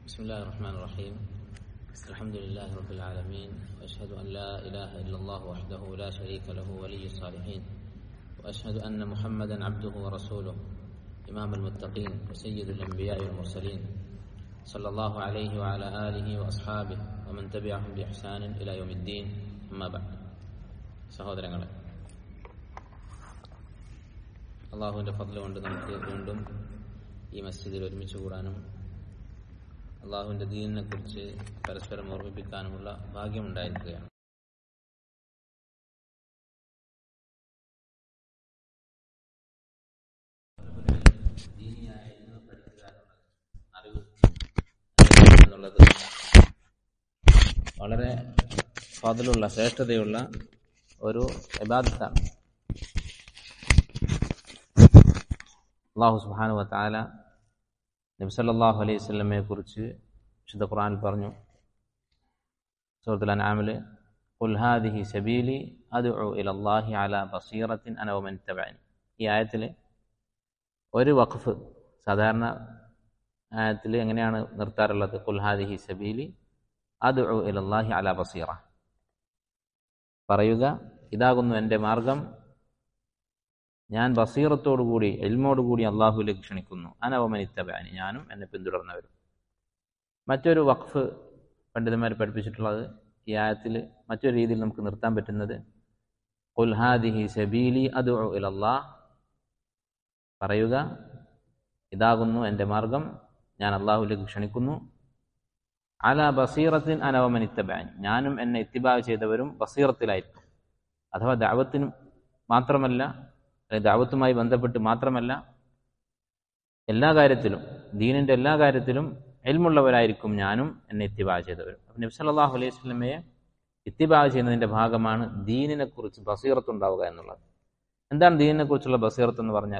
بسم الله الرحمن الرحيم الحمد لله رب العالمين واشهد ان لا اله الا الله وحده لا شريك له ولي الصالحين واشهد ان محمدا عبده ورسوله امام المتقين وسيد الانبياء والمرسلين صلى الله عليه وعلى اله واصحابه ومن تبعهم باحسان الى يوم الدين اما بعد സഹോദരങ്ങളെ അള്ളാഹുവിൻ്റെ ഫضل കൊണ്ട് നമുക്ക് വീണ്ടും ഈ മസ്ജിദിൽ ഒരുമിച്ച് കൂടാനും അള്ളാഹുവിൻ്റെ ദീനിനെ കുറിച്ച് പരസ്പരം ഓർമ്മിപ്പിക്കാനുമുള്ള ഭാഗ്യമുണ്ടായിരിക്കുകയാണ് അറിവ് എന്നുള്ളത് വളരെ ഫതിലുള്ള ശ്രേഷ്ഠതയുള്ള ഒരു ഇബാദത്താണ് അള്ളാഹു സുബാനു വത്താല നബ്സല്ലാഹു അലൈഹി സ്വലമയെ കുറിച്ച് വിശുദ്ധ ഖുർആനിൽ പറഞ്ഞു സൂറത്തുൽ അൻആമിൽ ഖുൽ ഹാദിഹി സബീലി അദ്ഉ ഇലല്ലാഹി അലാ ബസീറത്തിൻ അന വമൻ തബഅനി ഈ ആയത്തിൽ ഒരു വഖഫ് സാധാരണ ആയത്തിൽ എങ്ങനെയാണ് നിർത്താറുള്ളത് ഖുൽ ഹാദിഹി സബീലി അദ്ഉ ഇലല്ലാഹി അലാ ബസീറ പറയുക ഇതാകുന്നു എൻ്റെ മാർഗം ഞാൻ ബസീറത്തോടുകൂടി എൽമോടുകൂടി അള്ളാഹുലേക്ക് ക്ഷണിക്കുന്നു അനവമനിത്തബാനി ഞാനും എന്നെ പിന്തുടർന്നവരും മറ്റൊരു വഖഫ് പണ്ഡിതന്മാർ പഠിപ്പിച്ചിട്ടുള്ളത് ഈ ആയത്തിൽ മറ്റൊരു രീതിയിൽ നമുക്ക് നിർത്താൻ പറ്റുന്നത് ഉൽഹാദിഹി സബീലി അദു ഇലല്ലാഹ് പറയുക ഇതാകുന്നു എൻ്റെ മാർഗം ഞാൻ അള്ളാഹുലേക്ക് ക്ഷണിക്കുന്നു അല ബസീറത്തിൻ അനവമനിത്തബാനി ഞാനും എന്നെ ഇത്തിബാ ചെയ്തവരും ബസീറത്തിലായിരിക്കും അഥവാ ദാവത്തിനും മാത്രമല്ല ദാവത്തുമായി ബന്ധപ്പെട്ട് മാത്രമല്ല എല്ലാ കാര്യത്തിലും ദീനിൻ്റെ എല്ലാ കാര്യത്തിലും എൽമുള്ളവരായിരിക്കും ഞാനും എന്നെ ഇത്തിബാ ചെയ്തവരും അപ്പം നബി സല്ലാഹു അലൈഹി സ്വലമയെ ഇത്തിബാ ചെയ്യുന്നതിൻ്റെ ഭാഗമാണ് ദീനിനെ കുറിച്ച് ബസീറത്ത് ഉണ്ടാവുക എന്നുള്ളത് എന്താണ് ദീനിനെ കുറിച്ചുള്ള ബസീറത്ത് എന്ന് പറഞ്ഞാൽ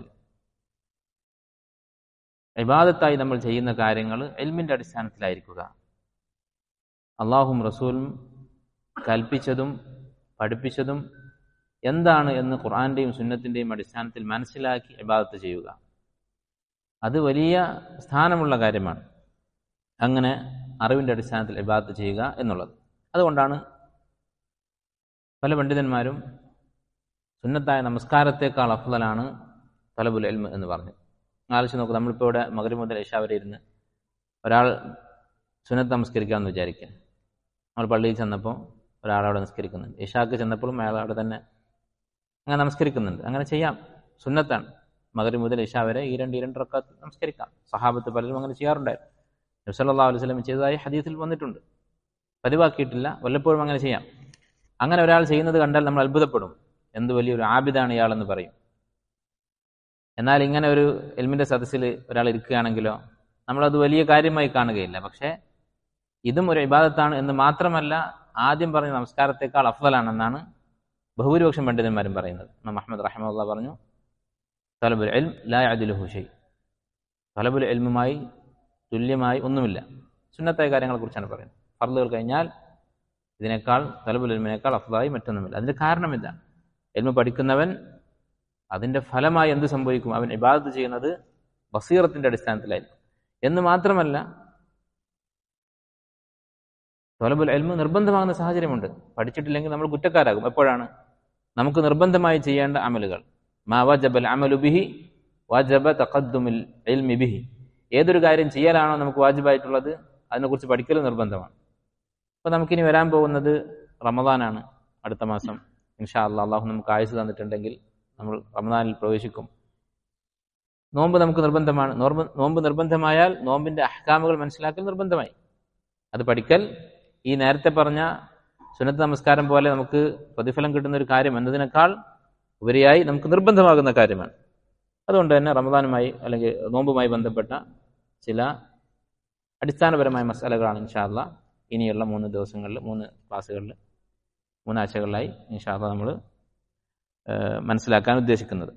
ഇബാദത്തായി നമ്മൾ ചെയ്യുന്ന കാര്യങ്ങൾ എൽമിൻ്റെ അടിസ്ഥാനത്തിലായിരിക്കുക അള്ളാഹും റസൂലും കൽപ്പിച്ചതും പഠിപ്പിച്ചതും എന്താണ് എന്ന് ഖുർആന്റെയും സുന്നത്തിന്റെയും അടിസ്ഥാനത്തിൽ മനസ്സിലാക്കി ഇബാദത്ത് ചെയ്യുക അത് വലിയ സ്ഥാനമുള്ള കാര്യമാണ് അങ്ങനെ അറിവിന്റെ അടിസ്ഥാനത്തിൽ ഇബാദത്ത് ചെയ്യുക എന്നുള്ളത് അതുകൊണ്ടാണ് പല പണ്ഡിതന്മാരും സുന്നത്തായ നമസ്കാരത്തെക്കാൾ അഫ്ലലാണ് തലബുൽ എൽമ് എന്ന് പറഞ്ഞു ആലോചിച്ച് നോക്കുക നമ്മളിപ്പോൾ ഇവിടെ മകരി മുതൽ ഇഷ വരെ ഇരുന്ന് ഒരാൾ സുന്നത്ത് നമസ്കരിക്കാമെന്ന് വിചാരിക്കുക നമ്മൾ പള്ളിയിൽ ചെന്നപ്പോൾ ഒരാളവിടെ നിസ്കരിക്കുന്നുണ്ട് ഇഷാക്ക് ചെന്നപ്പോഴും അയാൾ അവിടെ തന്നെ അങ്ങനെ നമസ്കരിക്കുന്നുണ്ട് അങ്ങനെ ചെയ്യാം സുന്നത്താണ് മകരി മുതൽ ഇഷ വരെ ഈ രണ്ട് ഈ രണ്ട് റക്കാത്ത് നമസ്കരിക്കാം സഹാബത്ത് പലരും അങ്ങനെ ചെയ്യാറുണ്ടായിരുന്നു നബ്സല്ലാ അലൈഹി സ്വലം ചെയ്തതായി ഹദീസിൽ വന്നിട്ടുണ്ട് പതിവാക്കിയിട്ടില്ല വല്ലപ്പോഴും അങ്ങനെ ചെയ്യാം അങ്ങനെ ഒരാൾ ചെയ്യുന്നത് കണ്ടാൽ നമ്മൾ അത്ഭുതപ്പെടും എന്ത് വലിയൊരു ആബിദാണ് ഇയാളെന്ന് പറയും എന്നാൽ ഇങ്ങനെ ഒരു എൽമിന്റെ സദസ്സിൽ ഒരാൾ ഇരിക്കുകയാണെങ്കിലോ നമ്മളത് വലിയ കാര്യമായി കാണുകയില്ല പക്ഷേ ഇതും ഒരു ഇബാദത്താണ് എന്ന് മാത്രമല്ല ആദ്യം പറഞ്ഞ നമസ്കാരത്തെക്കാൾ അഫ്ദലാണെന്നാണ് ബഹുഭൂരിപക്ഷം പണ്ഡിതന്മാരും പറയുന്നത് അഹമ്മദ് റഹമുല്ല പറഞ്ഞു തലബുൽ എൽം ലായദിലു ഹുഷൈ തലബുൽ എൽമുമായി തുല്യമായി ഒന്നുമില്ല സുന്നത്തായ കാര്യങ്ങളെക്കുറിച്ചാണ് പറയുന്നത് ഫർദുകൾ കഴിഞ്ഞാൽ ഇതിനേക്കാൾ തലബുൽ എൽമിനേക്കാൾ അഫ്ദായി മറ്റൊന്നുമില്ല അതിന്റെ കാരണം ഇതാണ് എൽമ പഠിക്കുന്നവൻ അതിന്റെ ഫലമായി എന്ത് സംഭവിക്കും അവൻ ഇബാദത്ത് ചെയ്യുന്നത് ബസീറത്തിന്റെ അടിസ്ഥാനത്തിലായിരിക്കും എന്ന് മാത്രമല്ല തൊലബുൽ എൽമ് നിർബന്ധമാകുന്ന സാഹചര്യമുണ്ട് പഠിച്ചിട്ടില്ലെങ്കിൽ നമ്മൾ കുറ്റക്കാരാകും എപ്പോഴാണ് നമുക്ക് നിർബന്ധമായി ചെയ്യേണ്ട അമലുകൾ മാ വജബൽ അമലു ബിഹി വജബ തഖദ്ദുമിൽ എൽമി ബിഹി ഏതൊരു കാര്യം ചെയ്യാനാണോ നമുക്ക് വാജിബായിട്ടുള്ളത് അതിനെക്കുറിച്ച് പഠിക്കൽ നിർബന്ധമാണ് അപ്പോൾ നമുക്കിനി വരാൻ പോകുന്നത് റമദാനാണ് അടുത്ത മാസം ഇൻഷാ അല്ലാ അള്ളാഹു നമുക്ക് ആയുസ് തന്നിട്ടുണ്ടെങ്കിൽ നമ്മൾ റമദാനിൽ പ്രവേശിക്കും നോമ്പ് നമുക്ക് നിർബന്ധമാണ് നോമ്പ് നോമ്പ് നിർബന്ധമായാൽ നോമ്പിന്റെ അഹ്കാമുകൾ മനസ്സിലാക്കൽ നിർബന്ധമായി അത് പഠിക്കൽ ഈ നേരത്തെ പറഞ്ഞ സുന്നത്ത് നമസ്കാരം പോലെ നമുക്ക് പ്രതിഫലം കിട്ടുന്ന ഒരു കാര്യം എന്നതിനേക്കാൾ ഉപരിയായി നമുക്ക് നിർബന്ധമാകുന്ന കാര്യമാണ് അതുകൊണ്ട് തന്നെ റമദാനുമായി അല്ലെങ്കിൽ നോമ്പുമായി ബന്ധപ്പെട്ട ചില അടിസ്ഥാനപരമായ മസാലകളാണ് ഇൻഷാല്ല ഇനിയുള്ള മൂന്ന് ദിവസങ്ങളിൽ മൂന്ന് ക്ലാസ്സുകളിൽ മൂന്നാഴ്ചകളിലായി ഇൻഷാല്ല നമ്മൾ മനസ്സിലാക്കാൻ ഉദ്ദേശിക്കുന്നത്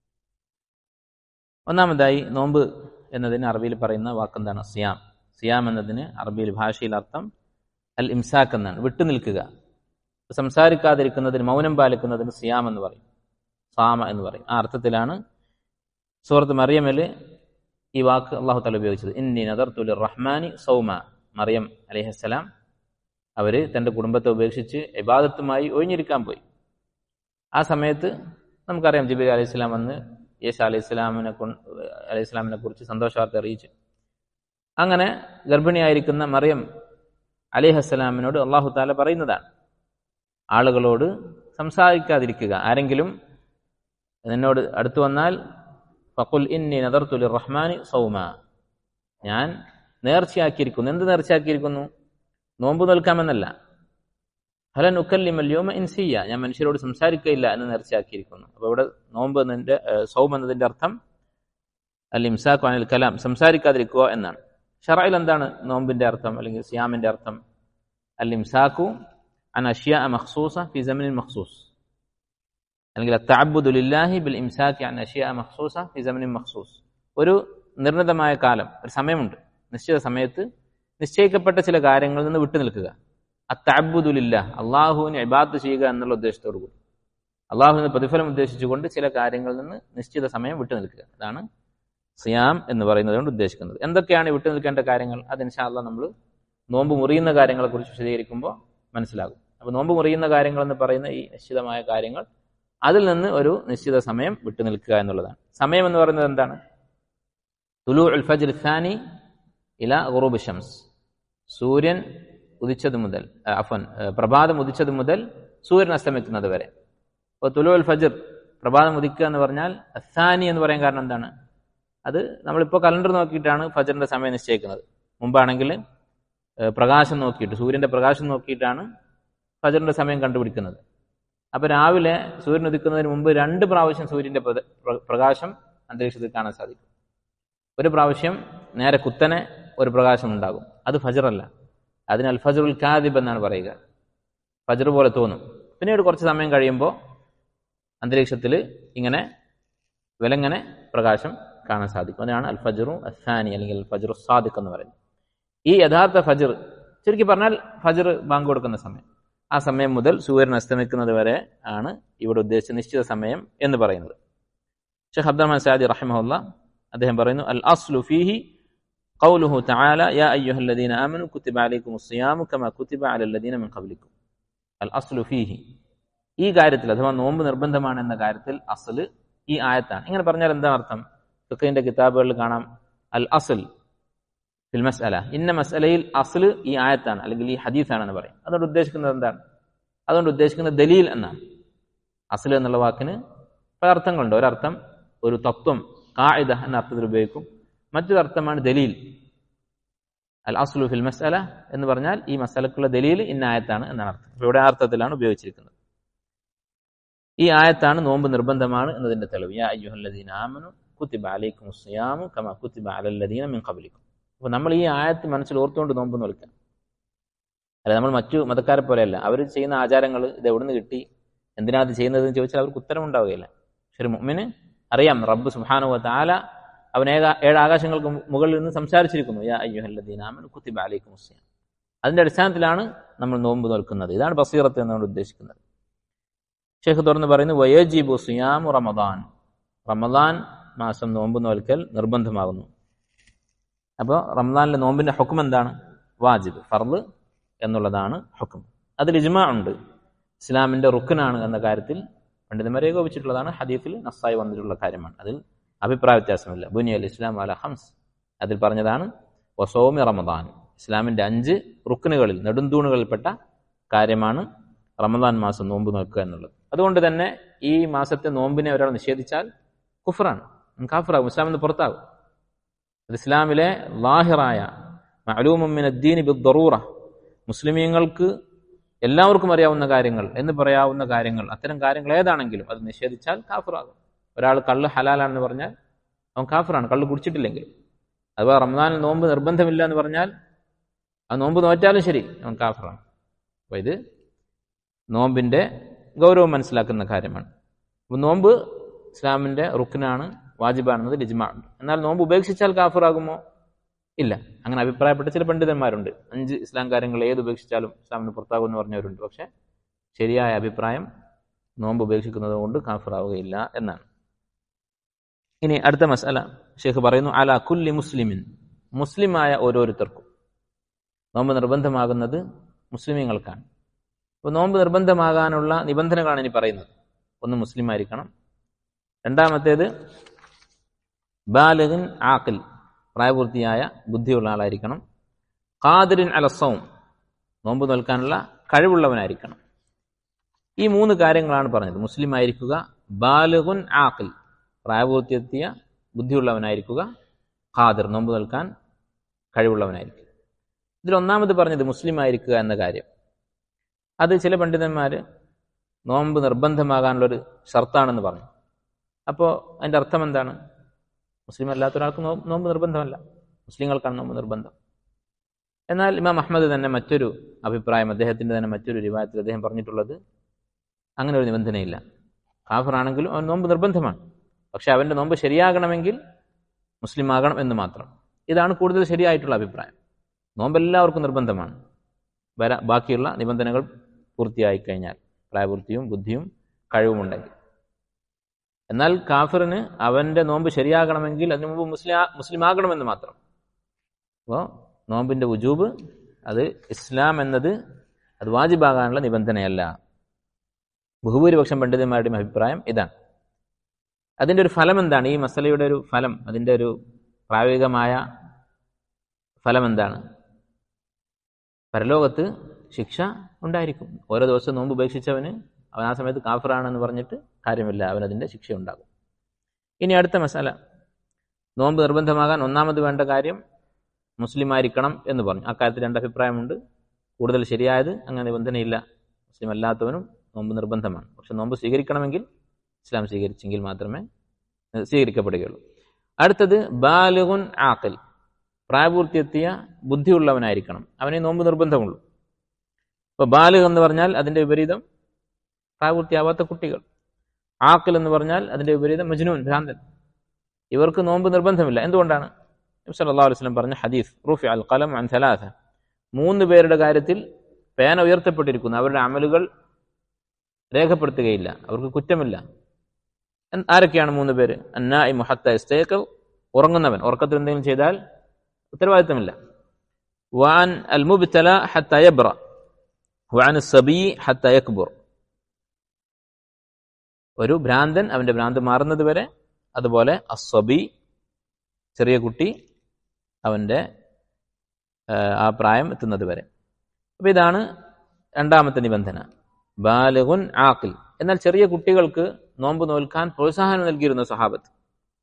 ഒന്നാമതായി നോമ്പ് എന്നതിന് അറബിയിൽ പറയുന്ന വാക്കെന്താണ് സിയാം സിയാം എന്നതിന് അറബിയിൽ ഭാഷയിൽ അർത്ഥം അൽ ഇംസാക്ക് എന്നാണ് വിട്ടുനിൽക്കുക സംസാരിക്കാതിരിക്കുന്നതിന് മൗനം പാലിക്കുന്നതിന് സിയാം എന്ന് പറയും സാമ എന്ന് പറയും ആ അർത്ഥത്തിലാണ് സൂറത്ത് മറിയമില് ഈ വാക്ക് അള്ളാഹു താല ഉപയോഗിച്ചത് ഇന്നി നദർത്തുൽ റഹ്മാനി സൗമ മറിയം അലിഹസ്സലാം അവര് തന്റെ കുടുംബത്തെ ഉപേക്ഷിച്ച് ഇബാദത്തുമായി ഒഴിഞ്ഞിരിക്കാൻ പോയി ആ സമയത്ത് നമുക്കറിയാം ജിബിലി അലൈഹി സ്വലാം വന്ന് യേശ അലൈഹി സ്വലാമിനെ അലൈഹി സ്വലാമിനെ കുറിച്ച് സന്തോഷവാർത്ത അറിയിച്ചു അങ്ങനെ ഗർഭിണിയായിരിക്കുന്ന മറിയം അലിഹസ്സലാമിനോട് അള്ളാഹു താല പറയുന്നതാണ് ആളുകളോട് സംസാരിക്കാതിരിക്കുക ആരെങ്കിലും നിന്നോട് അടുത്തു വന്നാൽ ഫക്കുൽ ഇന്നി നദർത്തുൽ റഹ്മാനി സൗമ ഞാൻ നേർച്ചയാക്കിയിരിക്കുന്നു എന്ത് നേർച്ചയാക്കിയിരിക്കുന്നു നോമ്പ് നിൽക്കാമെന്നല്ല ഫലൻ ഉക്കല്ലിമല്യോമ ഇൻസിയ ഞാൻ മനുഷ്യരോട് സംസാരിക്കയില്ല എന്ന് നേർച്ചയാക്കിയിരിക്കുന്നു അപ്പോൾ ഇവിടെ നോമ്പ് എന്നതിന്റെ സൗം എന്നതിന്റെ അർത്ഥം അൽ ഇംസാഖു അനിൽ കലാം സംസാരിക്കാതിരിക്കുക എന്നാണ് ഷറയിൽ എന്താണ് നോമ്പിന്റെ അർത്ഥം അല്ലെങ്കിൽ സിയാമിന്റെ അർത്ഥം അൽ ഇംസാഖു അൻ അഷ്യ മഖ്സൂസ ഫി ജമനിൻ മഖ്സൂസ് അല്ലെങ്കിൽ തഅബ്ബുദുലില്ലാഹി ബിൽ ഇംസാഖി അൻ അഷ്യ മഖ്സൂസ ഫി ജമനിൻ മഖ്സൂസ് ഒരു നിർണിതമായ കാലം ഒരു സമയമുണ്ട് നിശ്ചിത സമയത്ത് നിശ്ചയിക്കപ്പെട്ട ചില കാര്യങ്ങളിൽ നിന്ന് വിട്ടു നിൽക്കുക അത്തഅബ്ബുദുലില്ല അള്ളാഹുവിന് ഇബാദത്ത് ചെയ്യുക എന്നുള്ള ഉദ്ദേശത്തോടു കൂടി അള്ളാഹുവിന് പ്രതിഫലം ഉദ്ദേശിച്ചുകൊണ്ട് ചില കാര്യങ്ങളിൽ നിന്ന് നിശ്ചിത സമയം വിട്ടു നിൽക്കുക അതാണ് സിയാം എന്ന് പറയുന്നത് കൊണ്ട് ഉദ്ദേശിക്കുന്നത് എന്തൊക്കെയാണ് വിട്ടു നിൽക്കേണ്ട കാര്യങ്ങൾ അത് ഇൻഷാല്ല നമ്മൾ നോമ്പ് മുറിയുന്ന കാര്യങ്ങളെ കുറിച്ച് വിശദീകരിക്കുമ്പോൾ മനസ്സിലാകും അപ്പോൾ നോമ്പ് മുറിയുന്ന കാര്യങ്ങൾ എന്ന് പറയുന്ന ഈ നിശ്ചിതമായ കാര്യങ്ങൾ അതിൽ നിന്ന് ഒരു നിശ്ചിത സമയം വിട്ടു നിൽക്കുക എന്നുള്ളതാണ് സമയം എന്ന് പറയുന്നത് എന്താണ് തുലു ഉൽ ഫജ്ർ ഖാനി ഇല ഗുറൂബ് ഷംസ് സൂര്യൻ ഉദിച്ചത് മുതൽ അഫൻ പ്രഭാതം ഉദിച്ചത് മുതൽ സൂര്യൻ അസ്തമിക്കുന്നത് വരെ അപ്പോൾ തുലു ഉൽ ഫജ്ർ പ്രഭാതം ഉദിക്കുക എന്ന് പറഞ്ഞാൽ അസാനി എന്ന് പറയാൻ കാരണം എന്താണ് അത് നമ്മളിപ്പോൾ കലണ്ടർ നോക്കിയിട്ടാണ് ഫജറിന്റെ സമയം നിശ്ചയിക്കുന്നത് മുമ്പാണെങ്കിൽ പ്രകാശം നോക്കിയിട്ട് സൂര്യന്റെ പ്രകാശം നോക്കിയിട്ടാണ് ഫജറിന്റെ സമയം കണ്ടുപിടിക്കുന്നത് അപ്പൊ രാവിലെ സൂര്യൻ ഉദിക്കുന്നതിന് മുമ്പ് രണ്ട് പ്രാവശ്യം സൂര്യന്റെ പ്രകാശം അന്തരീക്ഷത്തിൽ കാണാൻ സാധിക്കും ഒരു പ്രാവശ്യം നേരെ കുത്തനെ ഒരു പ്രകാശം ഉണ്ടാകും അത് ഫജറല്ല അതിന് അൽ ഫജറുൽ കാദിബ് എന്നാണ് പറയുക ഫജർ പോലെ തോന്നും പിന്നീട് കുറച്ച് സമയം കഴിയുമ്പോൾ അന്തരീക്ഷത്തിൽ ഇങ്ങനെ വിലങ്ങനെ പ്രകാശം കാണാൻ സാധിക്കും അതാണ് അൽ ഫജറു അസാനി അല്ലെങ്കിൽ അൽ ഫജറു സാദിഖ് എന്ന് പറയുന്നത് ഈ യഥാർത്ഥ ഫജർ ചുരുക്കി പറഞ്ഞാൽ ഫജർ ബാങ്ക് കൊടുക്കുന്ന സമയം ആ സമയം മുതൽ സൂര്യൻ അസ്തമിക്കുന്നത് വരെ ആണ് ഇവിടെ ഉദ്ദേശിച്ച നിശ്ചിത സമയം എന്ന് പറയുന്നത് ഷെഖ് അബ്ദുറഹ്മാൻ സാദി റഹിമഹുല്ല അദ്ദേഹം പറയുന്നു അൽ അസ്ലു ഫീഹി قوله تعالى يا أيها الذين آمنوا كتب عليكم الصيام كما كتب على الذين من قبلكم الأصل فيه ഈ കാര്യത്തിൽ അഥവാ നോമ്പ് നിർബന്ധമാണ് എന്ന കാര്യത്തിൽ അസല് ഈ ആയത്താണ് ഇങ്ങനെ പറഞ്ഞാൽ എന്താണ് അർത്ഥം ഫിഖിന്റെ കിതാബുകളിൽ കാണാം അൽ അസൽ ഫിൽ മസ്അല ഇന്ന മസ്അലയിൽ അസല് ഈ ആയത്താണ് അല്ലെങ്കിൽ ഈ ഹദീസാണെന്ന് പറയും അതുകൊണ്ട് ഉദ്ദേശിക്കുന്നത് എന്താണ് അതുകൊണ്ട് ഉദ്ദേശിക്കുന്നത് ദലീൽ എന്നാണ് അസൽ എന്നുള്ള വാക്കിന് പല അർത്ഥങ്ങളുണ്ട് ഒരർത്ഥം ഒരു തത്വം കായിദ എന്ന അർത്ഥത്തിൽ ഉപയോഗിക്കും മറ്റൊരു അർത്ഥമാണ് ദലീൽ അൽ അസ്ലു ഫിൽ മസ്അല എന്ന് പറഞ്ഞാൽ ഈ മസലക്കുള്ള ദലീൽ ഇന്ന ആയത്താണ് എന്നാണ് അർത്ഥം ഇവിടെ ആ അർത്ഥത്തിലാണ് ഉപയോഗിച്ചിരിക്കുന്നത് ഈ ആയത്താണ് നോമ്പ് നിർബന്ധമാണ് എന്നതിന്റെ തെളിവ് യാ അയ്യുഹല്ലദീന ആമനു കുത്തിബ അലൈക്കും സിയാമു കമ കുത്തിബ അലല്ലദീന മിൻ ഖബലിക്കും അപ്പോൾ നമ്മൾ ഈ ആയത്ത് മനസ്സിൽ ഓർത്തുകൊണ്ട് നോമ്പ് നോൽക്കാം അല്ല നമ്മൾ മറ്റു മതക്കാരെ പോലെയല്ല അവർ ചെയ്യുന്ന ആചാരങ്ങൾ ഇത് എവിടുന്ന് കിട്ടി എന്തിനാ അത് ചെയ്യുന്നതെന്ന് ചോദിച്ചാൽ അവർക്ക് ഉത്തരം ഉണ്ടാവുകയില്ല പക്ഷെ ഒരു മുമ്മിന് അറിയാം റബ്ബ് സുഹാനുവ താല അവൻ ഏക ഏഴ് ആകാശങ്ങൾക്ക് മുകളിൽ നിന്ന് സംസാരിച്ചിരിക്കുന്നു യാ അയ്യുഹല്ലദീന ആമനു കുത്തിബ അലൈക്കും സിയാം അതിന്റെ അടിസ്ഥാനത്തിലാണ് നമ്മൾ നോമ്പ് നോൽക്കുന്നത് ഇതാണ് ബസീറത്ത് എന്നാണ് ഉദ്ദേശിക്കുന്നത് ഷെയ്ഖ് തുറന്ന് പറയുന്നു വയജീബു സിയാമു റമദാൻ റമദാൻ മാസം നോമ്പ് നോൽക്കൽ നിർബന്ധമാകുന്നു അപ്പോൾ റമദാനിലെ നോമ്പിന്റെ ഹുക്കും എന്താണ് വാജിബ് ഫർദ് എന്നുള്ളതാണ് ഹുക്കും അതിൽ ഇജ്മാ ഉണ്ട് ഇസ്ലാമിന്റെ റുക്കനാണ് എന്ന കാര്യത്തിൽ പണ്ഡിതന്മാരെ ഏകോപിച്ചിട്ടുള്ളതാണ് ഹദീഫിൽ നസ്സായി വന്നിട്ടുള്ള കാര്യമാണ് അതിൽ അഭിപ്രായ വ്യത്യാസമില്ല ബുനി അൽ ഇസ്ലാം അല ഹംസ് അതിൽ പറഞ്ഞതാണ് വസോമി റമദാൻ ഇസ്ലാമിന്റെ അഞ്ച് റുക്കനുകളിൽ നെടുന്തൂണുകളിൽപ്പെട്ട കാര്യമാണ് റമദാൻ മാസം നോമ്പ് നോക്കുക എന്നുള്ളത് അതുകൊണ്ട് തന്നെ ഈ മാസത്തെ നോമ്പിനെ ഒരാൾ നിഷേധിച്ചാൽ കുഫറാണ് കാഫറാകും ഇസ്ലാമിൽ നിന്ന് പുറത്താകും അത് ഇസ്ലാമിലെ ലാഹിറായ മഅലൂമുമിൻ അദ്ദീനി ബിദ്ദറൂറ മുസ്ലിമീങ്ങൾക്ക് എല്ലാവർക്കും അറിയാവുന്ന കാര്യങ്ങൾ എന്ന് പറയാവുന്ന കാര്യങ്ങൾ അത്തരം കാര്യങ്ങൾ ഏതാണെങ്കിലും അത് നിഷേധിച്ചാൽ കാഫറാകും ഒരാൾ കള്ള് ഹലാലാണെന്ന് പറഞ്ഞാൽ അവൻ കാഫറാണ് കള്ള് കുടിച്ചിട്ടില്ലെങ്കിൽ അഥവാ റമദാനിൽ നോമ്പ് നിർബന്ധമില്ല എന്ന് പറഞ്ഞാൽ ആ നോമ്പ് നോറ്റാലും ശരി അവൻ കാഫറാണ് അപ്പോൾ ഇത് നോമ്പിന്റെ ഗൗരവം മനസ്സിലാക്കുന്ന കാര്യമാണ് അപ്പോൾ നോമ്പ് ഇസ്ലാമിന്റെ റുക്കിനാണ് വാജിബാണെന്നത് ലിജ്മാണ് എന്നാൽ നോമ്പ് ഉപേക്ഷിച്ചാൽ കാഫറാകുമോ ഇല്ല അങ്ങനെ അഭിപ്രായപ്പെട്ട ചില പണ്ഡിതന്മാരുണ്ട് അഞ്ച് ഇസ്ലാം കാര്യങ്ങൾ ഏത് ഉപേക്ഷിച്ചാലും ഇസ്ലാമിന് പുറത്താകുമെന്ന് പറഞ്ഞവരുണ്ട് പക്ഷെ ശരിയായ അഭിപ്രായം നോമ്പ് ഉപേക്ഷിക്കുന്നത് കൊണ്ട് കാഫറാവുകയില്ല എന്നാണ് ഇനി അടുത്ത മസല ഷെയ്ഖ് പറയുന്നു അല കുല്ലി മുസ്ലിമിൻ മുസ്ലിമായ ഓരോരുത്തർക്കും നോമ്പ് നിർബന്ധമാകുന്നത് മുസ്ലിമീങ്ങൾക്കാണ് അപ്പോൾ നോമ്പ് നിർബന്ധമാകാനുള്ള നിബന്ധനകളാണ് ഇനി പറയുന്നത് ഒന്ന് മുസ്ലിം ആയിരിക്കണം രണ്ടാമത്തേത് ബാലകൻ ആക്കിൽ പ്രായപൂർത്തിയായ ബുദ്ധിയുള്ള ആളായിരിക്കണം ഖാദിരിൻ അലസവും നോമ്പ് നോൽക്കാനുള്ള കഴിവുള്ളവനായിരിക്കണം ഈ മൂന്ന് കാര്യങ്ങളാണ് പറഞ്ഞത് മുസ്ലിം ആയിരിക്കുക ബാലുഗുൻ ആക്കിൽ പ്രായപൂർത്തിയെത്തിയ ബുദ്ധിയുള്ളവനായിരിക്കുക ഖാദിർ നോമ്പ് നിൽക്കാൻ കഴിവുള്ളവനായിരിക്കും ഇതിൽ ഒന്നാമത് പറഞ്ഞത് മുസ്ലിം ആയിരിക്കുക എന്ന കാര്യം അത് ചില പണ്ഡിതന്മാർ നോമ്പ് നിർബന്ധമാകാനുള്ളൊരു ഷർത്താണെന്ന് പറഞ്ഞു അപ്പോൾ അതിൻ്റെ അർത്ഥം എന്താണ് മുസ്ലിം അല്ലാത്ത ഒരാൾക്ക് നോ നോമ്പ് നിർബന്ധമല്ല മുസ്ലിങ്ങൾക്കാണ് നോമ്പ് നിർബന്ധം എന്നാൽ ഇമാം അഹമ്മദ് തന്നെ മറ്റൊരു അഭിപ്രായം അദ്ദേഹത്തിൻ്റെ തന്നെ മറ്റൊരു രൂപത്തിൽ അദ്ദേഹം പറഞ്ഞിട്ടുള്ളത് അങ്ങനെ ഒരു നിബന്ധനയില്ല കാഫറാണെങ്കിലും അവൻ നോമ്പ് നിർബന്ധമാണ് പക്ഷെ അവൻ്റെ നോമ്പ് ശരിയാകണമെങ്കിൽ മുസ്ലിം ആകണം എന്ന് മാത്രം ഇതാണ് കൂടുതൽ ശരിയായിട്ടുള്ള അഭിപ്രായം നോമ്പ് എല്ലാവർക്കും നിർബന്ധമാണ് വര ബാക്കിയുള്ള നിബന്ധനകൾ പൂർത്തിയായി കഴിഞ്ഞാൽ പ്രായപൂർത്തിയും ബുദ്ധിയും കഴിവുമുണ്ടെങ്കിൽ എന്നാൽ കാഫിറിന് അവൻ്റെ നോമ്പ് ശരിയാകണമെങ്കിൽ അതിനു മുമ്പ് മുസ്ലിം മുസ്ലിം ആകണമെന്ന് മാത്രം അപ്പോൾ നോമ്പിൻ്റെ ഉജൂബ് അത് ഇസ്ലാം എന്നത് അത് വാജിബാകാനുള്ള നിബന്ധനയല്ല ബഹുഭൂരിപക്ഷം പണ്ഡിതന്മാരുടെയും അഭിപ്രായം ഇതാണ് അതിൻ്റെ ഒരു ഫലം എന്താണ് ഈ മസലയുടെ ഒരു ഫലം അതിൻ്റെ ഒരു പ്രായോഗികമായ ഫലം എന്താണ് പരലോകത്ത് ശിക്ഷ ഉണ്ടായിരിക്കും ഓരോ ദിവസം നോമ്പ് ഉപേക്ഷിച്ചവന് അവൻ ആ സമയത്ത് കാഫറാണെന്ന് പറഞ്ഞിട്ട് കാര്യമില്ല അവനതിൻ്റെ ശിക്ഷ ഉണ്ടാകും ഇനി അടുത്ത മസാല നോമ്പ് നിർബന്ധമാകാൻ ഒന്നാമത് വേണ്ട കാര്യം മുസ്ലിം ആയിരിക്കണം എന്ന് പറഞ്ഞു അക്കാര്യത്തിൽ രണ്ട് അഭിപ്രായമുണ്ട് കൂടുതൽ ശരിയായത് അങ്ങനെ നിബന്ധനയില്ല മുസ്ലിം അല്ലാത്തവനും നോമ്പ് നിർബന്ധമാണ് പക്ഷെ നോമ്പ് സ്വീകരിക്കണമെങ്കിൽ ഇസ്ലാം സ്വീകരിച്ചെങ്കിൽ മാത്രമേ സ്വീകരിക്കപ്പെടുകയുള്ളൂ അടുത്തത് ബാലുഗുൻ ആക്കൽ പ്രായപൂർത്തിയെത്തിയ ബുദ്ധിയുള്ളവനായിരിക്കണം അവനെ നോമ്പ് നിർബന്ധമുള്ളൂ ഇപ്പോൾ ബാലുഗ് എന്ന് പറഞ്ഞാൽ അതിൻ്റെ വിപരീതം പ്രായപൂർത്തിയാവാത്ത കുട്ടികൾ ആക്കൽ എന്ന് പറഞ്ഞാൽ അതിൻ്റെ വിപരീതം മജ്നൂൻ ഭ്രാന്തൻ ഇവർക്ക് നോമ്പ് നിർബന്ധമില്ല എന്തുകൊണ്ടാണ് സല്ലല്ലാഹു അലൈഹി വസല്ലം പറഞ്ഞ ഹദീസ് റൂഫി അൽ ഖലം അൻ സലാസ മൂന്ന് പേരുടെ കാര്യത്തിൽ പേന ഉയർത്തപ്പെട്ടിരിക്കുന്നു അവരുടെ അമലുകൾ രേഖപ്പെടുത്തുകയില്ല അവർക്ക് കുറ്റമില്ല ആരൊക്കെയാണ് മൂന്ന് പേര് അന്നായി മുഹത്ത ഇസ്തേക്കൽ ഉറങ്ങുന്നവൻ ഉറക്കത്തിൽ എന്തെങ്കിലും ചെയ്താൽ ഉത്തരവാദിത്തമില്ല വാൻ അൽ മുബ്തല ഹത്ത യബ്ര വാൻ സബി ഹത്ത യക്ബുർ ഒരു ഭ്രാന്തൻ അവന്റെ ഭ്രാന്ത് മാറുന്നത് വരെ അതുപോലെ അസ്വബി ചെറിയ കുട്ടി അവന്റെ ആ പ്രായം എത്തുന്നത് വരെ അപ്പൊ ഇതാണ് രണ്ടാമത്തെ നിബന്ധന ബാലകുൻ ആക്കിൽ എന്നാൽ ചെറിയ കുട്ടികൾക്ക് നോമ്പ് നോൽക്കാൻ പ്രോത്സാഹനം നൽകിയിരുന്നു സഹാബത്ത്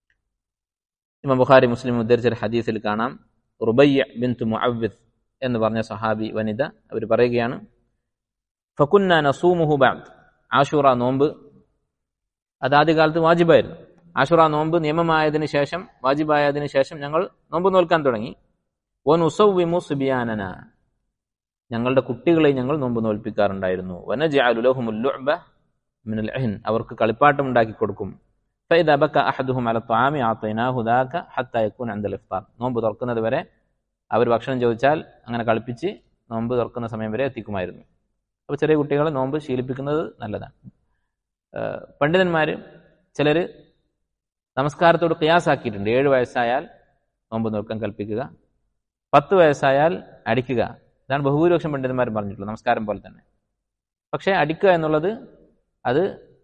ഇമാം ബുഖാരി മുസ്ലിം ഉദ്ധരിച്ച ഹദീസിൽ കാണാം റുബയ്യ ബിന്തു മുഅവ്വിദ് എന്ന് പറഞ്ഞ സഹാബി വനിത അവർ പറയുകയാണ് ഫകുന്ന നസൂമുഹു ബഅദ് ആഷുറ നോമ്പ് അത് ആദ്യകാലത്ത് വാജിബായിരുന്നു ആഷുറ നോമ്പ് നിയമമായതിനു ശേഷം വാജിബായതിനു ശേഷം ഞങ്ങൾ നോമ്പ് നോൽക്കാൻ തുടങ്ങി ഓൻ ഉസവ്വിമു സുബിയാനന ഞങ്ങളുടെ കുട്ടികളെ ഞങ്ങൾ നോമ്പ് നോൽപ്പിക്കാറുണ്ടായിരുന്നു വനജഅലുലഹുമുല്ലുഅബ മിനൽ അഹ്ൻ അവർക്ക് കളിപ്പാട്ടം ഉണ്ടാക്കി കൊടുക്കും ഫൈദ ബക അഹദുഹും അല ത്വാമി ആതൈനാഹു ദാക ഹത്ത യകൂൻ അൻദൽ ഇഫ്താർ നോമ്പ് തുറക്കുന്നത് വരെ അവർ ഭക്ഷണം ചോദിച്ചാൽ അങ്ങനെ കളിപ്പിച്ച് നോമ്പ് തുറക്കുന്ന സമയം വരെ എത്തിക്കുമായിരുന്നു അപ്പോൾ ചെറിയ കുട്ടികളെ നോമ്പ് ശീലിപ്പിക്കുന്നത് നല്ലതാണ് പണ്ഡിതന്മാർ ചിലർ നമസ്കാരത്തോട് ക്യാസാക്കിയിട്ടുണ്ട് ഏഴ് വയസ്സായാൽ നോമ്പ് നോക്കാൻ കൽപ്പിക്കുക പത്ത് വയസ്സായാൽ അടിക്കുക ഇതാണ് ബഹുഭൂരിപക്ഷം പണ്ഡിതന്മാരും പറഞ്ഞിട്ടുള്ളത് നമസ്കാരം പോലെ തന്നെ പക്ഷേ അടിക്കുക എന്നുള്ളത് അത്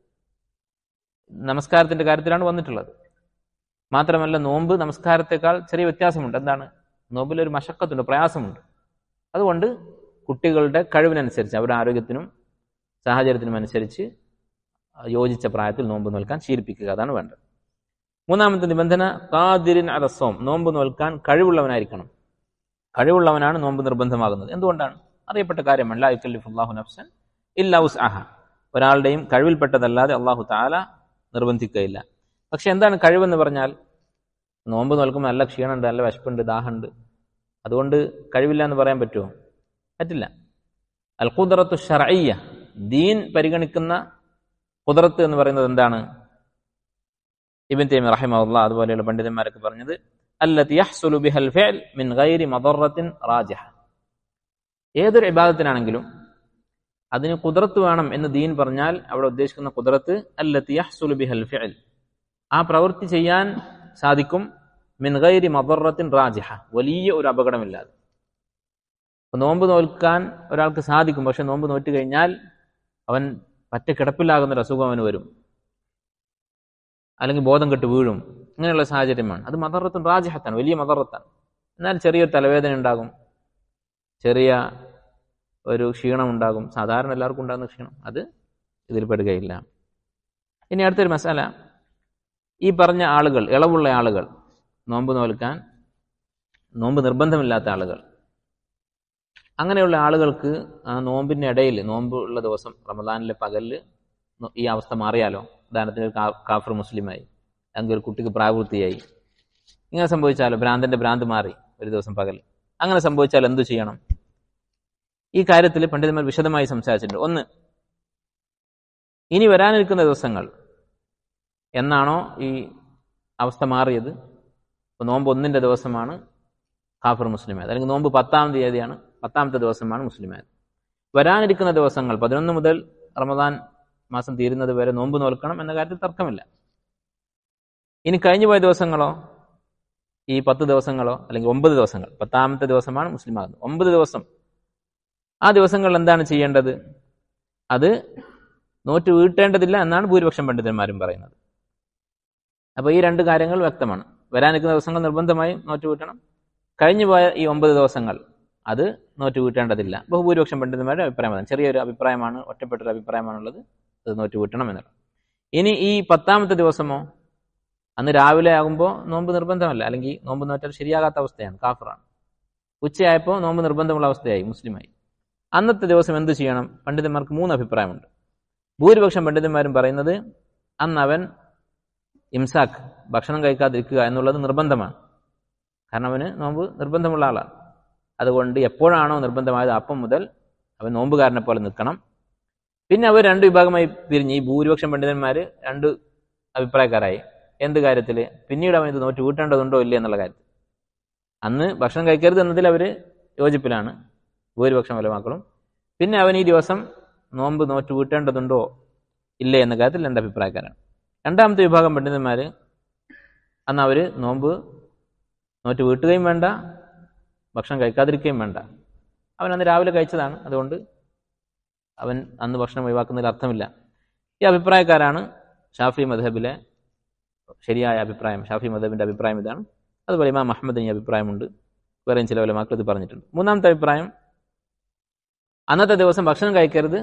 നമസ്കാരത്തിന്റെ കാര്യത്തിലാണ് വന്നിട്ടുള്ളത് മാത്രമല്ല നോമ്പ് നമസ്കാരത്തെക്കാൾ ചെറിയ വ്യത്യാസമുണ്ട് എന്താണ് നോമ്പിലൊരു മശക്കത്തുണ്ട് പ്രയാസമുണ്ട് അതുകൊണ്ട് കുട്ടികളുടെ കഴിവിനനുസരിച്ച് അവരുടെ ആരോഗ്യത്തിനും സാഹചര്യത്തിനും അനുസരിച്ച് യോജിച്ച പ്രായത്തിൽ നോമ്പ് നോൽക്കാൻ ശീലിപ്പിക്കുക അതാണ് വേണ്ടത് മൂന്നാമത്തെ നിബന്ധന കാതിരിൻ അലസോം നോമ്പ് നോൽക്കാൻ കഴിവുള്ളവനായിരിക്കണം കഴിവുള്ളവനാണ് നോമ്പ് നിർബന്ധമാകുന്നത് എന്തുകൊണ്ടാണ് അറിയപ്പെട്ട കാര്യമല്ല യുക്കല്ലിഫുല്ലാഹു നഫ്സൻ ഇല്ല ഉസ് അഹ ഒരാളുടെയും കഴിവിൽപ്പെട്ടതല്ലാതെ അള്ളാഹു താല നിർബന്ധിക്കുകയില്ല പക്ഷെ എന്താണ് കഴിവെന്ന് പറഞ്ഞാൽ നോമ്പ് നോൽക്കുമ്പോൾ നല്ല ക്ഷീണമുണ്ട് നല്ല വിശപ്പുണ്ട് ദാഹമുണ്ട് അതുകൊണ്ട് കഴിവില്ല എന്ന് പറയാൻ പറ്റുമോ പറ്റില്ല അൽ ഖുദറത്തു ഷറയ്യ ദീൻ പരിഗണിക്കുന്ന കുദറത്ത് എന്ന് പറയുന്നത് എന്താണ് ഇബിൻ തൈമി റഹിമഹുല്ല അതുപോലെയുള്ള പണ്ഡിതന്മാരൊക്കെ പറഞ്ഞത് അല്ലത്തി യഹ്സുലു ബിഹൽ ഫിഅൽ മിൻ ഗൈരി മദറത്തിൻ റാജിഹ ഏതൊരു ഇബാദത്തിനാണെങ്കിലും അതിന് കുതിരത്ത് വേണം എന്ന് ദീൻ പറഞ്ഞാൽ അവിടെ ഉദ്ദേശിക്കുന്ന കുതിരത്ത് അല്ലത്തി യഹ്സുലു ബിഹൽ ഫിഅൽ ആ പ്രവൃത്തി ചെയ്യാൻ സാധിക്കും മിൻഗൈരി മദറത്തിൻ റാജിഹ വലിയ ഒരു അപകടമില്ലാതെ അപ്പൊ നോമ്പ് നോൽക്കാൻ ഒരാൾക്ക് സാധിക്കും പക്ഷെ നോമ്പ് നോറ്റ് കഴിഞ്ഞാൽ അവൻ പറ്റ കിടപ്പിലാകുന്ന ഒരു അസുഖം അവന് വരും അല്ലെങ്കിൽ ബോധം കെട്ട് വീഴും ഇങ്ങനെയുള്ള സാഹചര്യമാണ് അത് മദറത്തും റാജിഹത്താണ് വലിയ മദറത്താണ് എന്നാൽ ചെറിയൊരു തലവേദന ഉണ്ടാകും ചെറിയ ഒരു ക്ഷീണം ഉണ്ടാകും സാധാരണ എല്ലാവർക്കും ഉണ്ടാകുന്ന ക്ഷീണം അത് ഇതിൽ പെടുകയില്ല ഇനി അടുത്തൊരു മസാല ഈ പറഞ്ഞ ആളുകൾ ഇളവുള്ള ആളുകൾ നോമ്പ് നോൽക്കാൻ നോമ്പ് നിർബന്ധമില്ലാത്ത ആളുകൾ അങ്ങനെയുള്ള ആളുകൾക്ക് ആ നോമ്പിന്റെ ഇടയിൽ നോമ്പ് ഉള്ള ദിവസം റമദാനിലെ പകലിൽ ഈ അവസ്ഥ മാറിയാലോ ഉദാഹരണത്തിന് ഒരു കാ- കാഫർ മുസ്ലിമായി അല്ലെങ്കിൽ ഒരു കുട്ടിക്ക് പ്രായപൂർത്തിയായി ഇങ്ങനെ സംഭവിച്ചാലോ ഭ്രാന്തന്റെ ഭ്രാന്ത് മാറി ഒരു ദിവസം പകൽ അങ്ങനെ സംഭവിച്ചാൽ എന്തു ചെയ്യണം ഈ കാര്യത്തിൽ പണ്ഡിതന്മാർ വിശദമായി സംസാരിച്ചിട്ടുണ്ട് ഒന്ന് ഇനി വരാനിരിക്കുന്ന ദിവസങ്ങൾ എന്നാണോ ഈ അവസ്ഥ മാറിയത് ഇപ്പൊ നോമ്പ് ഒന്നിന്റെ ദിവസമാണ് കാഫർ മുസ്ലിമായത് അല്ലെങ്കിൽ നോമ്പ് പത്താം തീയതിയാണ് പത്താമത്തെ ദിവസമാണ് മുസ്ലിമായത് വരാനിരിക്കുന്ന ദിവസങ്ങൾ പതിനൊന്ന് മുതൽ റമദാൻ മാസം തീരുന്നത് വരെ നോമ്പ് നോൽക്കണം എന്ന കാര്യത്തിൽ തർക്കമില്ല ഇനി കഴിഞ്ഞു പോയ ദിവസങ്ങളോ ഈ പത്ത് ദിവസങ്ങളോ അല്ലെങ്കിൽ ഒമ്പത് ദിവസങ്ങൾ പത്താമത്തെ ദിവസമാണ് മുസ്ലിം ആകുന്നത് ഒമ്പത് ദിവസം ആ ദിവസങ്ങളിൽ എന്താണ് ചെയ്യേണ്ടത് അത് നോറ്റ് വീട്ടേണ്ടതില്ല എന്നാണ് ഭൂരിപക്ഷം പണ്ഡിതന്മാരും പറയുന്നത് അപ്പൊ ഈ രണ്ട് കാര്യങ്ങൾ വ്യക്തമാണ് വരാനിരിക്കുന്ന ദിവസങ്ങൾ നിർബന്ധമായും നോറ്റ് വീട്ടണം കഴിഞ്ഞു പോയ ഈ ഒമ്പത് ദിവസങ്ങൾ അത് നോറ്റ് വീട്ടേണ്ടതില്ല ബഹുഭൂരിപക്ഷം പണ്ഡിതന്മാരുടെ അഭിപ്രായമാണ് ചെറിയൊരു അഭിപ്രായമാണ് ഒറ്റപ്പെട്ടൊരു അഭിപ്രായമാണുള്ളത് അത് നോറ്റ് വീട്ടണം എന്നുള്ളത് ഇനി ഈ പത്താമത്തെ ദിവസമോ അന്ന് രാവിലെ ആകുമ്പോൾ നോമ്പ് നിർബന്ധമല്ല അല്ലെങ്കിൽ നോമ്പ് നോറ്റാൽ ശരിയാകാത്ത അവസ്ഥയാണ് കാഫറാണ് ഉച്ചയായപ്പോൾ നോമ്പ് നിർബന്ധമുള്ള അവസ്ഥയായി മുസ്ലിമായി അന്നത്തെ ദിവസം എന്ത് ചെയ്യണം പണ്ഡിതന്മാർക്ക് മൂന്ന് അഭിപ്രായമുണ്ട് ഭൂരിപക്ഷം പണ്ഡിതന്മാരും പറയുന്നത് അന്ന് അവൻ ഇംസാക്ക് ഭക്ഷണം കഴിക്കാതിരിക്കുക എന്നുള്ളത് നിർബന്ധമാണ് കാരണം അവന് നോമ്പ് നിർബന്ധമുള്ള ആളാണ് അതുകൊണ്ട് എപ്പോഴാണോ നിർബന്ധമായത് അപ്പം മുതൽ അവൻ നോമ്പുകാരനെ പോലെ നിൽക്കണം പിന്നെ അവർ രണ്ട് വിഭാഗമായി പിരിഞ്ഞ് ഈ ഭൂരിപക്ഷം പണ്ഡിതന്മാർ രണ്ട് അഭിപ്രായക്കാരായി എന്ത് കാര്യത്തിൽ പിന്നീട് അവൻ ഇത് നോറ്റ് വീട്ടേണ്ടതുണ്ടോ ഇല്ലേ എന്നുള്ള കാര്യത്തിൽ അന്ന് ഭക്ഷണം കഴിക്കരുത് എന്നതിൽ അവർ യോജിപ്പിലാണ് ഭൂരിപക്ഷം വലമാക്കളും പിന്നെ അവൻ ഈ ദിവസം നോമ്പ് നോറ്റ് വീട്ടേണ്ടതുണ്ടോ ഇല്ലേ എന്ന കാര്യത്തിൽ രണ്ട് അഭിപ്രായക്കാരാണ് രണ്ടാമത്തെ വിഭാഗം പണ്ഡിതന്മാര് അന്ന് അവര് നോമ്പ് നോറ്റ് വീട്ടുകയും വേണ്ട ഭക്ഷണം കഴിക്കാതിരിക്കുകയും വേണ്ട അവൻ അന്ന് രാവിലെ കഴിച്ചതാണ് അതുകൊണ്ട് അവൻ അന്ന് ഭക്ഷണം ഒഴിവാക്കുന്നതിൽ അർത്ഥമില്ല ഈ അഭിപ്രായക്കാരാണ് ഷാഫി മധബിലെ ശരിയായ അഭിപ്രായം ഷാഫി മധബിന്റെ അഭിപ്രായം ഇതാണ് അതുപോലെ ഇമാം അഹമ്മദിന് ഈ അഭിപ്രായമുണ്ട് വേറെയും ചില വലമാക്കൾ ഇത് പറഞ്ഞിട്ടുണ്ട് മൂന്നാമത്തെ അഭിപ്രായം അന്നത്തെ ദിവസം ഭക്ഷണം കഴിക്കരുത്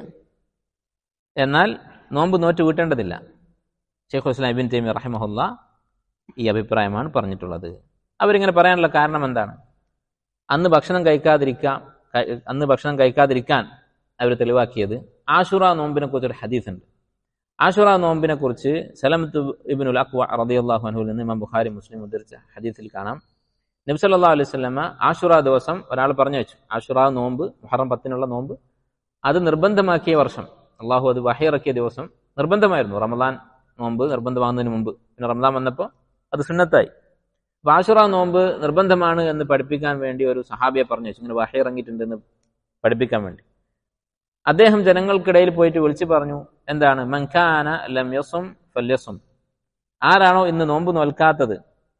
എന്നാൽ നോമ്പ് നോറ്റ് വീട്ടേണ്ടതില്ല ഷെയ്ഖ് ഹുസ്ലാം ഇബിൻ തൈമി റഹിമഹുല്ല ഈ അഭിപ്രായമാണ് പറഞ്ഞിട്ടുള്ളത് അവരിങ്ങനെ പറയാനുള്ള കാരണം എന്താണ് അന്ന് ഭക്ഷണം കഴിക്കാതിരിക്കാം കഴി- അന്ന് ഭക്ഷണം കഴിക്കാതിരിക്കാൻ അവർ തെളിവാക്കിയത് ആഷുറ നോമ്പിനെ കുറിച്ച് ഒരു ഹദീസ് ഉണ്ട് ആഷുറ നോമ്പിനെ കുറിച്ച് സലമത്ത് ഇബിനുൽ അക്വ റളിയല്ലാഹു അൻഹുവിൽ നിന്ന് ഇമാം ബുഖാരി മുസ്ലിം ഉദ്ധരിച്ച ഹദീസിൽ കാണാം നബി സല്ലല്ലാഹു അലൈഹി വസല്ലമ ആഷുറ ദിവസം ഒരാൾ പറഞ്ഞു വെച്ചു ആഷുറ നോമ്പ് മുഹറം പത്തിനുള്ള നോമ്പ് അത് നിർബന്ധമാക്കിയ വർഷം അള്ളാഹു അത് വഹയിറക്കിയ ദിവസം നിർബന്ധമായിരുന്നു റമദാൻ നോമ്പ് നിർബന്ധമാകുന്നതിന് മുമ്പ് പിന്നെ റമദാൻ വന്നപ്പോൾ അത് സുന്നത്തായി അപ്പൊ ആഷുറ നോമ്പ് നിർബന്ധമാണ് എന്ന് പഠിപ്പിക്കാൻ വേണ്ടി ഒരു സഹാബിയെ പറഞ്ഞു വെച്ചു ഇങ്ങനെ വഹ ഇറങ്ങിയിട്ടുണ്ടെന്ന് പഠിപ്പിക്കാൻ വേണ്ടി അദ്ദേഹം ജനങ്ങൾക്കിടയിൽ പോയിട്ട് വിളിച്ചു പറഞ്ഞു എന്താണ് മൻഖാന ലം യസും ഫല്യസും ആരാണോ ഇന്ന് നോമ്പ് നോൽക്കാത്തത്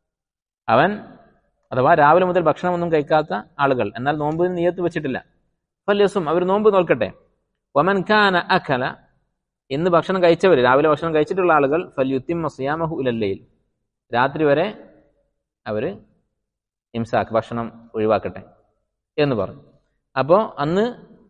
അവൻ അഥവാ രാവിലെ മുതൽ ഭക്ഷണമൊന്നും കഴിക്കാത്ത ആളുകൾ എന്നാൽ നോമ്പിന് നിയത്ത് വെച്ചിട്ടില്ല ഫല്യസും അവർ നോമ്പ് നോൽക്കട്ടെ വമൻ ഖാന അഖല ഇന്ന് ഭക്ഷണം കഴിച്ചവർ രാവിലെ ഭക്ഷണം കഴിച്ചിട്ടുള്ള ആളുകൾ ഫല്യുത്തിം സിയാമഹു ഇലല്ലയിൽ രാത്രി വരെ അവര് ഇംസാക്ക് ഭക്ഷണം ഒഴിവാക്കട്ടെ എന്ന് പറഞ്ഞു അപ്പോൾ അന്ന്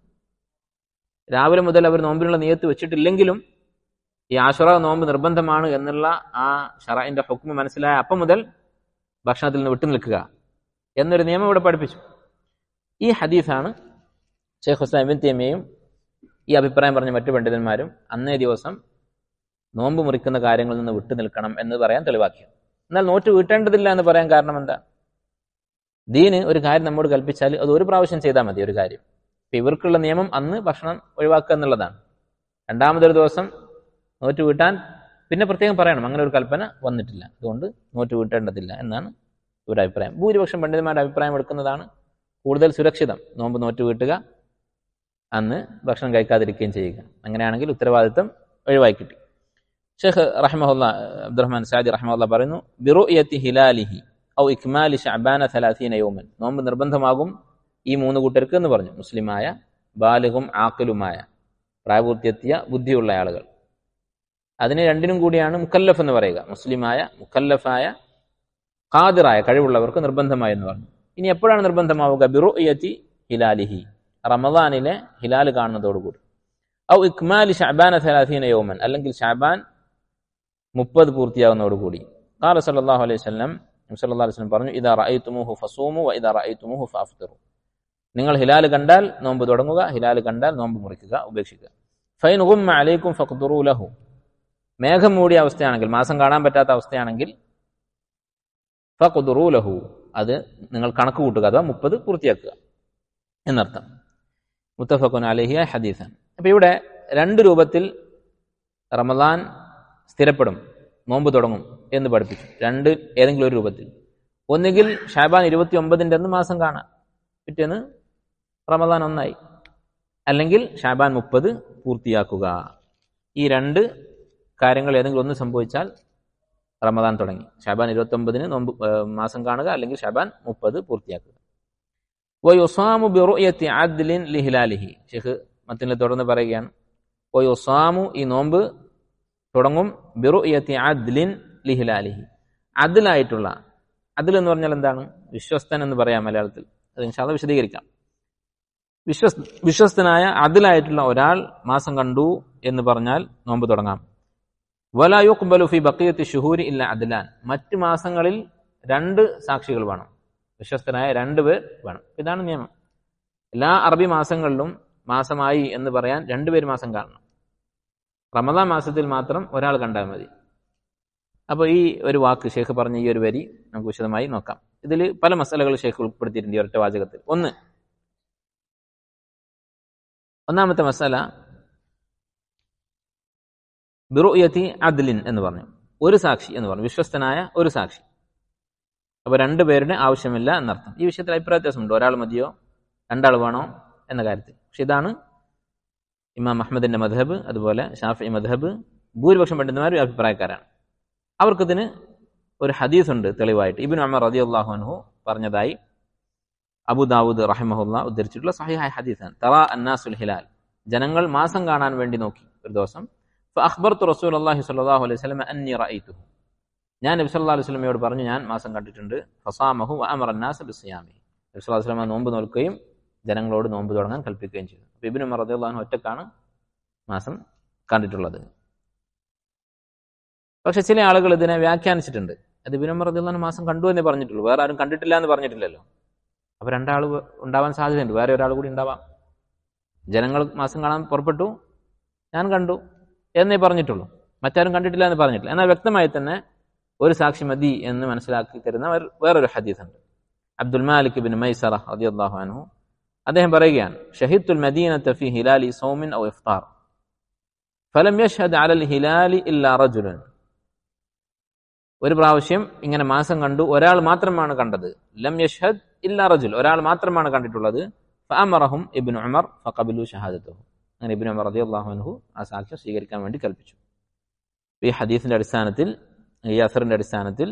രാവിലെ മുതൽ അവർ നോമ്പിനുള്ള നിയത്ത് വെച്ചിട്ടില്ലെങ്കിലും ഈ ആഷുറ നോമ്പ് നിർബന്ധമാണ് എന്നുള്ള ആ ഷറൈന്റെ ഹുക്മ മനസ്സിലായ അപ്പം മുതൽ ഭക്ഷണത്തിൽ നിന്ന് വിട്ടു നിൽക്കുക എന്നൊരു നിയമം ഇവിടെ പഠിപ്പിച്ചു ഈ ഹദീസാണ് ഷെയ്ഖ് ഹുസ്ലാം ഇബിൻ തേമിയയും ഈ അഭിപ്രായം പറഞ്ഞ മറ്റു പണ്ഡിതന്മാരും അന്നേ ദിവസം നോമ്പ് മുറിക്കുന്ന കാര്യങ്ങളിൽ നിന്ന് വിട്ടു നിൽക്കണം എന്ന് പറയാൻ തെളിവാക്കിയത് എന്നാൽ നോറ്റ് വീട്ടേണ്ടതില്ല എന്ന് പറയാൻ കാരണം എന്താ ദീന് ഒരു കാര്യം നമ്മോട് കൽപ്പിച്ചാൽ അത് ഒരു പ്രാവശ്യം ചെയ്താൽ മതി ഒരു കാര്യം ഇപ്പൊ ഇവർക്കുള്ള നിയമം അന്ന് ഭക്ഷണം ഒഴിവാക്കുക എന്നുള്ളതാണ് രണ്ടാമതൊരു ദിവസം നോറ്റ് വീട്ടാൻ പിന്നെ പ്രത്യേകം പറയണം അങ്ങനെ ഒരു കൽപ്പന വന്നിട്ടില്ല അതുകൊണ്ട് നോറ്റ് വീട്ടേണ്ടതില്ല എന്നാണ് ഒരു അഭിപ്രായം ഭൂരിപക്ഷം പണ്ഡിതന്മാരുടെ അഭിപ്രായം എടുക്കുന്നതാണ് കൂടുതൽ സുരക്ഷിതം നോമ്പ് നോറ്റ് വീട്ടുക അന്ന് ഭക്ഷണം കഴിക്കാതിരിക്കുകയും ചെയ്യുക അങ്ങനെയാണെങ്കിൽ ഉത്തരവാദിത്തം ഒഴിവായി കിട്ടി ഷെയ്ഖ് റഹ്മുല്ല അബ്ദുറഹ്മാൻ സാദി റഹ്മുല്ല പറയുന്നു ബിറുയത്തി ഹിലാലിഹി ഔ ഇക്മാലി ഷഅബാന തലാത്തീന യൗമൻ നോമ്പ് നിർബന്ധമാകും ഈ മൂന്ന് കൂട്ടർക്ക് എന്ന് പറഞ്ഞു മുസ്ലിമായ ബാലിഹും ആക്കലുമായ പ്രായപൂർത്തിയെത്തിയ ബുദ്ധിയുള്ള ആളുകൾ അതിന് രണ്ടിനും കൂടിയാണ് മുക്കല്ലഫ് എന്ന് പറയുക മുസ്ലിമായ മുക്കല്ലഫായ ഖാദിറായ കഴിവുള്ളവർക്ക് നിർബന്ധമായി എന്ന് പറഞ്ഞു ഇനി എപ്പോഴാണ് നിർബന്ധമാവുക ബിറുയത്തി ഹിലാലിഹി റമദാനിലെ ഹിലാൽ കാണുന്നതോടുകൂടി ഔ ഇക്മാലി ഷാബാന സലാസീന യോമൻ അല്ലെങ്കിൽ ഷാബാൻ മുപ്പത് പൂർത്തിയാകുന്നതോടുകൂടി ഖാല സല്ലല്ലാഹു അലൈഹി വസല്ലം സല്ലല്ലാഹു അലൈഹി വസല്ലം പറഞ്ഞു ഇദാ റഅയ്തുമൂഹു ഫസൂമു വ ഇദാ റഅയ്തുമൂഹു ഫഅഫ്തിറു നിങ്ങൾ ഹിലാൽ കണ്ടാൽ നോമ്പ് തുടങ്ങുക ഹിലാൽ കണ്ടാൽ നോമ്പ് മുറിക്കുക ഉപേക്ഷിക്കുക ഫൈൻ ഗുമ്മ അലൈക്കും ഫഖ്ദുറു ലഹു മേഘം മൂടിയ അവസ്ഥയാണെങ്കിൽ മാസം കാണാൻ പറ്റാത്ത അവസ്ഥയാണെങ്കിൽ ഫഖ്ദുറു ലഹു അത് നിങ്ങൾ കണക്ക് കൂട്ടുക അഥവാ മുപ്പത് പൂർത്തിയാക്കുക എന്നർത്ഥം മുത്തഫഖുൻ അലഹിയ ഹദീസാണ് അപ്പൊ ഇവിടെ രണ്ട് രൂപത്തിൽ റമദാൻ സ്ഥിരപ്പെടും നോമ്പ് തുടങ്ങും എന്ന് പഠിപ്പിച്ചു രണ്ട് ഏതെങ്കിലും ഒരു രൂപത്തിൽ ഒന്നുകിൽ ഷാബാൻ ഇരുപത്തി ഒമ്പതിൻ്റെ അന്ന് മാസം കാണാം പിറ്റേന്ന് റമദാൻ ഒന്നായി അല്ലെങ്കിൽ ഷാബാൻ മുപ്പത് പൂർത്തിയാക്കുക ഈ രണ്ട് കാര്യങ്ങൾ ഏതെങ്കിലും ഒന്ന് സംഭവിച്ചാൽ റമദാൻ തുടങ്ങി ഷാബാൻ ഇരുപത്തി ഒമ്പതിന് നോമ്പ് ഏഹ് മാസം കാണുക അല്ലെങ്കിൽ ഷാബാൻ മുപ്പത് പൂർത്തിയാക്കുക വയുസാമു ബിറുയത്തി ആദ്ലിൻ ലിഹിലാലിഹി ഷെയ്ഖ് മത്തിനെ തുടർന്ന് പറയുകയാണ് വയുസാമു ഈ നോമ്പ് തുടങ്ങും ബിറുയത്തി ആദ്ലിൻ ലിഹിലാലിഹി അതിലായിട്ടുള്ള അതിൽ എന്ന് പറഞ്ഞാൽ എന്താണ് വിശ്വസ്തൻ എന്ന് പറയാം മലയാളത്തിൽ അത് ഇൻഷാല്ല വിശദീകരിക്കാം വിശ്വസ് വിശ്വസ്തനായ അതിലായിട്ടുള്ള ഒരാൾ മാസം കണ്ടു എന്ന് പറഞ്ഞാൽ നോമ്പ് തുടങ്ങാം വലായുക്ബലു ഫി ബക്കിയത്തി ഷുഹൂരി ഇല്ല അദ്ലാൻ മറ്റ് മാസങ്ങളിൽ രണ്ട് സാക്ഷികൾ വേണം വിശ്വസ്തനായ രണ്ട് പേർ വേണം ഇതാണ് നിയമം എല്ലാ അറബി മാസങ്ങളിലും മാസമായി എന്ന് പറയാൻ രണ്ടുപേര് മാസം കാണണം റമദാൻ മാസത്തിൽ മാത്രം ഒരാൾ കണ്ടാൽ മതി അപ്പോൾ ഈ ഒരു വാക്ക് ഷേഖ് പറഞ്ഞ ഈ ഒരു വരി നമുക്ക് വിശദമായി നോക്കാം ഇതിൽ പല മസാലകൾ ഷേഖ് ഉൾപ്പെടുത്തിയിട്ടുണ്ട് ഈ ഒറ്റ വാചകത്തിൽ ഒന്ന് ഒന്നാമത്തെ മസാല ബിറുയത്തി അദ്ലിൻ എന്ന് പറഞ്ഞു ഒരു സാക്ഷി എന്ന് പറഞ്ഞു വിശ്വസ്തനായ ഒരു സാക്ഷി അപ്പൊ രണ്ടുപേരുടെ ആവശ്യമില്ല എന്നർത്ഥം ഈ വിഷയത്തിൽ അഭിപ്രായ വ്യത്യാസമുണ്ട് ഒരാൾ മതിയോ രണ്ടാൾ വേണോ എന്ന കാര്യത്തിൽ പക്ഷെ ഇതാണ് ഇമാം അഹമ്മദിന്റെ മധബ് അതുപോലെ ഷാഫി മധബ് ഭൂരിപക്ഷം പണ്ഡിതന്മാരും അഭിപ്രായക്കാരാണ് അവർക്കിതിന് ഒരു ഹദീസ് ഉണ്ട് തെളിവായിട്ട് ഇബിൻ അമർ റതി അള്ളാഹുനഹു പറഞ്ഞതായി അബു ദാവൂദ് റഹിമഹുല്ല ഉദ്ധരിച്ചിട്ടുള്ള സഹിഹായ ഹദീസാണ് തറ അന്നാസുൽ ഹിലാൽ ജനങ്ങൾ മാസം കാണാൻ വേണ്ടി നോക്കി ഒരു ദിവസം അഖ്ബർത്ത് റസൂൽ അള്ളാഹി സ്വല്ലല്ലാഹു അലൈഹി വസല്ലം അന്നി റഅയ്തുഹു ഞാൻ നബി സല്ലല്ലാഹു അലൈഹി വസല്ലമയോട് പറഞ്ഞു ഞാൻ മാസം കണ്ടിട്ടുണ്ട് ഫസാമഹു വഅമറ അന്നാസ് ബിസിയാമി നബി സല്ലല്ലാഹു അലൈഹി വസല്ലം നോമ്പ് നോൽക്കുകയും ജനങ്ങളോട് നോമ്പ് തുടങ്ങാൻ കൽപ്പിക്കുകയും ചെയ്തു അപ്പോൾ ഇബ്നു ഉമർ റളിയല്ലാഹു അൻഹു ഒറ്റക്കാണ് മാസം കണ്ടിട്ടുള്ളത് പക്ഷെ ചില ആളുകൾ ഇതിനെ വ്യാഖ്യാനിച്ചിട്ടുണ്ട് അത് ഇബ്നു ഉമർ റളിയല്ലാഹു അൻഹു മാസം കണ്ടു എന്നേ പറഞ്ഞിട്ടുള്ളൂ വേറെ ആരും കണ്ടിട്ടില്ല എന്ന് പറഞ്ഞിട്ടില്ലല്ലോ അപ്പോൾ രണ്ടാൾ ഉണ്ടാവാൻ സാധ്യതയുണ്ട് വേറെ ഒരാൾ കൂടി ഉണ്ടാവാം ജനങ്ങൾ മാസം കാണാൻ പുറപ്പെട്ടു ഞാൻ കണ്ടു എന്നേ പറഞ്ഞിട്ടുള്ളൂ മറ്റാരും കണ്ടിട്ടില്ല എന്ന് പറഞ്ഞിട്ടില്ല എന്നാൽ വ്യക്തമായി തന്നെ ഒരു സാക്ഷി മതി എന്ന് മനസ്സിലാക്കി തരുന്ന ഒരു- വേറൊരു ഹദീസ് ഉണ്ട് അബ്ദുൽ മാലിക് ബിൻ മൈസറ റളിയല്ലാഹു അൻഹു അദ്ദേഹം പറയുകയാണ് ഷഹിദുൽ മദീനത ഫി ഹിലാലി സൗമിൻ ഔ ഇഫ്താർ ഫലം യഷ്ഹദ് അലൽ ഹിലാലി ഇല്ലാ റജുലുൻ ഒരു പ്രാവശ്യം ഇങ്ങനെ മാസം കണ്ടു ഒരാൾ മാത്രമാണ് കണ്ടത് ലം യഷ്ഹദ് ഇല്ലാ റജുൽ ഒരാൾ മാത്രമാണ് കണ്ടിട്ടുള്ളത് ഫഅമറഹും ഇബ്നു ഉമർ ഫഖബിലു ഷഹാദത്തുഹു അങ്ങനെ ഇബ്നു ഉമർ റളിയല്ലാഹു അൻഹു ആ സാക്ഷ്യം സ്വീകരിക്കാൻ വേണ്ടി കൽപ്പിച്ചു ഈ ഹദീസിന്റെ അടിസ്ഥാനത്തിൽ ഈ അസറിന്റെ അടിസ്ഥാനത്തിൽ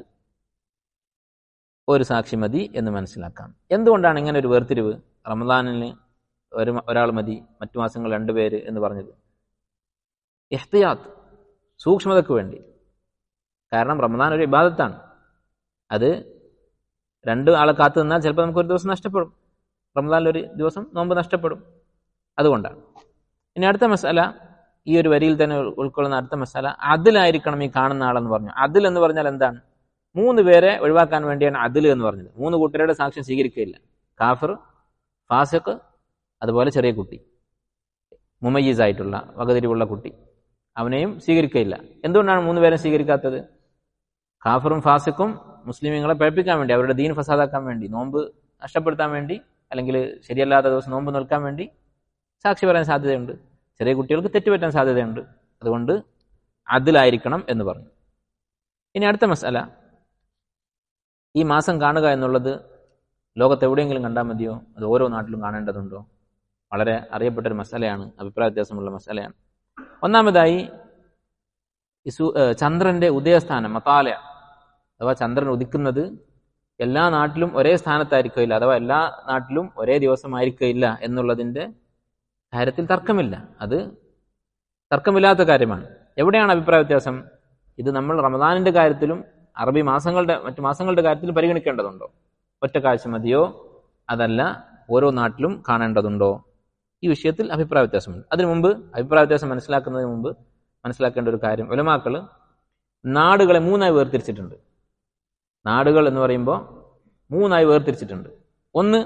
ഒരു സാക്ഷി മതി എന്ന് മനസ്സിലാക്കാം എന്തുകൊണ്ടാണ് ഇങ്ങനെ ഒരു വേർതിരിവ് റമദാനിന് ഒരു ഒരാൾ മതി മറ്റു മാസങ്ങൾ രണ്ടുപേര് എന്ന് പറഞ്ഞത് ഇഹ്തിയാത്ത് സൂക്ഷ്മതയ്ക്ക് വേണ്ടി കാരണം റമദാൻ ഒരു ഇബാദത്താണ് അത് രണ്ട് ആളെ കാത്തു നിന്നാൽ ചിലപ്പോൾ നമുക്ക് ഒരു ദിവസം നഷ്ടപ്പെടും റമദാനിൽ ഒരു ദിവസം നോമ്പ് നഷ്ടപ്പെടും അതുകൊണ്ടാണ് ഇനി അടുത്ത മസാല ഈ ഒരു വരിയിൽ തന്നെ ഉൾ- ഉൾക്കൊള്ളുന്ന അടുത്ത മസാല അതിലായിരിക്കണം ഈ കാണുന്ന ആളെന്ന് പറഞ്ഞു അതിൽ എന്ന് പറഞ്ഞാൽ എന്താണ് മൂന്ന് പേരെ ഒഴിവാക്കാൻ വേണ്ടിയാണ് അതിൽ എന്ന് പറഞ്ഞത് മൂന്ന് കൂട്ടരുടെ സാക്ഷ്യം സ്വീകരിക്കുകയില്ല കാഫിർ ഫാസിഖ് അതുപോലെ ചെറിയ കുട്ടി മുമയ്യീസ് ആയിട്ടുള്ള വകതിരിവുള്ള കുട്ടി അവനെയും സ്വീകരിക്കുകയില്ല എന്തുകൊണ്ടാണ് മൂന്ന് പേരെ സ്വീകരിക്കാത്തത് കാഫറും ഫാസിക്കും മുസ്ലിമീങ്ങളെ പഴപ്പിക്കാൻ വേണ്ടി അവരുടെ ദീൻ ഫസാദാക്കാൻ വേണ്ടി നോമ്പ് നഷ്ടപ്പെടുത്താൻ വേണ്ടി അല്ലെങ്കിൽ ശരിയല്ലാത്ത ദിവസം നോമ്പ് നിൽക്കാൻ വേണ്ടി സാക്ഷി പറയാൻ സാധ്യതയുണ്ട് ചെറിയ കുട്ടികൾക്ക് തെറ്റുപറ്റാൻ സാധ്യതയുണ്ട് അതുകൊണ്ട് അതിലായിരിക്കണം എന്ന് പറഞ്ഞു ഇനി അടുത്ത മസാല ഈ മാസം കാണുക എന്നുള്ളത് ലോകത്ത് എവിടെയെങ്കിലും കണ്ടാൽ മതിയോ അത് ഓരോ നാട്ടിലും കാണേണ്ടതുണ്ടോ വളരെ അറിയപ്പെട്ട ഒരു മസാലയാണ് അഭിപ്രായ വ്യത്യാസമുള്ള മസാലയാണ് ഒന്നാമതായി ഈ സു ഏഹ് ചന്ദ്രന്റെ ഉദയസ്ഥാനം മതാലയ അഥവാ ചന്ദ്രൻ ഉദിക്കുന്നത് എല്ലാ നാട്ടിലും ഒരേ സ്ഥാനത്തായിരിക്കില്ല അഥവാ എല്ലാ നാട്ടിലും ഒരേ ദിവസമായിരിക്കില്ല എന്നുള്ളതിന്റെ കാര്യത്തിൽ തർക്കമില്ല അത് തർക്കമില്ലാത്ത കാര്യമാണ് എവിടെയാണ് അഭിപ്രായ വ്യത്യാസം ഇത് നമ്മൾ റമദാനിന്റെ കാര്യത്തിലും അറബി മാസങ്ങളുടെ മറ്റു മാസങ്ങളുടെ കാര്യത്തിലും പരിഗണിക്കേണ്ടതുണ്ടോ ഒറ്റ കാഴ്ച മതിയോ അതല്ല ഓരോ നാട്ടിലും കാണേണ്ടതുണ്ടോ ഈ വിഷയത്തിൽ അഭിപ്രായ വ്യത്യാസമുണ്ട് അതിനു മുമ്പ് അഭിപ്രായ വ്യത്യാസം മനസ്സിലാക്കുന്നതിന് മുമ്പ് മനസ്സിലാക്കേണ്ട ഒരു കാര്യം ഉലമാക്കൾ നാടുകളെ മൂന്നായി വേർതിരിച്ചിട്ടുണ്ട് നാടുകൾ എന്ന് പറയുമ്പോൾ മൂന്നായി വേർതിരിച്ചിട്ടുണ്ട് ഒന്ന്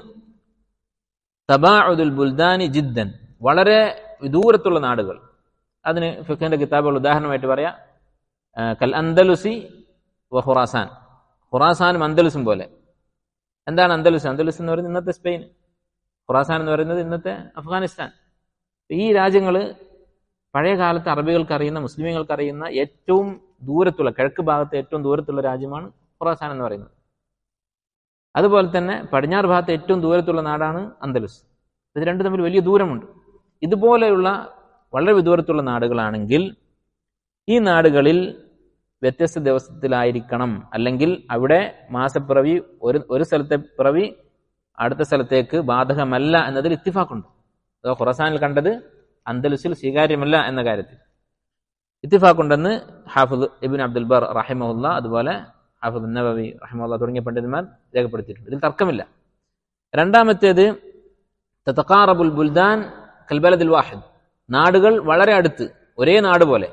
തബാഉദുൽ ബുൽദാനി ജിദ്ദൻ വളരെ വിദൂരത്തുള്ള നാടുകൾ അതിന് ഫിഖിന്റെ കിതാബുകൾ ഉദാഹരണമായിട്ട് പറയാം ആ, കൽ അന്തലുസി വ ഖുറാസാൻ ഖുറാസാനും അന്തലുസും പോലെ എന്താണ് അന്തലുസ് അന്തലുസ് എന്ന് പറയുന്നത് ഇന്നത്തെ സ്പെയിൻ ഖുറാസാൻ എന്ന് പറയുന്നത് ഇന്നത്തെ അഫ്ഗാനിസ്ഥാൻ ഈ രാജ്യങ്ങൾ പഴയ കാലത്ത് അറബികൾക്ക് അറിയുന്ന മുസ്ലിമുകൾക്ക് അറിയുന്ന ഏറ്റവും ദൂരത്തുള്ള കിഴക്ക് ഭാഗത്തെ ഏറ്റവും ദൂരത്തുള്ള രാജ്യമാണ് ഖുറാസാൻ എന്ന് പറയുന്നത് അതുപോലെ തന്നെ പടിഞ്ഞാറ് ഭാഗത്തെ ഏറ്റവും ദൂരത്തുള്ള നാടാണ് അന്തലുസ് ഇത് രണ്ടും തമ്മിൽ വലിയ ദൂരമുണ്ട് ഇതുപോലെയുള്ള വളരെ വിദൂരത്തുള്ള നാടുകളാണെങ്കിൽ ഈ നാടുകളിൽ വ്യത്യസ്ത ദിവസത്തിലായിരിക്കണം അല്ലെങ്കിൽ അവിടെ മാസപ്പിറവി ഒരു ഒരു സ്ഥലത്തെ പിറവി അടുത്ത സ്ഥലത്തേക്ക് ബാധകമല്ല എന്നതിൽ ഇത്തിഫാക്കുണ്ട് അതോ ഖുറസാനിൽ കണ്ടത് അന്തലുസിൽ സ്വീകാര്യമല്ല എന്ന കാര്യത്തിൽ ഇത്തിഫാക്കുണ്ടെന്ന് ഹാഫിദ് ഇബിൻ അബ്ദുൽ ബർ റഹിമഹുല്ല അതുപോലെ ഹാഫിദ് നബവി റഹിമുല്ല തുടങ്ങിയ പണ്ഡിതന്മാർ രേഖപ്പെടുത്തിയിട്ടുണ്ട് ഇതിൽ തർക്കമില്ല രണ്ടാമത്തേത് തതഖാറബുൽ ബുൽദാൻ കൽബലദിൽ വാഹിദ് നാടുകൾ വളരെ അടുത്ത് ഒരേ നാട് പോലെ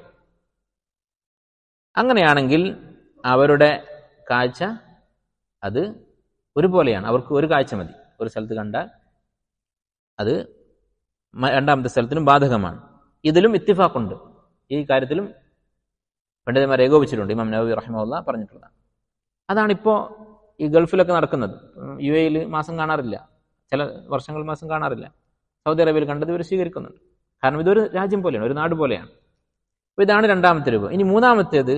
അങ്ങനെയാണെങ്കിൽ അവരുടെ കാഴ്ച അത് ഒരുപോലെയാണ് അവർക്ക് ഒരു കാഴ്ച മതി ഒരു സ്ഥലത്ത് കണ്ടാൽ അത് മ- രണ്ടാമത്തെ സ്ഥലത്തിനും ബാധകമാണ് ഇതിലും ഇത്തിഫാക്കുണ്ട് ഈ കാര്യത്തിലും പണ്ഡിതന്മാർ ഏകോപിച്ചിട്ടുണ്ട് ഇമാം നബി റഹിമുല്ല പറഞ്ഞിട്ടുള്ളതാണ് അതാണിപ്പോൾ ഈ ഗൾഫിലൊക്കെ നടക്കുന്നത് യു എയിൽ മാസം കാണാറില്ല ചില വർഷങ്ങൾ മാസം കാണാറില്ല സൗദി അറേബ്യയിൽ കണ്ടത് ഇവർ സ്വീകരിക്കുന്നുണ്ട് കാരണം ഇതൊരു രാജ്യം പോലെയാണ് ഒരു നാട് പോലെയാണ് അപ്പോൾ ഇതാണ് രണ്ടാമത്തെ രൂപം ഇനി മൂന്നാമത്തേത്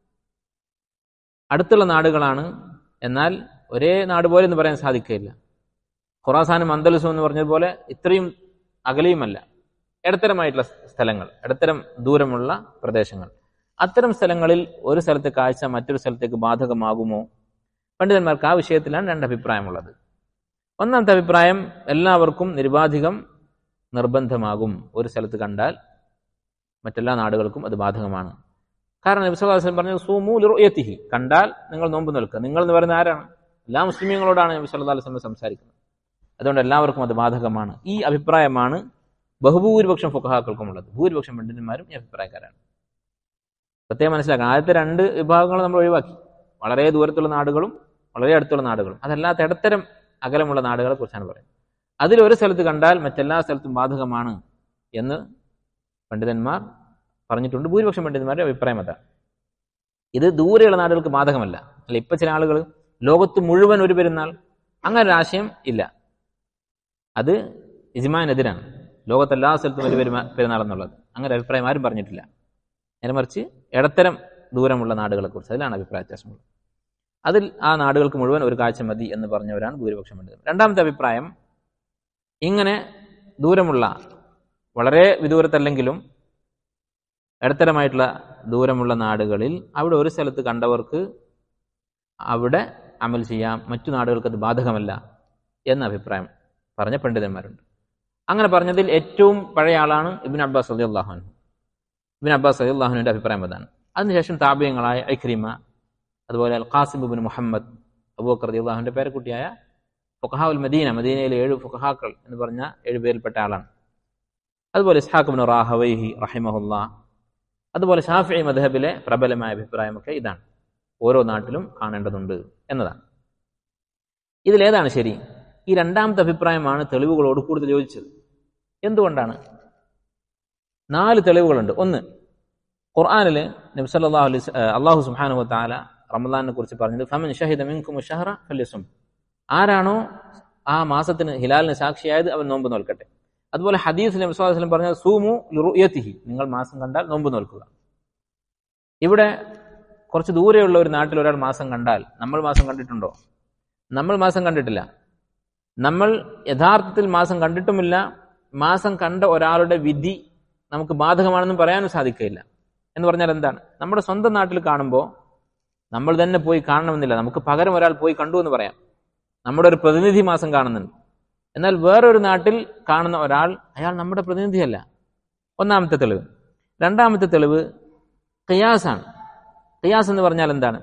അടുത്തുള്ള നാടുകളാണ് എന്നാൽ ഒരേ നാട് പോലെ എന്ന് പറയാൻ സാധിക്കില്ല ഖുറാസാനും അന്തലുസും എന്ന് പറഞ്ഞതുപോലെ ഇത്രയും അകലെയുമല്ല ഇടത്തരമായിട്ടുള്ള സ്ഥലങ്ങൾ ഇടത്തരം ദൂരമുള്ള പ്രദേശങ്ങൾ അത്തരം സ്ഥലങ്ങളിൽ ഒരു സ്ഥലത്തെ കാഴ്ച മറ്റൊരു സ്ഥലത്തേക്ക് ബാധകമാകുമോ പണ്ഡിതന്മാർക്ക് ആ വിഷയത്തിലാണ് രണ്ട് അഭിപ്രായമുള്ളത് ഒന്നാമത്തെ അഭിപ്രായം എല്ലാവർക്കും നിരുപാധികം നിർബന്ധമാകും ഒരു സ്ഥലത്ത് കണ്ടാൽ മറ്റെല്ലാ നാടുകൾക്കും അത് ബാധകമാണ് കാരണം നബി സല്ലല്ലാഹു അലൈഹി വസല്ലം പറഞ്ഞത് സൂമു ലിറുയത്തിഹി കണ്ടാൽ നിങ്ങൾ നോമ്പ് നിൽക്കുക നിങ്ങൾ എന്ന് പറയുന്ന ആരാണ് എല്ലാ മുസ്ലിമീങ്ങളോടാണ് നബി സല്ലല്ലാഹു അലൈഹി വസല്ലം സംസാരിക്കുന്നത് അതുകൊണ്ട് എല്ലാവർക്കും അത് ബാധകമാണ് ഈ അഭിപ്രായമാണ് ബഹുഭൂരിപക്ഷം ഫുഖഹാക്കൾക്കും ഉള്ളത് ഭൂരിപക്ഷം പണ്ഡിതന്മാരും ഈ അഭിപ്രായക്കാരാണ് പ്രത്യേകം മനസ്സിലാക്കാം ആദ്യത്തെ രണ്ട് വിഭാഗങ്ങൾ നമ്മൾ ഒഴിവാക്കി വളരെ ദൂരത്തുള്ള നാടുകളും വളരെ അടുത്തുള്ള നാടുകളും അതല്ലാത്ത ഇടത്തരം അകലമുള്ള നാടുകളെ കുറിച്ചാണ് പറയുന്നത് അതിൽ ഒരു സ്ഥലത്ത് കണ്ടാൽ മറ്റെല്ലാ സ്ഥലത്തും ബാധകമാണ് എന്ന് പണ്ഡിതന്മാർ പറഞ്ഞിട്ടുണ്ട് ഭൂരിപക്ഷം പണ്ഡിതന്മാരുടെ അഭിപ്രായം അതാണ് ഇത് ദൂരെയുള്ള നാടുകൾക്ക് ബാധകമല്ല അല്ല ഇപ്പൊ ചില ആളുകൾ ലോകത്ത് മുഴുവൻ ഒരു പെരുന്നാൾ അങ്ങനെ ഒരു ആശയം ഇല്ല അത് ഇജ്മാനെതിരാണ് ലോകത്തെല്ലാ സ്ഥലത്തും ഒരു പെരുമാ പെരുന്നാൾ എന്നുള്ളത് അങ്ങനെ അഭിപ്രായം ആരും പറഞ്ഞിട്ടില്ല നേരെ മറിച്ച് ഇടത്തരം ദൂരമുള്ള നാടുകളെ കുറിച്ച് അതിലാണ് അഭിപ്രായ വ്യത്യാസമുള്ളത് അതിൽ ആ നാടുകൾക്ക് മുഴുവൻ ഒരു കാഴ്ച മതി എന്ന് പറഞ്ഞവരാണ് ഭൂരിപക്ഷം പണ്ഡിതർ രണ്ടാമത്തെ അഭിപ്രായം ഇങ്ങനെ ദൂരമുള്ള വളരെ വിദൂരത്തല്ലെങ്കിലും ഇടത്തരമായിട്ടുള്ള ദൂരമുള്ള നാടുകളിൽ അവിടെ ഒരു സ്ഥലത്ത് കണ്ടവർക്ക് അവിടെ അമൽ ചെയ്യാം മറ്റു നാടുകൾക്ക് അത് ബാധകമല്ല എന്ന അഭിപ്രായം പറഞ്ഞ പണ്ഡിതന്മാരുണ്ട് അങ്ങനെ പറഞ്ഞതിൽ ഏറ്റവും പഴയ ആളാണ് ഇബിൻ അബ്ബാസ് അലി അള്ളാഹുനു ഇബിൻ അബ്ബാസ് അലി അള്ളാഹുവിന്റെ അഭിപ്രായം അതാണ് അതിനുശേഷം താപ്യങ്ങളായ ഐക്രിമ അതുപോലെ al Qasim bin Muhammad Abu Bakr റതി അള്ളാഹുവിന്റെ പേരക്കുട്ടിയായ ഫുഖഹാവുൽ മദീന മദീനയിലെ ഏഴ് ഫുഖഹാക്കൾ എന്ന് പറഞ്ഞ ഏഴ് പേരിൽപ്പെട്ട ആളാണ് അതുപോലെ ഇസ്ഹാഖ് ബിൻ റാഹവൈഹി റഹിമഹുല്ല അതുപോലെ ഷാഫി മദ്ഹബിലെ പ്രബലമായ അഭിപ്രായമൊക്കെ ഇതാണ് ഓരോ നാട്ടിലും കാണേണ്ടതുണ്ട് എന്നതാണ് ഇതിലേതാണ് ശരി ഈ രണ്ടാമത്തെ അഭിപ്രായമാണ് തെളിവുകളോട് കൂടുതൽ യോജിച്ചത് എന്തുകൊണ്ടാണ് നാല് തെളിവുകളുണ്ട് ഒന്ന് ഖുർആാനില് നബ്സല്ലാഹു അലൈഹി അള്ളാഹു സുബ്ഹാനഹു താല റമദാനെ കുറിച്ച് പറഞ്ഞത് ഫമൻ ഷഹിദ മിൻകും ഷഹറ ഫല്യസും ആരാണോ ആ മാസത്തിന് ഹിലാലിന് സാക്ഷിയായത് അവൻ നോമ്പ് നോൽക്കട്ടെ അതുപോലെ ഹദീസ് നബി സ്വല്ലല്ലാഹു അലൈഹി വസല്ലം പറഞ്ഞ സൂമു ലിറുയതിഹി നിങ്ങൾ മാസം കണ്ടാൽ നോമ്പ് നോൽക്കുക ഇവിടെ കുറച്ച് ദൂരെയുള്ള ഒരു നാട്ടിൽ ഒരാൾ മാസം കണ്ടാൽ നമ്മൾ മാസം കണ്ടിട്ടുണ്ടോ നമ്മൾ മാസം കണ്ടിട്ടില്ല നമ്മൾ യഥാർത്ഥത്തിൽ മാസം കണ്ടിട്ടുമില്ല മാസം കണ്ട ഒരാളുടെ വിധി നമുക്ക് ബാധകമാണെന്നും പറയാനും സാധിക്കില്ല എന്ന് പറഞ്ഞാൽ എന്താണ് നമ്മുടെ സ്വന്തം നാട്ടിൽ കാണുമ്പോൾ നമ്മൾ തന്നെ പോയി കാണണമെന്നില്ല നമുക്ക് പകരം ഒരാൾ പോയി കണ്ടു എന്ന് പറയാം നമ്മുടെ ഒരു പ്രതിനിധി മാസം കാണുന്നുണ്ട് എന്നാൽ വേറൊരു നാട്ടിൽ കാണുന്ന ഒരാൾ അയാൾ നമ്മുടെ പ്രതിനിധിയല്ല ഒന്നാമത്തെ തെളിവ് രണ്ടാമത്തെ തെളിവ് ഖിയാസാണ് ഖിയാസ് എന്ന് പറഞ്ഞാൽ എന്താണ്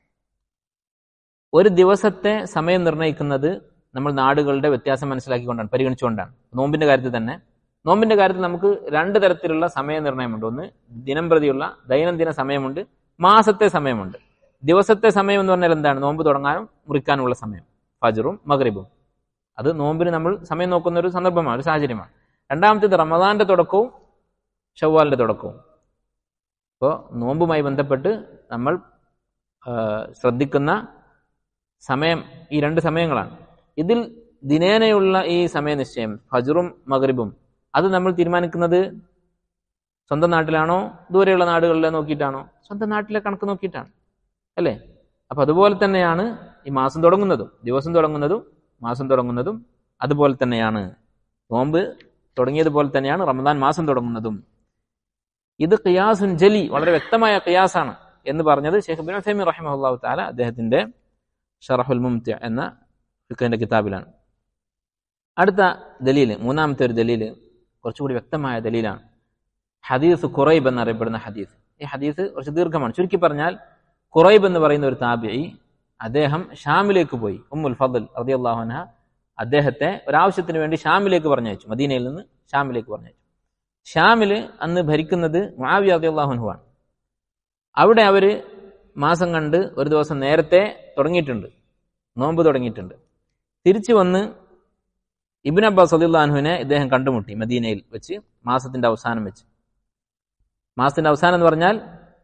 ഒരു ദിവസത്തെ സമയം നിർണ്ണയിക്കുന്നത് നമ്മൾ നാടുകളുടെ വ്യത്യാസം മനസ്സിലാക്കിക്കൊണ്ടാണ് പരിഗണിച്ചുകൊണ്ടാണ് നോമ്പിന്റെ കാര്യത്തിൽ തന്നെ നോമ്പിന്റെ കാര്യത്തിൽ നമുക്ക് രണ്ട് തരത്തിലുള്ള സമയ നിർണ്ണയമുണ്ട് ഒന്ന് ദിനം പ്രതിയുള്ള ദൈനംദിന സമയമുണ്ട് മാസത്തെ സമയമുണ്ട് ദിവസത്തെ സമയം എന്ന് പറഞ്ഞാൽ എന്താണ് നോമ്പ് തുടങ്ങാനും മുറിക്കാനുമുള്ള സമയം ഫജറും മഗ്രിബും അത് നോമ്പിന് നമ്മൾ സമയം നോക്കുന്ന ഒരു സന്ദർഭമാണ് ഒരു സാഹചര്യമാണ് രണ്ടാമത്തേത് റമദാന്റെ തുടക്കവും ഷവ്വാലിന്റെ തുടക്കവും അപ്പോൾ നോമ്പുമായി ബന്ധപ്പെട്ട് നമ്മൾ ആ, ശ്രദ്ധിക്കുന്ന സമയം ഈ രണ്ട് സമയങ്ങളാണ് ഇതിൽ ദിനേനയുള്ള ഈ സമയനിശ്ചയം ഫജറും മഗ്രിബും അത് നമ്മൾ തീരുമാനിക്കുന്നത് സ്വന്തം നാട്ടിലാണോ ദൂരെയുള്ള നാടുകളിലെ നോക്കിയിട്ടാണോ സ്വന്തം നാട്ടിലെ കണക്ക് നോക്കിയിട്ടാണ് അല്ലേ അപ്പൊ അതുപോലെ തന്നെയാണ് ഈ മാസം തുടങ്ങുന്നതും ദിവസം തുടങ്ങുന്നതും മാസം തുടങ്ങുന്നതും അതുപോലെ തന്നെയാണ് നോമ്പ് തുടങ്ങിയതുപോലെ തന്നെയാണ് റമദാൻ മാസം തുടങ്ങുന്നതും ഇത് ഖിയാസുൻ ജലി വളരെ വ്യക്തമായ ഖിയാസാണ് എന്ന് പറഞ്ഞത് ഷെയ്ഖ് ബിൻ ഫൈമി റഹിമഹുല്ലാഹു താല അദ്ദേഹത്തിന്റെ ഷറഹുൽ മുംത്യ എന്ന ഫിഖിന്റെ കിതാബിലാണ് അടുത്ത ദലീല് മൂന്നാമത്തെ ഒരു ദലീല് കുറച്ചുകൂടി വ്യക്തമായ ദലീലാണ് ഹദീസ് ഖുറൈബ് എന്നറിയപ്പെടുന്ന ഹദീസ് ഈ ഹദീസ് കുറച്ച് ദീർഘമാണ് ചുരുക്കി പറഞ്ഞാൽ ഖുറൈബ് എന്ന് പറയുന്ന ഒരു താബിഈ അദ്ദേഹം ഷാമിലേക്ക് പോയി ഉമ്മുൽ ഫضൽ റളിയല്ലാഹു അൻഹ അദ്ദേഹത്തെ ഒരാവശ്യത്തിന് വേണ്ടി ഷാമിലേക്ക് പറഞ്ഞയച്ചു മദീനയിൽ നിന്ന് ഷാമിലേക്ക് പറഞ്ഞയച്ചു ഷാമില് അന്ന് ഭരിക്കുന്നത് മുആവിയ റളിയല്ലാഹു അൻഹു ആണ് അവിടെ അവര് മാസം കണ്ട് ഒരു ദിവസം നേരത്തെ തുടങ്ങിയിട്ടുണ്ട് നോമ്പ് തുടങ്ങിയിട്ടുണ്ട് തിരിച്ചു വന്ന് ഇബിൻ അബ്ബാസ് സലിള്ളാഹുവിനെ ഇദ്ദേഹം കണ്ടുമുട്ടി മദീനയിൽ വെച്ച് മാസത്തിന്റെ അവസാനം വെച്ച് മാസത്തിന്റെ അവസാനം എന്ന് പറഞ്ഞാൽ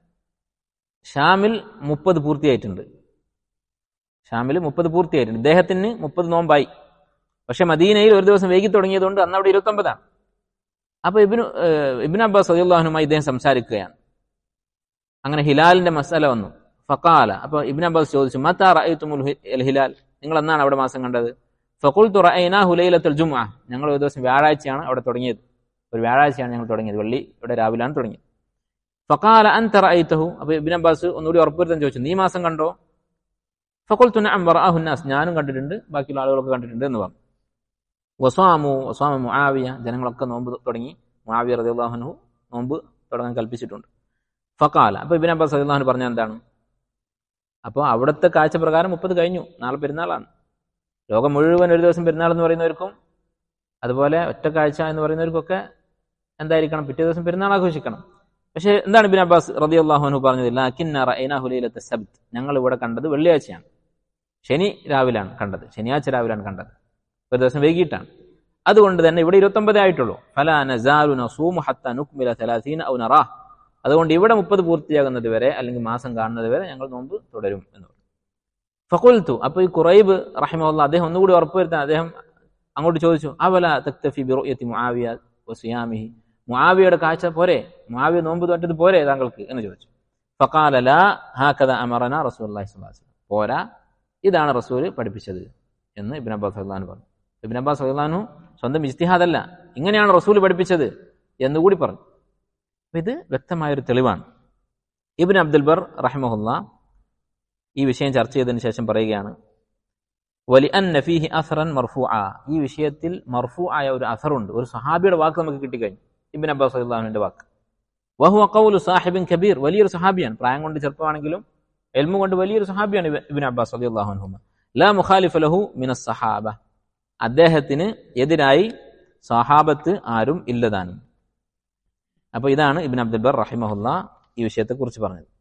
ഷാമിൽ മുപ്പത് പൂർത്തിയായിട്ടുണ്ട് ഷാമിൽ മുപ്പത് പൂർത്തിയായിട്ടുണ്ട് ഇദ്ദേഹത്തിന് മുപ്പത് നോമ്പായി പക്ഷെ മദീനയിൽ ഒരു ദിവസം വൈകി തുടങ്ങിയതുകൊണ്ട് അന്ന് അവിടെ ഇരുപത്തൊമ്പതാണ് അപ്പൊ ഇബിന് ഇബിൻ അബ്ബാസ് സലിള്ളാഹുനുമായി ഇദ്ദേഹം സംസാരിക്കുകയാണ് അങ്ങനെ ഹിലാലിന്റെ മസാല വന്നു ഫക്കാല അപ്പൊ ഇബിൻ അബ്ബാസ് ചോദിച്ചു മത്താ റഅയ്തുമുൽ ഹി- അൽ ഹിലാൽ നിങ്ങൾ എന്നാണ് അവിടെ മാസം കണ്ടത് ഫഖുൽതു റഅയ്നാഹു ലൈലത്തുൽ ജുമുഅ ഞങ്ങൾ ഒരു ദിവസം വ്യാഴാഴ്ചയാണ് അവിടെ തുടങ്ങിയത് ഒരു വ്യാഴാഴ്ചയാണ് ഞങ്ങൾ തുടങ്ങിയത് വെള്ളി ഇവിടെ രാവിലെയാണ് തുടങ്ങിയത് ഫഖാല അൻത റഅയ്തഹു അപ്പൊ ഇബിൻ അബ്ബാസ് ഒന്നുകൂടി ഉറപ്പുവരുത്താൻ ചോദിച്ചു നീ മാസം കണ്ടോ ഫഖുൽതു നഅം വറഅഹു നാസ് ഞാനും കണ്ടിട്ടുണ്ട് ബാക്കിയുള്ള ആളുകളൊക്കെ കണ്ടിട്ടുണ്ട് എന്ന് പറഞ്ഞു വസ്വാമു വസ്വാമ മുആവിയ ജനങ്ങളൊക്കെ നോമ്പ് തുടങ്ങി മുആവിയ റളിയല്ലാഹു അൻഹു നോമ്പ് തുടങ്ങാൻ കൽപ്പിച്ചിട്ടുണ്ട് ഫക്കാല അപ്പൊ ഇബിൻ അബ്ബാസ് റളിയല്ലാഹു അൻഹു പറഞ്ഞ എന്താണ് അപ്പോൾ അവിടുത്തെ കാഴ്ച പ്രകാരം മുപ്പത് കഴിഞ്ഞു നാളെ പെരുന്നാളാണ് ലോകം മുഴുവൻ ഒരു ദിവസം പെരുന്നാൾ എന്ന് പറയുന്നവർക്കും അതുപോലെ ഒറ്റ കാഴ്ച എന്ന് പറയുന്നവർക്കൊക്കെ എന്തായിരിക്കണം പിറ്റേ ദിവസം പെരുന്നാൾ ആഘോഷിക്കണം പക്ഷേ എന്താണ് ഇബിൻ അബ്ബാസ് റളിയല്ലാഹു അൻഹു പറഞ്ഞത് ലാക്കിന്ന റഅയ്നാഹു ലൈലത്ത സബ്ത് ഞങ്ങൾ ഇവിടെ കണ്ടത് വെള്ളിയാഴ്ചയാണ് ശനി രാവിലാണ് കണ്ടത് ശനിയാഴ്ച രാവിലാണ് കണ്ടത് ഒരു ദിവസം വൈകിട്ടാണ് അതുകൊണ്ട് തന്നെ ഇവിടെ ഇരുപത്തൊമ്പതേ ആയിട്ടുള്ളൂ ഫല നസാലു നസൂമു ഹത്ത നുക്മില തലാസീന ഔ നറാ അതുകൊണ്ട് ഇവിടെ മുപ്പത് പൂർത്തിയാകുന്നത് വരെ അല്ലെങ്കിൽ മാസം കാണുന്നത് വരെ ഞങ്ങൾ നോമ്പ് തുടരും എന്ന് പറഞ്ഞു ഫക്കുൽത്തു അപ്പൊ ഈ കുറൈബ് റഹിമുള്ള അദ്ദേഹം ഒന്നുകൂടി ഉറപ്പുവരുത്താൻ അദ്ദേഹം അങ്ങോട്ട് ചോദിച്ചു അവല തക്തഫി ബിറുയത്തി മുആവിയ വസിയാമിഹി മുആവിയുടെ കാഴ്ച പോരെ മുആവിയ നോമ്പ് തോറ്റത് പോരെ താങ്കൾക്ക് എന്ന് ചോദിച്ചു ഫഖാല ലാ ഹാകദ അമറന റസൂലുള്ളാഹി സ്വല്ലല്ലാഹു അലൈഹി വസല്ലം പോരാ ഇതാണ് റസൂൽ പഠിപ്പിച്ചത് എന്ന് ഇബ്ൻ അബ്ബാസ് റളിയല്ലാഹു പറഞ്ഞു ഇബ്ൻ അബ്ബാസ് റളിയല്ലാഹു സ്വന്തം ഇജ്തിഹാദല്ല ഇങ്ങനെയാണ് റസൂൽ പഠിപ്പിച്ചത് എന്നുകൂടി പറഞ്ഞു അപ്പൊ ഇത് വ്യക്തമായൊരു തെളിവാണ് ഇബിൻ അബ്ദുൽ ബർ റഹിമഹുല്ല ഈ വിഷയം ചർച്ച ചെയ്തതിന് ശേഷം പറയുകയാണ് വലി അൻ നഫീഹി അസറൻ മർഫു ആ ഈ വിഷയത്തിൽ മർഫു ആയ ഒരു അസറുണ്ട് ഒരു സഹാബിയുടെ വാക്ക് നമുക്ക് കിട്ടിക്കഴിഞ്ഞു ഇബിൻ അബ്ബാസ് അള്ളാഹുവിന്റെ വാക്ക് വഹു അക്കൗലു സാഹിബിൻ കബീർ വലിയൊരു സഹാബിയാണ് പ്രായം കൊണ്ട് ചെറുപ്പമാണെങ്കിലും എൽമു കൊണ്ട് വലിയൊരു സഹാബിയാണ് ഇബ- ഇബിൻ അബ്ബാസ് അലി അള്ളാഹുഹുമ ലാ മുഖാലിഫ് ലഹു മിന സഹാബ അദ്ദേഹത്തിന് എതിരായി സഹാബത്ത് ആരും ഇല്ലതാനും അപ്പൊ ഇതാണ് ഇബിൻ അബ്ദുൽ ബർ റഹിമഹുല്ല ഈ വിഷയത്തെ കുറിച്ച് പറഞ്ഞത്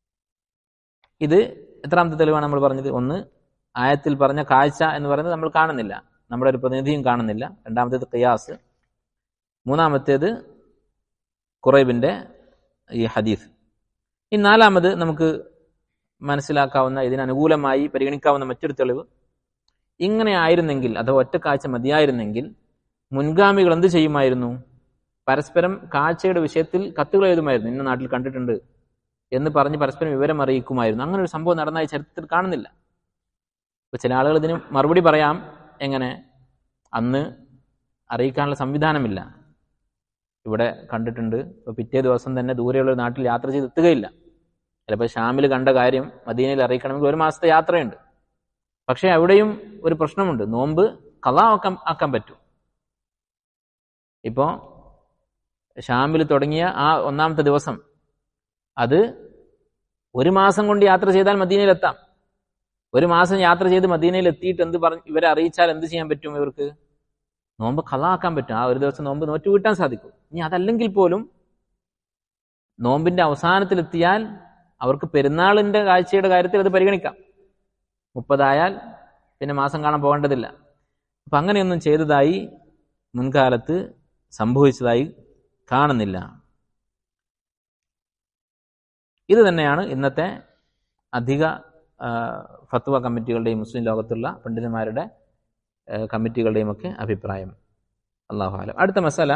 ഇത് എത്രാമത്തെ തെളിവാണ് നമ്മൾ പറഞ്ഞത് ഒന്ന് ആയത്തിൽ പറഞ്ഞ കാഴ്ച എന്ന് പറയുന്നത് നമ്മൾ കാണുന്നില്ല നമ്മുടെ ഒരു പ്രതിനിധിയും കാണുന്നില്ല രണ്ടാമത്തേത് ഖിയാസ് മൂന്നാമത്തേത് കുറൈബിന്റെ ഈ ഹദീസ് ഈ നാലാമത് നമുക്ക് മനസ്സിലാക്കാവുന്ന ഇതിന് അനുകൂലമായി പരിഗണിക്കാവുന്ന മറ്റൊരു തെളിവ് ഇങ്ങനെ ആയിരുന്നെങ്കിൽ അഥവാ ഒറ്റ കാഴ്ച മതിയായിരുന്നെങ്കിൽ മുൻഗാമികൾ എന്ത് ചെയ്യുമായിരുന്നു പരസ്പരം കാഴ്ചയുടെ വിഷയത്തിൽ കത്തുകൾ എഴുതുമായിരുന്നു ഇന്ന നാട്ടിൽ കണ്ടിട്ടുണ്ട് എന്ന് പറഞ്ഞ് പരസ്പരം വിവരം അറിയിക്കുമായിരുന്നു അങ്ങനെ ഒരു സംഭവം നടന്നതായി ചരിത്രത്തിൽ കാണുന്നില്ല ഇപ്പൊ ചില ആളുകൾ ഇതിന് മറുപടി പറയാം എങ്ങനെ അന്ന് അറിയിക്കാനുള്ള സംവിധാനമില്ല ഇവിടെ കണ്ടിട്ടുണ്ട് ഇപ്പോൾ പിറ്റേ ദിവസം തന്നെ ദൂരെയുള്ള ഒരു നാട്ടിൽ യാത്ര ചെയ്ത് എത്തുകയില്ല ചിലപ്പോൾ ഷാമിൽ കണ്ട കാര്യം മദീനയിൽ അറിയിക്കണമെങ്കിൽ ഒരു മാസത്തെ യാത്രയുണ്ട് പക്ഷേ അവിടെയും ഒരു പ്രശ്നമുണ്ട് നോമ്പ് കലാ ആക്കാൻ ആക്കാൻ പറ്റും ഇപ്പോൾ ഷാമിൽ തുടങ്ങിയ ആ ഒന്നാമത്തെ ദിവസം അത് ഒരു മാസം കൊണ്ട് യാത്ര ചെയ്താൽ മദീനയിൽ എത്താം ഒരു മാസം യാത്ര ചെയ്ത് മദീനയിൽ എത്തിയിട്ട് എന്ത് പറഞ്ഞ് ഇവരെ അറിയിച്ചാൽ എന്ത് ചെയ്യാൻ പറ്റും ഇവർക്ക് നോമ്പ് കലാക്കാൻ പറ്റും ആ ഒരു ദിവസം നോമ്പ് നോറ്റ് വീട്ടാൻ സാധിക്കും ഇനി അതല്ലെങ്കിൽ പോലും നോമ്പിന്റെ അവസാനത്തിലെത്തിയാൽ അവർക്ക് പെരുന്നാളിന്റെ കാഴ്ചയുടെ കാര്യത്തിൽ അത് പരിഗണിക്കാം മുപ്പതായാൽ പിന്നെ മാസം കാണാൻ പോകേണ്ടതില്ല അപ്പൊ അങ്ങനെയൊന്നും ചെയ്തതായി മുൻകാലത്ത് സംഭവിച്ചതായി കാണുന്നില്ല ഇത് തന്നെയാണ് ഇന്നത്തെ അധിക ആ, ഫത്വ കമ്മിറ്റികളുടെയും മുസ്ലിം ലോകത്തുള്ള പണ്ഡിതന്മാരുടെ ആ, കമ്മിറ്റികളുടെയും ഒക്കെ അഭിപ്രായം അള്ളാഹു ആലം അടുത്ത മസാല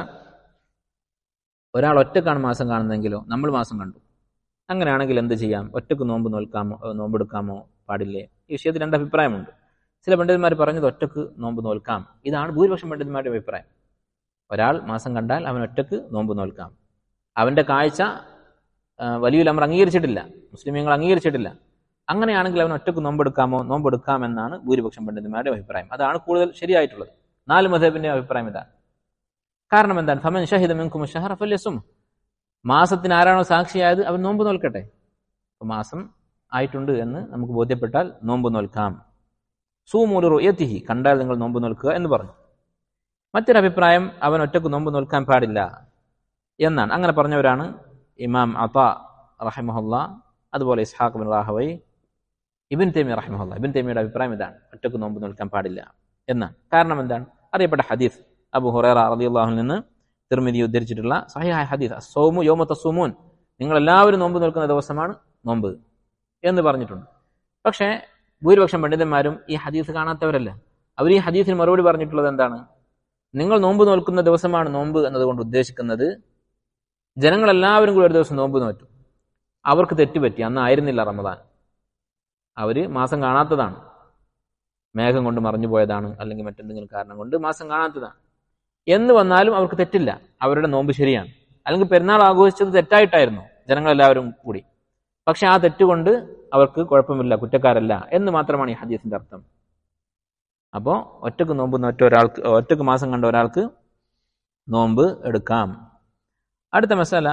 ഒരാൾ ഒറ്റക്കാണ് മാസം കാണുന്നതെങ്കിലോ നമ്മൾ മാസം കണ്ടു അങ്ങനെയാണെങ്കിൽ എന്ത് ചെയ്യാം ഒറ്റക്ക് നോമ്പ് നോൽക്കാമോ ഏ, നോമ്പെടുക്കാമോ പാടില്ലേ ഈ വിഷയത്തിൽ രണ്ട് അഭിപ്രായമുണ്ട് ചില പണ്ഡിതന്മാർ പറഞ്ഞത് ഒറ്റക്ക് നോമ്പ് നോൽക്കാം ഇതാണ് ഭൂരിപക്ഷം പണ്ഡിതന്മാരുടെ അഭിപ്രായം ഒരാൾ മാസം കണ്ടാൽ അവൻ ഒറ്റക്ക് നോമ്പ് നോൽക്കാം അവന്റെ കാഴ്ച ആ, വലിയൊരു അമർ അംഗീകരിച്ചിട്ടില്ല മുസ്ലിമീങ്ങൾ അംഗീകരിച്ചിട്ടില്ല അങ്ങനെയാണെങ്കിൽ അവൻ ഒറ്റക്ക് നോമ്പെടുക്കാമോ നോമ്പെടുക്കാമെന്നാണ് ഭൂരിപക്ഷം പണ്ഡിതന്മാരുടെ അഭിപ്രായം അതാണ് കൂടുതൽ ശരിയായിട്ടുള്ളത് നാല് മതേബിന്റെ അഭിപ്രായം ഇതാണ് കാരണം എന്താണ് ഫമൻ ഷഹിദ് മിൻകും ഷഹറ ഫല്യസും മാസത്തിന് ആരാണോ സാക്ഷിയായത് അവൻ നോമ്പ് നോൽക്കട്ടെ അപ്പൊ മാസം ആയിട്ടുണ്ട് എന്ന് നമുക്ക് ബോധ്യപ്പെട്ടാൽ നോമ്പ് നോൽക്കാം സൂമൂലു റുയത്തിഹി കണ്ടാൽ നിങ്ങൾ നോമ്പ് നോൽക്കുക എന്ന് പറഞ്ഞു മറ്റൊരു അഭിപ്രായം അവൻ ഒറ്റക്ക് നോമ്പ് നോൽക്കാൻ പാടില്ല എന്നാണ് അങ്ങനെ പറഞ്ഞവരാണ് ഇമാം അത റഹിമഹുല്ല അതുപോലെ ഇസ്ഹാഖ് ബിൻ റാഹവൈ ഇബിൻ തൈമി റഹിമഹുല്ല ഇബിൻ തൈമിയുടെ അഭിപ്രായം ഇതാണ് ഒറ്റക്ക് നോമ്പ് നോൽക്കാൻ പാടില്ല എന്നാണ് കാരണം എന്താണ് അറിയപ്പെട്ട ഹദീസ് അബു ഹുറൈറ റളിയല്ലാഹുവിൽ നിന്ന് തിർമിതി ഉദ്ധരിച്ചിട്ടുള്ള സഹിഹായ ഹദീസ് സോമു യോമ തസൂമൂൻ നിങ്ങൾ എല്ലാവരും നോമ്പ് നോൽക്കുന്ന ദിവസമാണ് നോമ്പ് എന്ന് പറഞ്ഞിട്ടുണ്ട് പക്ഷേ ഭൂരിപക്ഷം പണ്ഡിതന്മാരും ഈ ഹദീസ് കാണാത്തവരല്ല അവർ ഈ ഹദീസിന് മറുപടി പറഞ്ഞിട്ടുള്ളത് എന്താണ് നിങ്ങൾ നോമ്പ് നോൽക്കുന്ന ദിവസമാണ് നോമ്പ് എന്നതുകൊണ്ട് ഉദ്ദേശിക്കുന്നത് ജനങ്ങളെല്ലാവരും കൂടി ഒരു ദിവസം നോമ്പ് നോറ്റു അവർക്ക് തെറ്റുപറ്റി അന്ന് ആയിരുന്നില്ല റമദാൻ അവര് മാസം കാണാത്തതാണ് മേഘം കൊണ്ട് മറഞ്ഞു പോയതാണ് അല്ലെങ്കിൽ മറ്റെന്തെങ്കിലും കാരണം കൊണ്ട് മാസം കാണാത്തതാണ് എന്ന് വന്നാലും അവർക്ക് തെറ്റില്ല അവരുടെ നോമ്പ് ശരിയാണ് അല്ലെങ്കിൽ പെരുന്നാൾ ആഘോഷിച്ചത് തെറ്റായിട്ടായിരുന്നു ജനങ്ങളെല്ലാവരും കൂടി പക്ഷെ ആ തെറ്റുകൊണ്ട് അവർക്ക് കുഴപ്പമില്ല കുറ്റക്കാരല്ല എന്ന് മാത്രമാണ് ഈ ഹദീസിന്റെ അർത്ഥം അപ്പോൾ ഒറ്റക്ക് നോമ്പ് നോറ്റ ഒരാൾക്ക് ഒറ്റക്ക് മാസം കണ്ട ഒരാൾക്ക് നോമ്പ് എടുക്കാം അടുത്ത മസാല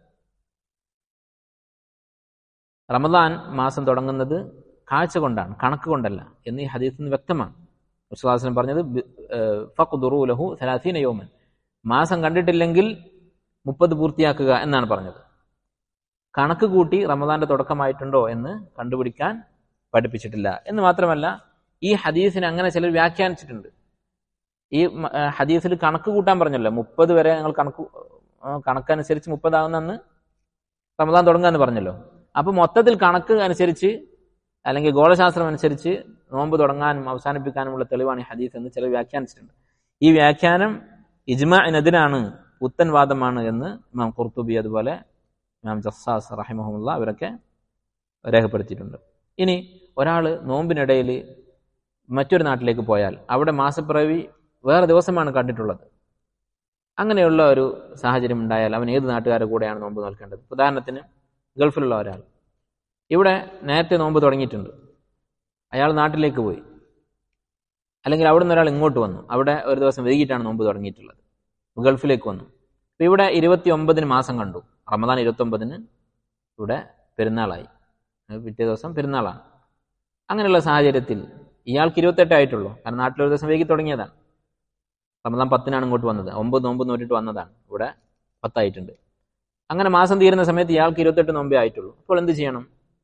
റമദാൻ മാസം തുടങ്ങുന്നത് കാഴ്ച കൊണ്ടാണ് കണക്ക് കൊണ്ടല്ല എന്ന് ഈ ഹദീസിൽ നിന്ന് വ്യക്തമാണ് വിശ്വാസം പറഞ്ഞത് ഫഖ്ദുറൂലഹു സലാസീന യോമൻ മാസം കണ്ടിട്ടില്ലെങ്കിൽ മുപ്പത് പൂർത്തിയാക്കുക എന്നാണ് പറഞ്ഞത് കണക്ക് കൂട്ടി റമദാന്റെ തുടക്കമായിട്ടുണ്ടോ എന്ന് കണ്ടുപിടിക്കാൻ പഠിപ്പിച്ചിട്ടില്ല എന്ന് മാത്രമല്ല ഈ ഹദീസിനെ അങ്ങനെ ചിലർ വ്യാഖ്യാനിച്ചിട്ടുണ്ട് ഈ മ- ആ, ഹദീസിൽ കണക്ക് കൂട്ടാൻ പറഞ്ഞല്ലോ മുപ്പത് വരെ നിങ്ങൾ കണക്ക് ആ, കണക്കനുസരിച്ച് മുപ്പതാകുന്നെന്ന് റമദാൻ തുടങ്ങുക പറഞ്ഞല്ലോ അപ്പൊ മൊത്തത്തിൽ കണക്ക് അനുസരിച്ച് അല്ലെങ്കിൽ ഗോളശാസ്ത്രം അനുസരിച്ച് നോമ്പ് തുടങ്ങാനും അവസാനിപ്പിക്കാനുമുള്ള തെളിവാണ് ഈ ഹദീസ് എന്ന് ചിലർ വ്യാഖ്യാനിച്ചിട്ടുണ്ട് ഈ വ്യാഖ്യാനം ഇജ്മാനെതിരാണ് പുത്തൻ വാദമാണ് എന്ന് ഇമാം ഖുർത്തുബി അതുപോലെ ഇമാം ജസ്സാസ് റഹിമഹമുല്ല അവരൊക്കെ രേഖപ്പെടുത്തിയിട്ടുണ്ട് ഇനി ഒരാൾ നോമ്പിനിടയിൽ മറ്റൊരു നാട്ടിലേക്ക് പോയാൽ അവിടെ മാസപ്പിറവി വേറെ ദിവസമാണ് കണ്ടിട്ടുള്ളത് അങ്ങനെയുള്ള ഒരു സാഹചര്യം ഉണ്ടായാൽ അവൻ ഏത് നാട്ടുകാരുടെ കൂടെയാണ് നോമ്പ് നോൽക്കേണ്ടത് ഉദാഹരണത്തിന് ഗൾഫിലുള്ള ഒരാൾ ഇവിടെ നേരത്തെ നോമ്പ് തുടങ്ങിയിട്ടുണ്ട് അയാൾ നാട്ടിലേക്ക് പോയി അല്ലെങ്കിൽ അവിടെ നിന്ന് ഒരാൾ ഇങ്ങോട്ട് വന്നു അവിടെ ഒരു ദിവസം വൈകിട്ടാണ് നോമ്പ് തുടങ്ങിയിട്ടുള്ളത് ഗൾഫിലേക്ക് വന്നു അപ്പൊ ഇവിടെ ഇരുപത്തി ഒമ്പതിന് മാസം കണ്ടു റമദാൻ ഇരുപത്തി ഒമ്പതിന് ഇവിടെ പെരുന്നാളായി അത് പിറ്റേ ദിവസം പെരുന്നാളാണ് അങ്ങനെയുള്ള സാഹചര്യത്തിൽ ഇയാൾക്ക് ഇരുപത്തെട്ട് ആയിട്ടുള്ളൂ കാരണം നാട്ടിൽ ഒരു ദിവസം വൈകി തുടങ്ങിയതാണ് റമദാൻ പത്തിനാണ് ഇങ്ങോട്ട് വന്നത് ഒമ്പത് നോമ്പ് നോറ്റിട്ട് വന്നതാണ് ഇവിടെ പത്തായിട്ടുണ്ട് അങ്ങനെ മാസം തീരുന്ന സമയത്ത് ഇയാൾക്ക് ഇരുപത്തെട്ട് നോമ്പേ ആയിട്ടുള്ളൂ അപ്പോൾ എന്ത് ചെയ്യണം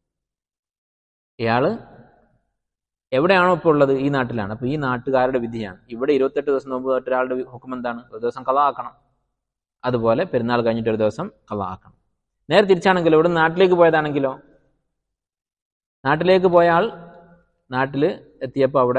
ഇയാള് എവിടെയാണോ ഇപ്പോൾ ഉള്ളത് ഈ നാട്ടിലാണ് അപ്പൊ ഈ നാട്ടുകാരുടെ വിധിയാണ് ഇവിടെ ഇരുപത്തെട്ട് ദിവസം നോമ്പ് നോറ്റ ഒരാളുടെ ഹുക്കും എന്താണ് ഒരു ദിവസം കഥ ആക്കണം അതുപോലെ പെരുന്നാൾ കഴിഞ്ഞിട്ട് ഒരു ദിവസം കഥ ആക്കണം നേരെ തിരിച്ചാണെങ്കിലോ ഇവിടെ നാട്ടിലേക്ക് പോയതാണെങ്കിലോ നാട്ടിലേക്ക് പോയ ആൾ നാട്ടിൽ എത്തിയപ്പോൾ അവിടെ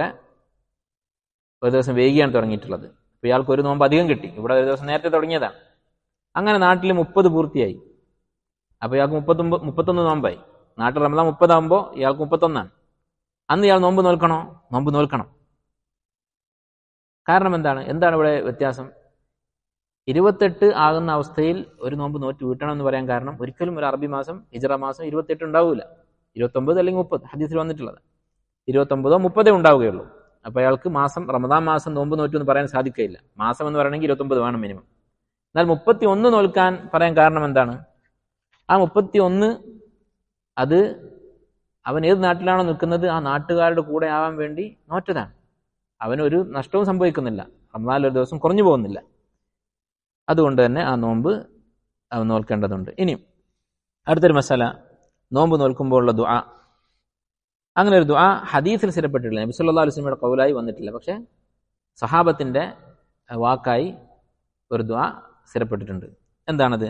ഒരു ദിവസം വൈകിയാണ് തുടങ്ങിയിട്ടുള്ളത് അപ്പോൾ ഇയാൾക്ക് ഒരു നോമ്പ് അധികം കിട്ടി ഇവിടെ ഒരു ദിവസം നേരത്തെ തുടങ്ങിയതാണ് അങ്ങനെ നാട്ടിൽ മുപ്പത് പൂർത്തിയായി അപ്പോൾ ഇയാൾക്ക് മുപ്പത്തൊമ്പത് മുപ്പത്തൊന്ന് നോമ്പായി നാട്ടിൽ റമദാൻ മുപ്പതാകുമ്പോൾ ഇയാൾക്ക് മുപ്പത്തൊന്നാണ് അന്ന് ഇയാൾ നോമ്പ് നോൽക്കണോ നോമ്പ് നോൽക്കണം കാരണം എന്താണ് എന്താണ് ഇവിടെ വ്യത്യാസം ഇരുപത്തെട്ട് ആകുന്ന അവസ്ഥയിൽ ഒരു നോമ്പ് നോറ്റ് വീട്ടണം എന്ന് പറയാൻ കാരണം ഒരിക്കലും ഒരു അറബി മാസം ഹിജറ മാസം ഇരുപത്തെട്ട് ഉണ്ടാവില്ല ഇരുപത്തൊമ്പത് അല്ലെങ്കിൽ മുപ്പത് ഹദീസിൽ വന്നിട്ടുള്ളത് ഇരുപത്തൊമ്പതോ മുപ്പതേ ഉണ്ടാവുകയുള്ളൂ അപ്പോൾ അയാൾക്ക് മാസം റമദാൻ മാസം നോമ്പ് നോറ്റു എന്ന് പറയാൻ സാധിക്കില്ല മാസം എന്ന് പറയണമെങ്കിൽ ഇരുപത്തൊമ്പത് വേണം മിനിമം എന്നാൽ മുപ്പത്തി ഒന്ന് നോൽക്കാൻ പറയാൻ കാരണം എന്താണ് ആ മുപ്പത്തി ഒന്ന് അത് അവൻ ഏത് നാട്ടിലാണോ നിൽക്കുന്നത് ആ നാട്ടുകാരുടെ കൂടെ ആവാൻ വേണ്ടി നോറ്റതാണ് അവനൊരു നഷ്ടവും സംഭവിക്കുന്നില്ല റമദാനിൽ ഒരു ദിവസം കുറഞ്ഞു പോകുന്നില്ല അതുകൊണ്ട് തന്നെ ആ നോമ്പ് അവൻ നോൽക്കേണ്ടതുണ്ട് ഇനിയും അടുത്തൊരു മസാല നോമ്പ് നോൽക്കുമ്പോഴുള്ള ദുആ അങ്ങനെ ഒരു ദുആ ഹദീസിൽ സ്ഥിരപ്പെട്ടിട്ടില്ല നബി സല്ലല്ലാഹു അലൈഹി വസല്ലമയുടെ കൗലായി വന്നിട്ടില്ല പക്ഷേ സഹാബത്തിന്റെ വാക്കായി ഒരു ദുആ സ്ഥിരപ്പെട്ടിട്ടുണ്ട് എന്താണത്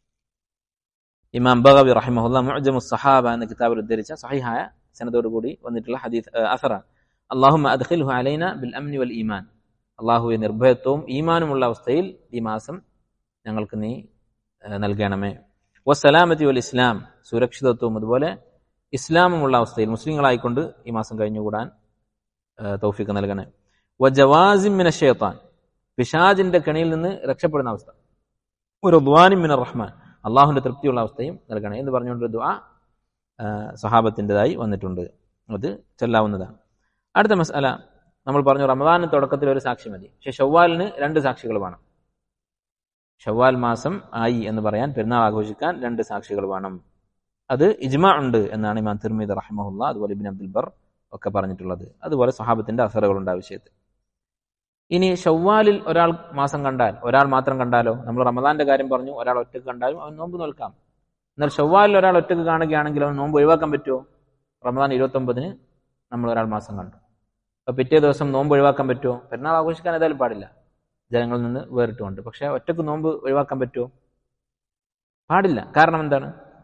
ഇമാം ബഗവി റഹിമഹുല്ല മുഅ്ജമു സഹാബ എന്ന കിതാബിൽ ഉദ്ധരിച്ച സഹിഹായ സനദോട് കൂടി വന്നിട്ടുള്ള ഹദീസ് അസറാണ് അള്ളാഹുമ്മ അദ്ഖിൽഹു അലൈന ബിൽ അംനി വൽ ഈമാൻ അള്ളാഹുവെ നിർഭയത്വവും ഈമാനുമുള്ള അവസ്ഥയിൽ ഈ മാസം ഞങ്ങൾക്ക് നീ നൽകണമേ വസ്സലാമത്തി വൽ ഇസ്ലാം സുരക്ഷിതത്വവും അതുപോലെ ഇസ്ലാമുമുള്ള അവസ്ഥയിൽ മുസ്ലിങ്ങളായിക്കൊണ്ട് ഈ മാസം കഴിഞ്ഞുകൂടാൻ തൗഫീക്ക് നൽകണേ വ ജവാസിമിന ഷേത്താൻ പിശാജിന്റെ കെണിയിൽ നിന്ന് രക്ഷപ്പെടുന്ന അവസ്ഥ ഒരു ദ്വാനിമിന റഹ്മാൻ അള്ളാഹുവിന്റെ തൃപ്തിയുള്ള അവസ്ഥയും നൽകണേ എന്ന് പറഞ്ഞുകൊണ്ട് ദുആ സഹാബത്തിൻ്റെതായി വന്നിട്ടുണ്ട് അത് ചെല്ലാവുന്നതാണ് അടുത്ത മസാല നമ്മൾ പറഞ്ഞു റമദാന് തുടക്കത്തിൽ ഒരു സാക്ഷി മതി പക്ഷെ ഷവ്വാലിന് രണ്ട് സാക്ഷികൾ വേണം ഷവ്വാൽ മാസം ആയി എന്ന് പറയാൻ പെരുന്നാൾ ആഘോഷിക്കാൻ രണ്ട് സാക്ഷികൾ വേണം അത് ഇജ്മാ ഉണ്ട് എന്നാണ് ഇമാം തിർമീദ് റഹിമഹുല്ല അതുപോലെ ഇബിൻ അബ്ദുൽ ബർ ഒക്കെ പറഞ്ഞിട്ടുള്ളത് അതുപോലെ സഹാബത്തിന്റെ അസറുകളുണ്ട് ആ വിഷയത്തിൽ ഇനി ഷവ്വാലിൽ ഒരാൾ മാസം കണ്ടാൽ ഒരാൾ മാത്രം കണ്ടാലോ നമ്മൾ റമദാന്റെ കാര്യം പറഞ്ഞു ഒരാൾ ഒറ്റക്ക് കണ്ടാലും അവൻ നോമ്പ് നോൽക്കാം എന്നാൽ ഷവ്വാലിൽ ഒരാൾ ഒറ്റക്ക് കാണുകയാണെങ്കിൽ അവൻ നോമ്പ് ഒഴിവാക്കാൻ പറ്റുമോ റമദാൻ ഇരുപത്തൊമ്പതിന് നമ്മൾ ഒരാൾ മാസം കണ്ടു അപ്പൊ പിറ്റേ ദിവസം നോമ്പ് ഒഴിവാക്കാൻ പറ്റുമോ പെരുന്നാൾ ആഘോഷിക്കാൻ ഏതായാലും പാടില്ല ജനങ്ങളിൽ നിന്ന് വേറിട്ടുകൊണ്ട് പക്ഷെ ഒറ്റക്ക് നോമ്പ് ഒഴിവാക്കാൻ പറ്റുമോ പാടില്ല കാരണം എന്താണ്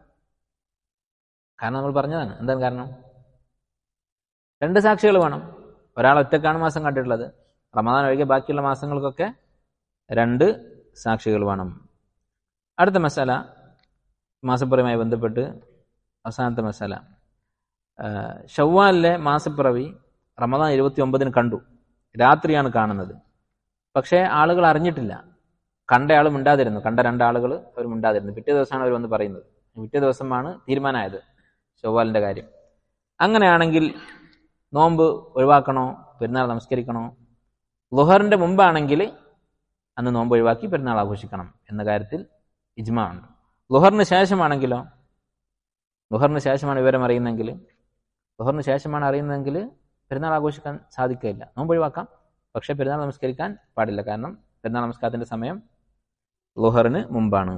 കാരണം നമ്മൾ പറഞ്ഞതാണ് എന്താണ് കാരണം രണ്ട് സാക്ഷികൾ വേണം ഒരാൾ ഒറ്റക്കാണ് മാസം കണ്ടിട്ടുള്ളത് റമദാൻ ഒഴികെ ബാക്കിയുള്ള മാസങ്ങൾക്കൊക്കെ രണ്ട് സാക്ഷികൾ വേണം അടുത്ത മസാല മാസപ്പിറവിയുമായി ബന്ധപ്പെട്ട് അവസാനത്തെ മസാല ഷവ്വാലിലെ മാസപ്പിറവി റമദാൻ ഇരുപത്തി ഒമ്പതിന് കണ്ടു രാത്രിയാണ് കാണുന്നത് പക്ഷേ ആളുകൾ അറിഞ്ഞിട്ടില്ല കണ്ട ആൾ മിണ്ടാതിരുന്നു കണ്ട രണ്ടാളുകൾ അവർ മിണ്ടാതിരുന്നു പിറ്റേ ദിവസമാണ് അവർ വന്ന് പറയുന്നത് പിറ്റേ ദിവസമാണ് തീരുമാനമായത് ഷവ്വാലിന്റെ കാര്യം അങ്ങനെയാണെങ്കിൽ നോമ്പ് ഒഴിവാക്കണോ പെരുന്നാൾ നമസ്കരിക്കണോ ലുഹറിന്റെ മുമ്പാണെങ്കിൽ അന്ന് നോമ്പ് ഒഴിവാക്കി പെരുന്നാൾ ആഘോഷിക്കണം എന്ന കാര്യത്തിൽ ഇജ്മ ഉണ്ട് ലുഹറിന് ശേഷമാണെങ്കിലോ ലുഹറിന് ശേഷമാണ് വിവരം അറിയുന്നെങ്കിൽ ലുഹറിന് ശേഷമാണ് അറിയുന്നതെങ്കിൽ പെരുന്നാൾ ആഘോഷിക്കാൻ സാധിക്കില്ല നോമ്പ് ഒഴിവാക്കാം പക്ഷെ പെരുന്നാൾ നമസ്കരിക്കാൻ പാടില്ല കാരണം പെരുന്നാൾ നമസ്കാരത്തിന്റെ സമയം ലുഹറിന് മുമ്പാണ്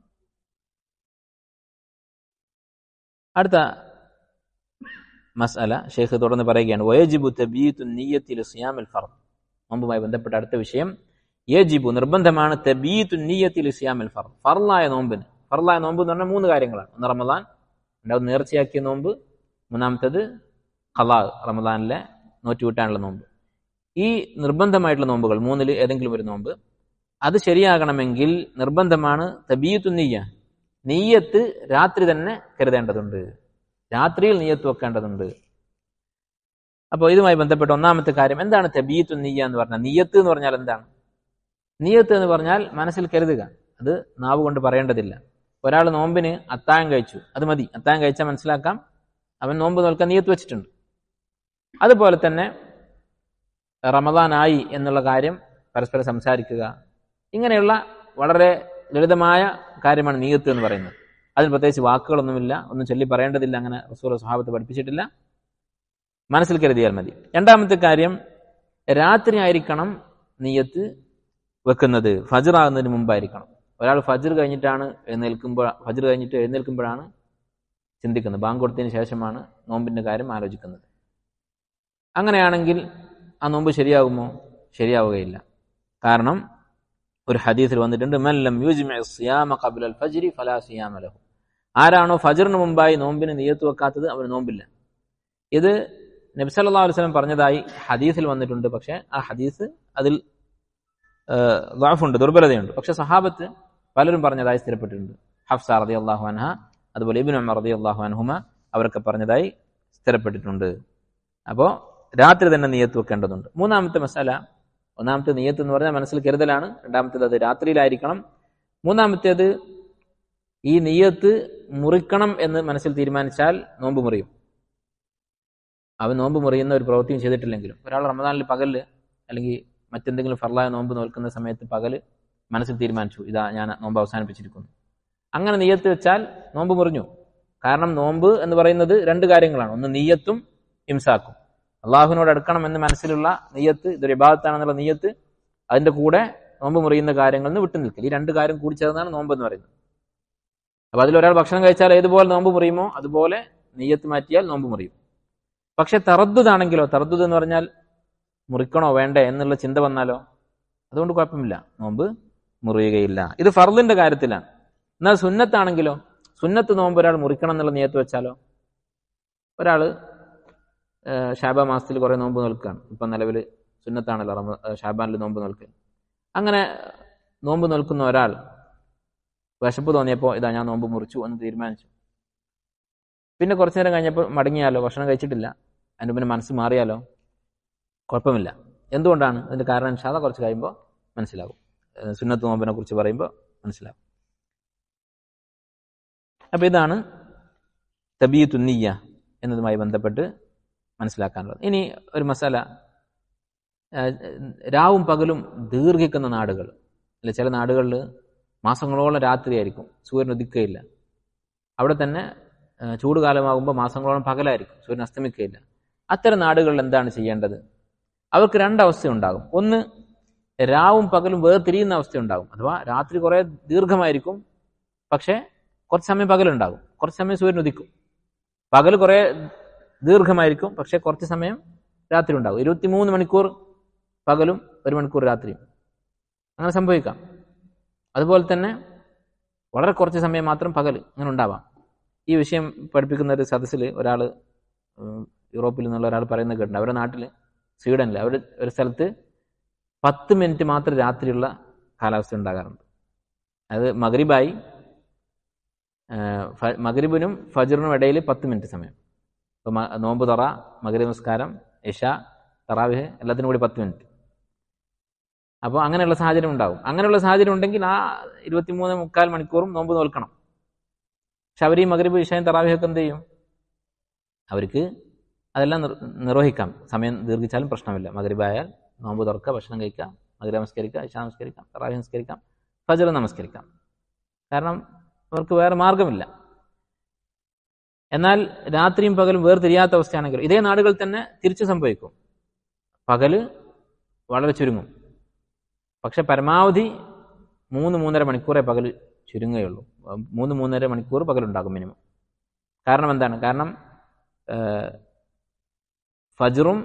അടുത്ത മസ്അല ഷെയ്ഖ് തുടർന്ന് പറയുകയാണ് വയജിബു തബീത്തു നീയത്തിൽ സിയാമിൽ ഫർദ് നോമ്പുമായി ബന്ധപ്പെട്ട അടുത്ത വിഷയം യജിബു നിർബന്ധമാണ് തബീത്തു നീയത്തിൽ സിയാമിൽ ഫർദ് ഫർലായ നോമ്പിന് ഫർലായ നോമ്പ് എന്ന് പറഞ്ഞാൽ മൂന്ന് കാര്യങ്ങളാണ് ഒന്ന് റമദാൻ രണ്ടാമത് നേർച്ചയാക്കിയ നോമ്പ് മൂന്നാമത്തേത് ഖലാ റമദാനിലെ നോറ്റുകൂട്ടാനുള്ള നോമ്പ് ഈ നിർബന്ധമായിട്ടുള്ള നോമ്പുകൾ മൂന്നിൽ ഏതെങ്കിലും ഒരു നോമ്പ് അത് ശരിയാകണമെങ്കിൽ നിർബന്ധമാണ് തബീത്തു നീയ നെയ്യത്ത് രാത്രി തന്നെ കരുതേണ്ടതുണ്ട് രാത്രിയിൽ നെയ്യത്ത് വെക്കേണ്ടതുണ്ട് അപ്പോൾ ഇതുമായി ബന്ധപ്പെട്ട ഒന്നാമത്തെ കാര്യം എന്താണ് തബീത്തു നീയ എന്ന് പറഞ്ഞാൽ നീയത്ത് എന്ന് പറഞ്ഞാൽ എന്താണ് നീയത്ത് എന്ന് പറഞ്ഞാൽ മനസ്സിൽ കരുതുക അത് നാവ് കൊണ്ട് പറയേണ്ടതില്ല ഒരാൾ നോമ്പിന് അത്താഴം കഴിച്ചു അത് മതി അത്താഴം കഴിച്ചാൽ മനസ്സിലാക്കാം അവൻ നോമ്പ് നോൽക്കാൻ നീയത്ത് വെച്ചിട്ടുണ്ട് അതുപോലെ തന്നെ റമദാനായി എന്നുള്ള കാര്യം പരസ്പരം സംസാരിക്കുക ഇങ്ങനെയുള്ള വളരെ ലളിതമായ കാര്യമാണ് നീയത്ത് എന്ന് പറയുന്നത് അതിന് പ്രത്യേകിച്ച് വാക്കുകളൊന്നുമില്ല ഒന്നും ചൊല്ലി പറയേണ്ടതില്ല അങ്ങനെ റസൂൽ സ്വഭാവത്തെ പഠിപ്പിച്ചിട്ടില്ല മനസ്സിൽ കരുതിയാൽ മതി രണ്ടാമത്തെ കാര്യം രാത്രി ആയിരിക്കണം നീയത്ത് വെക്കുന്നത് ഫജർ ആകുന്നതിന് മുമ്പായിരിക്കണം ഒരാൾ ഫജർ കഴിഞ്ഞിട്ടാണ് എഴുന്നേൽക്കുമ്പോൾ ഫജർ കഴിഞ്ഞിട്ട് എഴുന്നേൽക്കുമ്പോഴാണ് ചിന്തിക്കുന്നത് ബാങ്ക് കൊടുത്തതിന് ശേഷമാണ് നോമ്പിന്റെ കാര്യം ആലോചിക്കുന്നത് അങ്ങനെയാണെങ്കിൽ ആ നോമ്പ് ശരിയാകുമോ ശരിയാവുകയില്ല കാരണം ഒരു ഹദീസിൽ വന്നിട്ടുണ്ട് മല്ലം സിയാമ ഖബ്ല അൽ ഫജ്രി ഫലാ സിയാമ ലഹു ആരാണോ ഫജറിന് മുമ്പായി നോമ്പിന് നിയത്ത് വെക്കാത്തത് അവന് നോമ്പില്ല ഇത് നബി സല്ലല്ലാഹു അലൈഹി വസല്ലം പറഞ്ഞതായി ഹദീസിൽ വന്നിട്ടുണ്ട് പക്ഷേ ആ ഹദീസ് അതിൽ ദ്വാഫുണ്ട് ദുർബലതയുണ്ട് പക്ഷെ സഹാബത്ത് പലരും പറഞ്ഞതായി സ്ഥിരപ്പെട്ടിട്ടുണ്ട് ഹഫ്സ റതി അള്ളാഹു അൻഹ അതുപോലെ ഇബിൻ ഉമർ റതി അള്ളാഹു അൻഹുമ അവരൊക്കെ പറഞ്ഞതായി സ്ഥിരപ്പെട്ടിട്ടുണ്ട് അപ്പോൾ രാത്രി തന്നെ നിയത്ത് വെക്കേണ്ടതുണ്ട് മൂന്നാമത്തെ മസാല ഒന്നാമത്തെ നീയത്ത് എന്ന് പറഞ്ഞാൽ മനസ്സിൽ കരുതലാണ് രണ്ടാമത്തേത് അത് രാത്രിയിലായിരിക്കണം മൂന്നാമത്തേത് ഈ നീയത്ത് മുറിക്കണം എന്ന് മനസ്സിൽ തീരുമാനിച്ചാൽ നോമ്പ് മുറിയും അവൻ നോമ്പ് മുറിയുന്ന ഒരു പ്രവൃത്തിയും ചെയ്തിട്ടില്ലെങ്കിലും ഒരാൾ റമദാനിൽ പകല് അല്ലെങ്കിൽ മറ്റെന്തെങ്കിലും ഫർലായ നോമ്പ് നോൽക്കുന്ന സമയത്ത് പകല് മനസ്സിൽ തീരുമാനിച്ചു ഇതാ ഞാൻ നോമ്പ് അവസാനിപ്പിച്ചിരിക്കുന്നു അങ്ങനെ നീയത്ത് വെച്ചാൽ നോമ്പ് മുറിഞ്ഞു കാരണം നോമ്പ് എന്ന് പറയുന്നത് രണ്ട് കാര്യങ്ങളാണ് ഒന്ന് നീയത്തും ഇംസാക്കും അള്ളാഹുവിനോട് അടുക്കണം എന്ന് മനസ്സിലുള്ള നീയത്ത് ഇതൊരു വിഭാഗത്താണെന്നുള്ള നീയത്ത് അതിന്റെ കൂടെ നോമ്പ് മുറിയുന്ന കാര്യങ്ങളിൽ നിന്ന് വിട്ടു നിൽക്കൽ ഈ രണ്ട് കാര്യം കൂടി ചേർന്നാണ് നോമ്പ് എന്ന് പറയുന്നത് അപ്പൊ അതിൽ ഒരാൾ ഭക്ഷണം കഴിച്ചാൽ ഏതുപോലെ നോമ്പ് മുറിയുമോ അതുപോലെ നീയത്ത് മാറ്റിയാൽ നോമ്പ് മുറിയും പക്ഷെ തറദ്ദുതാണെങ്കിലോ തറദ്ദുദ് എന്ന് പറഞ്ഞാൽ മുറിക്കണോ വേണ്ടേ എന്നുള്ള ചിന്ത വന്നാലോ അതുകൊണ്ട് കുഴപ്പമില്ല നോമ്പ് മുറിയുകയില്ല ഇത് ഫർദിന്റെ കാര്യത്തിലാണ് എന്നാൽ സുന്നത്താണെങ്കിലോ സുന്നത്ത് നോമ്പ് ഒരാൾ മുറിക്കണം എന്നുള്ള നിയത്ത് വെച്ചാലോ ഒരാള് ഏഹ് ഷാബ മാസത്തിൽ കുറെ നോമ്പ് നിൽക്കുകയാണ് ഇപ്പൊ നിലവിൽ സുന്നത്താണല്ലോ റമ ഷാബാനിൽ നോമ്പ് നിൽക്കൽ അങ്ങനെ നോമ്പ് നിൽക്കുന്ന ഒരാൾ വിശപ്പ് തോന്നിയപ്പോൾ ഇതാ ഞാൻ നോമ്പ് മുറിച്ചു എന്ന് തീരുമാനിച്ചു പിന്നെ കുറച്ചു നേരം കഴിഞ്ഞപ്പോൾ മടങ്ങിയാലോ ഭക്ഷണം കഴിച്ചിട്ടില്ല അതിന് പിന്നെ മനസ്സ് മാറിയാലോ കുഴപ്പമില്ല എന്തുകൊണ്ടാണ് അതിന്റെ കാരണം ഇൻഷാല്ല കുറച്ച് കഴിയുമ്പോൾ മനസ്സിലാകും ഏഹ് സുന്നത്ത് നോമ്പിനെ കുറിച്ച് പറയുമ്പോൾ മനസ്സിലാകും അപ്പൊ ഇതാണ് തബീത്തുന്നിയ എന്നതുമായി ബന്ധപ്പെട്ട് മനസ്സിലാക്കാനുള്ളത് ഇനി ഒരു മസാല ഏഹ് രാവും പകലും ദീർഘിക്കുന്ന നാടുകൾ അല്ലെ ചില നാടുകളിൽ മാസങ്ങളോളം രാത്രിയായിരിക്കും സൂര്യൻ ഉദിക്കുകയില്ല അവിടെ തന്നെ ഏഹ് ചൂട് കാലമാകുമ്പോൾ മാസങ്ങളോളം പകലായിരിക്കും സൂര്യൻ അസ്തമിക്കുകയില്ല അത്തരം നാടുകളിൽ എന്താണ് ചെയ്യേണ്ടത് അവർക്ക് രണ്ടവസ്ഥ ഉണ്ടാകും ഒന്ന് രാവും പകലും വേർതിരിയുന്ന അവസ്ഥ ഉണ്ടാകും അഥവാ രാത്രി കുറെ ദീർഘമായിരിക്കും പക്ഷേ കുറച്ച് സമയം പകലുണ്ടാകും കുറച്ച് സമയം സൂര്യൻ ഉദിക്കും പകൽ കുറെ ദീർഘമായിരിക്കും പക്ഷെ കുറച്ച് സമയം രാത്രി ഉണ്ടാകും ഇരുപത്തിമൂന്ന് മണിക്കൂർ പകലും ഒരു മണിക്കൂർ രാത്രിയും അങ്ങനെ സംഭവിക്കാം അതുപോലെ തന്നെ വളരെ കുറച്ച് സമയം മാത്രം പകൽ അങ്ങനെ ഉണ്ടാവാം ഈ വിഷയം പഠിപ്പിക്കുന്ന ഒരു സദസ്സിൽ ഒരാൾ യൂറോപ്പിൽ നിന്നുള്ള ഒരാൾ പറയുന്നത് കേട്ടിട്ടുണ്ട് അവരുടെ നാട്ടിൽ സ്വീഡനിൽ അവർ ഒരു സ്ഥലത്ത് പത്ത് മിനിറ്റ് മാത്രം രാത്രിയുള്ള കാലാവസ്ഥ ഉണ്ടാകാറുണ്ട് അത് മഗ്രിബായി മഗ്രിബിനും ഫജറിനും ഇടയിൽ പത്ത് മിനിറ്റ് സമയം ഇപ്പൊ മ- നോമ്പ് തറ മഗ്രിബ് നമസ്കാരം ഇഷ തറാവിഹ് എല്ലാത്തിനും കൂടി പത്ത് മിനിറ്റ് അപ്പോൾ അങ്ങനെയുള്ള സാഹചര്യം ഉണ്ടാവും അങ്ങനെയുള്ള സാഹചര്യം ഉണ്ടെങ്കിൽ ആ ഇരുപത്തിമൂന്ന് മുക്കാൽ മണിക്കൂറും നോമ്പ് നോൽക്കണം പക്ഷെ അവർ ഈ മഗ്രിബ് ഇഷയും തറാവിഹൊക്കെ എന്ത് ചെയ്യും അവർക്ക് അതെല്ലാം നിർ- നിർവഹിക്കാം സമയം ദീർഘിച്ചാലും പ്രശ്നമില്ല മഗ്രിബായാൽ നോമ്പ് തുറക്കുക ഭക്ഷണം കഴിക്കാം മഗ്രിബ് നമസ്കരിക്കാം ഇഷ നമസ്കരിക്കാം തറാവി നമസ്കരിക്കാം ഫജർ നമസ്കരിക്കാം കാരണം അവർക്ക് വേറെ മാർഗമില്ല എന്നാൽ രാത്രിയും പകലും വേർതിരിയാത്ത അവസ്ഥയാണെങ്കിൽ ഇതേ നാടുകളിൽ തന്നെ തിരിച്ചു സംഭവിക്കും പകല് വളരെ ചുരുങ്ങും പക്ഷെ പരമാവധി മൂന്ന് മൂന്നര മണിക്കൂറേ പകൽ ചുരുങ്ങുകയുള്ളൂ മൂന്ന് മൂന്നര മണിക്കൂർ പകലുണ്ടാകും മിനിമം കാരണം എന്താണ് കാരണം ഏഹ്, ഫജറും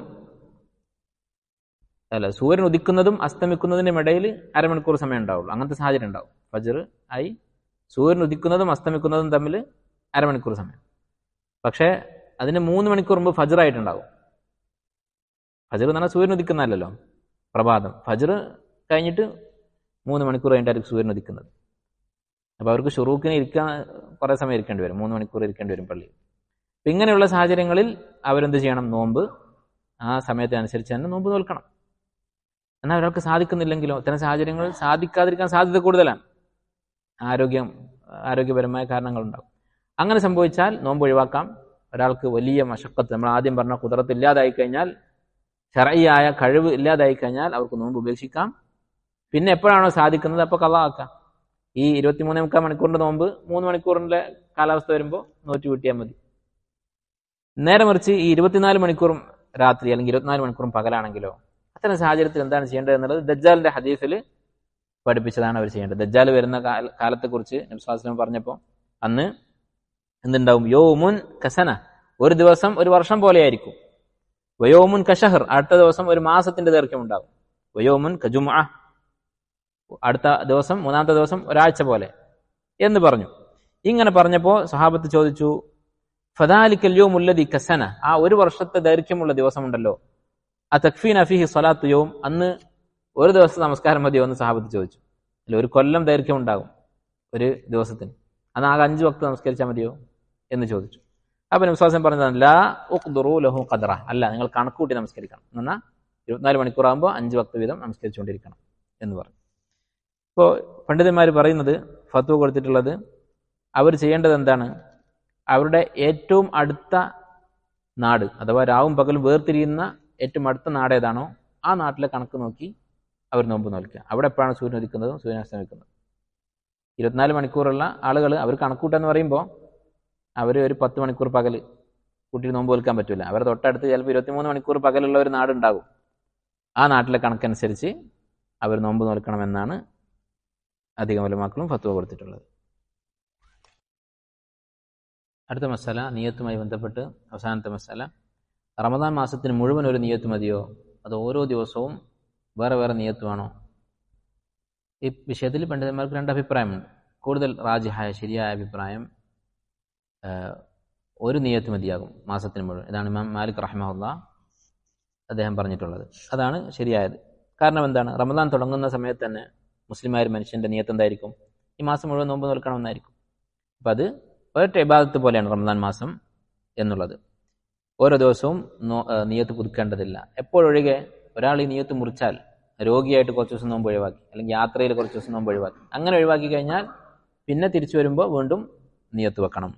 അല്ല സൂര്യൻ ഉദിക്കുന്നതും അസ്തമിക്കുന്നതിനും ഇടയിൽ അരമണിക്കൂർ സമയം ഉണ്ടാവുള്ളൂ അങ്ങനത്തെ സാഹചര്യം ഉണ്ടാവും ഫജർ ആയി സൂര്യൻ ഉദിക്കുന്നതും അസ്തമിക്കുന്നതും തമ്മിൽ അരമണിക്കൂർ സമയം പക്ഷേ അതിന് മൂന്ന് മണിക്കൂർ മുമ്പ് ഫജർ ആയിട്ടുണ്ടാവും ഫജർ എന്ന് പറഞ്ഞാൽ സൂര്യൻ ഉദിക്കുന്നതല്ലല്ലോ പ്രഭാതം ഫജർ കഴിഞ്ഞിട്ട് മൂന്ന് മണിക്കൂർ കഴിഞ്ഞിട്ടായിരിക്കും സൂര്യൻ ഉദിക്കുന്നത് അപ്പോൾ അവർക്ക് ഷുറൂക്കിന് ഇരിക്കാൻ കുറേ സമയം ഇരിക്കേണ്ടി വരും മൂന്ന് മണിക്കൂർ ഇരിക്കേണ്ടി വരും പള്ളിയിൽ അപ്പം ഇങ്ങനെയുള്ള സാഹചര്യങ്ങളിൽ അവരെന്ത് ചെയ്യണം നോമ്പ് ആ സമയത്തിനനുസരിച്ച് തന്നെ നോമ്പ് നോൽക്കണം എന്നാൽ ഒരാൾക്ക് സാധിക്കുന്നില്ലെങ്കിലോ ഇത്തരം സാഹചര്യങ്ങളിൽ സാധിക്കാതിരിക്കാൻ സാധ്യത കൂടുതലാണ് ആരോഗ്യം ആരോഗ്യപരമായ കാരണങ്ങളുണ്ടാകും അങ്ങനെ സംഭവിച്ചാൽ നോമ്പ് ഒഴിവാക്കാം ഒരാൾക്ക് വലിയ മഷക്കത്ത് നമ്മൾ ആദ്യം പറഞ്ഞ കുതിരത്ത് ഇല്ലാതായി കഴിഞ്ഞാൽ ഷറയായ കഴിവ് ഇല്ലാതായി കഴിഞ്ഞാൽ അവർക്ക് നോമ്പ് ഉപേക്ഷിക്കാം പിന്നെ എപ്പോഴാണോ സാധിക്കുന്നത് അപ്പോൾ കഥ ആക്കാം ഈ ഇരുപത്തിമൂന്നേ മുക്കാൽ മണിക്കൂറിന്റെ നോമ്പ് മൂന്ന് മണിക്കൂറിന്റെ കാലാവസ്ഥ വരുമ്പോൾ നോറ്റ് വീട്ടിയാൽ മതി നേരെ മറിച്ച് ഈ ഇരുപത്തിനാല് മണിക്കൂറും രാത്രി അല്ലെങ്കിൽ ഇരുപത്തിനാല് മണിക്കൂറും പകലാണെങ്കിലോ അത്തരം സാഹചര്യത്തിൽ എന്താണ് ചെയ്യേണ്ടത് എന്നുള്ളത് ദജ്ജാലിന്റെ ഹദീസിൽ പഠിപ്പിച്ചതാണ് അവർ ചെയ്യേണ്ടത് ദജ്ജാൽ വരുന്ന കാല- കാലത്തെക്കുറിച്ച് നബ്സാസ്ലം പറഞ്ഞപ്പോൾ അന്ന് എന്തുണ്ടാവും യോമുൻ കസന ഒരു ദിവസം ഒരു വർഷം പോലെയായിരിക്കും വയോമുൻ കഷഹർ അടുത്ത ദിവസം ഒരു മാസത്തിന്റെ ദൈർഘ്യം ഉണ്ടാവും വയോമുൻ കജുമ അടുത്ത ദിവസം മൂന്നാമത്തെ ദിവസം ഒരാഴ്ച പോലെ എന്ന് പറഞ്ഞു ഇങ്ങനെ പറഞ്ഞപ്പോൾ സഹാബത്ത് ചോദിച്ചു ഫദാലിക്കല്യോ മുല്ലതി കസന ആ ഒരു വർഷത്തെ ദൈർഘ്യമുള്ള ദിവസമുണ്ടല്ലോ ആ തക്ഫീൻ അഫിഹി സ്വലാത്ത് യോം അന്ന് ഒരു ദിവസത്തെ നമസ്കാരം മതിയോ എന്ന് സഹാബത്ത് ചോദിച്ചു അല്ല ഒരു കൊല്ലം ദൈർഘ്യം ഉണ്ടാകും ഒരു ദിവസത്തിന് അന്ന് ആകെ അഞ്ച് വക്ത് നമസ്കരിച്ചാൽ മതിയോ എന്ന് ചോദിച്ചു അപ്പൊ വിശ്വാസം പറഞ്ഞതാണ് ലാ ഉഖ്ദുറു ലഹു ഖദ്റ അല്ല നിങ്ങൾ കണക്കൂട്ടി നമസ്കരിക്കണം എന്നാ ഇരുപത്തിനാല് മണിക്കൂറാകുമ്പോൾ അഞ്ച് വക്ത വീതം നമസ്കരിച്ചുകൊണ്ടിരിക്കണം എന്ന് പറഞ്ഞു ഇപ്പോൾ പണ്ഡിതന്മാർ പറയുന്നത് ഫത്വ കൊടുത്തിട്ടുള്ളത് അവർ ചെയ്യേണ്ടത് എന്താണ് അവരുടെ ഏറ്റവും അടുത്ത നാട് അഥവാ രാവും പകലും വേർതിരിയുന്ന ഏറ്റവും അടുത്ത നാട് ഏതാണോ ആ നാട്ടിലെ കണക്ക് നോക്കി അവർ നോമ്പ് നോൽക്കുക അവിടെ എപ്പോഴാണ് സൂര്യൻ ഉദിക്കുന്നതും സൂര്യൻ അസ്തമിക്കുന്നതും ഇരുപത്തിനാല് മണിക്കൂറുള്ള ആളുകൾ അവർ കണക്കൂട്ടെന്ന് പറയുമ്പോൾ അവർ ഒരു പത്ത് മണിക്കൂർ പകൽ കൂട്ടി നോമ്പ് നോൽക്കാൻ പറ്റില്ല അവരുടെ തൊട്ടടുത്ത് ചിലപ്പോൾ ഇരുപത്തിമൂന്ന് മണിക്കൂർ പകലുള്ള ഒരു നാടുണ്ടാകും ആ നാട്ടിലെ കണക്കനുസരിച്ച് അവർ നോമ്പ് നോൽക്കണമെന്നാണ് അധികം വലമാക്കളും ഫത്വ കൊടുത്തിട്ടുള്ളത് അടുത്ത മസാല നിയത്തുമായി ബന്ധപ്പെട്ട് അവസാനത്തെ മസാല റമദാൻ മാസത്തിന് മുഴുവൻ ഒരു നിയത്ത് മതിയോ അത് ഓരോ ദിവസവും വേറെ വേറെ നിയത്തുവാണോ ഈ വിഷയത്തിൽ പണ്ഡിതന്മാർക്ക് രണ്ട് അഭിപ്രായമുണ്ട് കൂടുതൽ റാജിഹായ ശരിയായ അഭിപ്രായം ഒരു നിയത്ത് മതിയാകും മാസത്തിന് മുഴുവൻ ഇതാണ് ഇമാം മാലിക് റഹ്മുല്ല അദ്ദേഹം പറഞ്ഞിട്ടുള്ളത് അതാണ് ശരിയായത് കാരണം എന്താണ് റമദാൻ തുടങ്ങുന്ന സമയത്ത് തന്നെ മുസ്ലിമായ ഒരു മനുഷ്യന്റെ നിയത്ത് എന്തായിരിക്കും ഈ മാസം മുഴുവൻ നോമ്പ് നിൽക്കണമെന്നായിരിക്കും അപ്പം അത് ഒരൊറ്റ ഇബാദത്ത് പോലെയാണ് റമദാൻ മാസം എന്നുള്ളത് ഓരോ ദിവസവും നിയത്ത് പുതുക്കേണ്ടതില്ല എപ്പോഴൊഴികെ ഒരാൾ ഈ നിയത്ത് മുറിച്ചാൽ രോഗിയായിട്ട് കുറച്ച് ദിവസം നോമ്പ് ഒഴിവാക്കി അല്ലെങ്കിൽ യാത്രയിൽ കുറച്ച് ദിവസം നോമ്പ് ഒഴിവാക്കി അങ്ങനെ ഒഴിവാക്കി കഴിഞ്ഞാൽ പിന്നെ തിരിച്ചു വരുമ്പോൾ വീണ്ടും നിയത്ത് വെക്കണം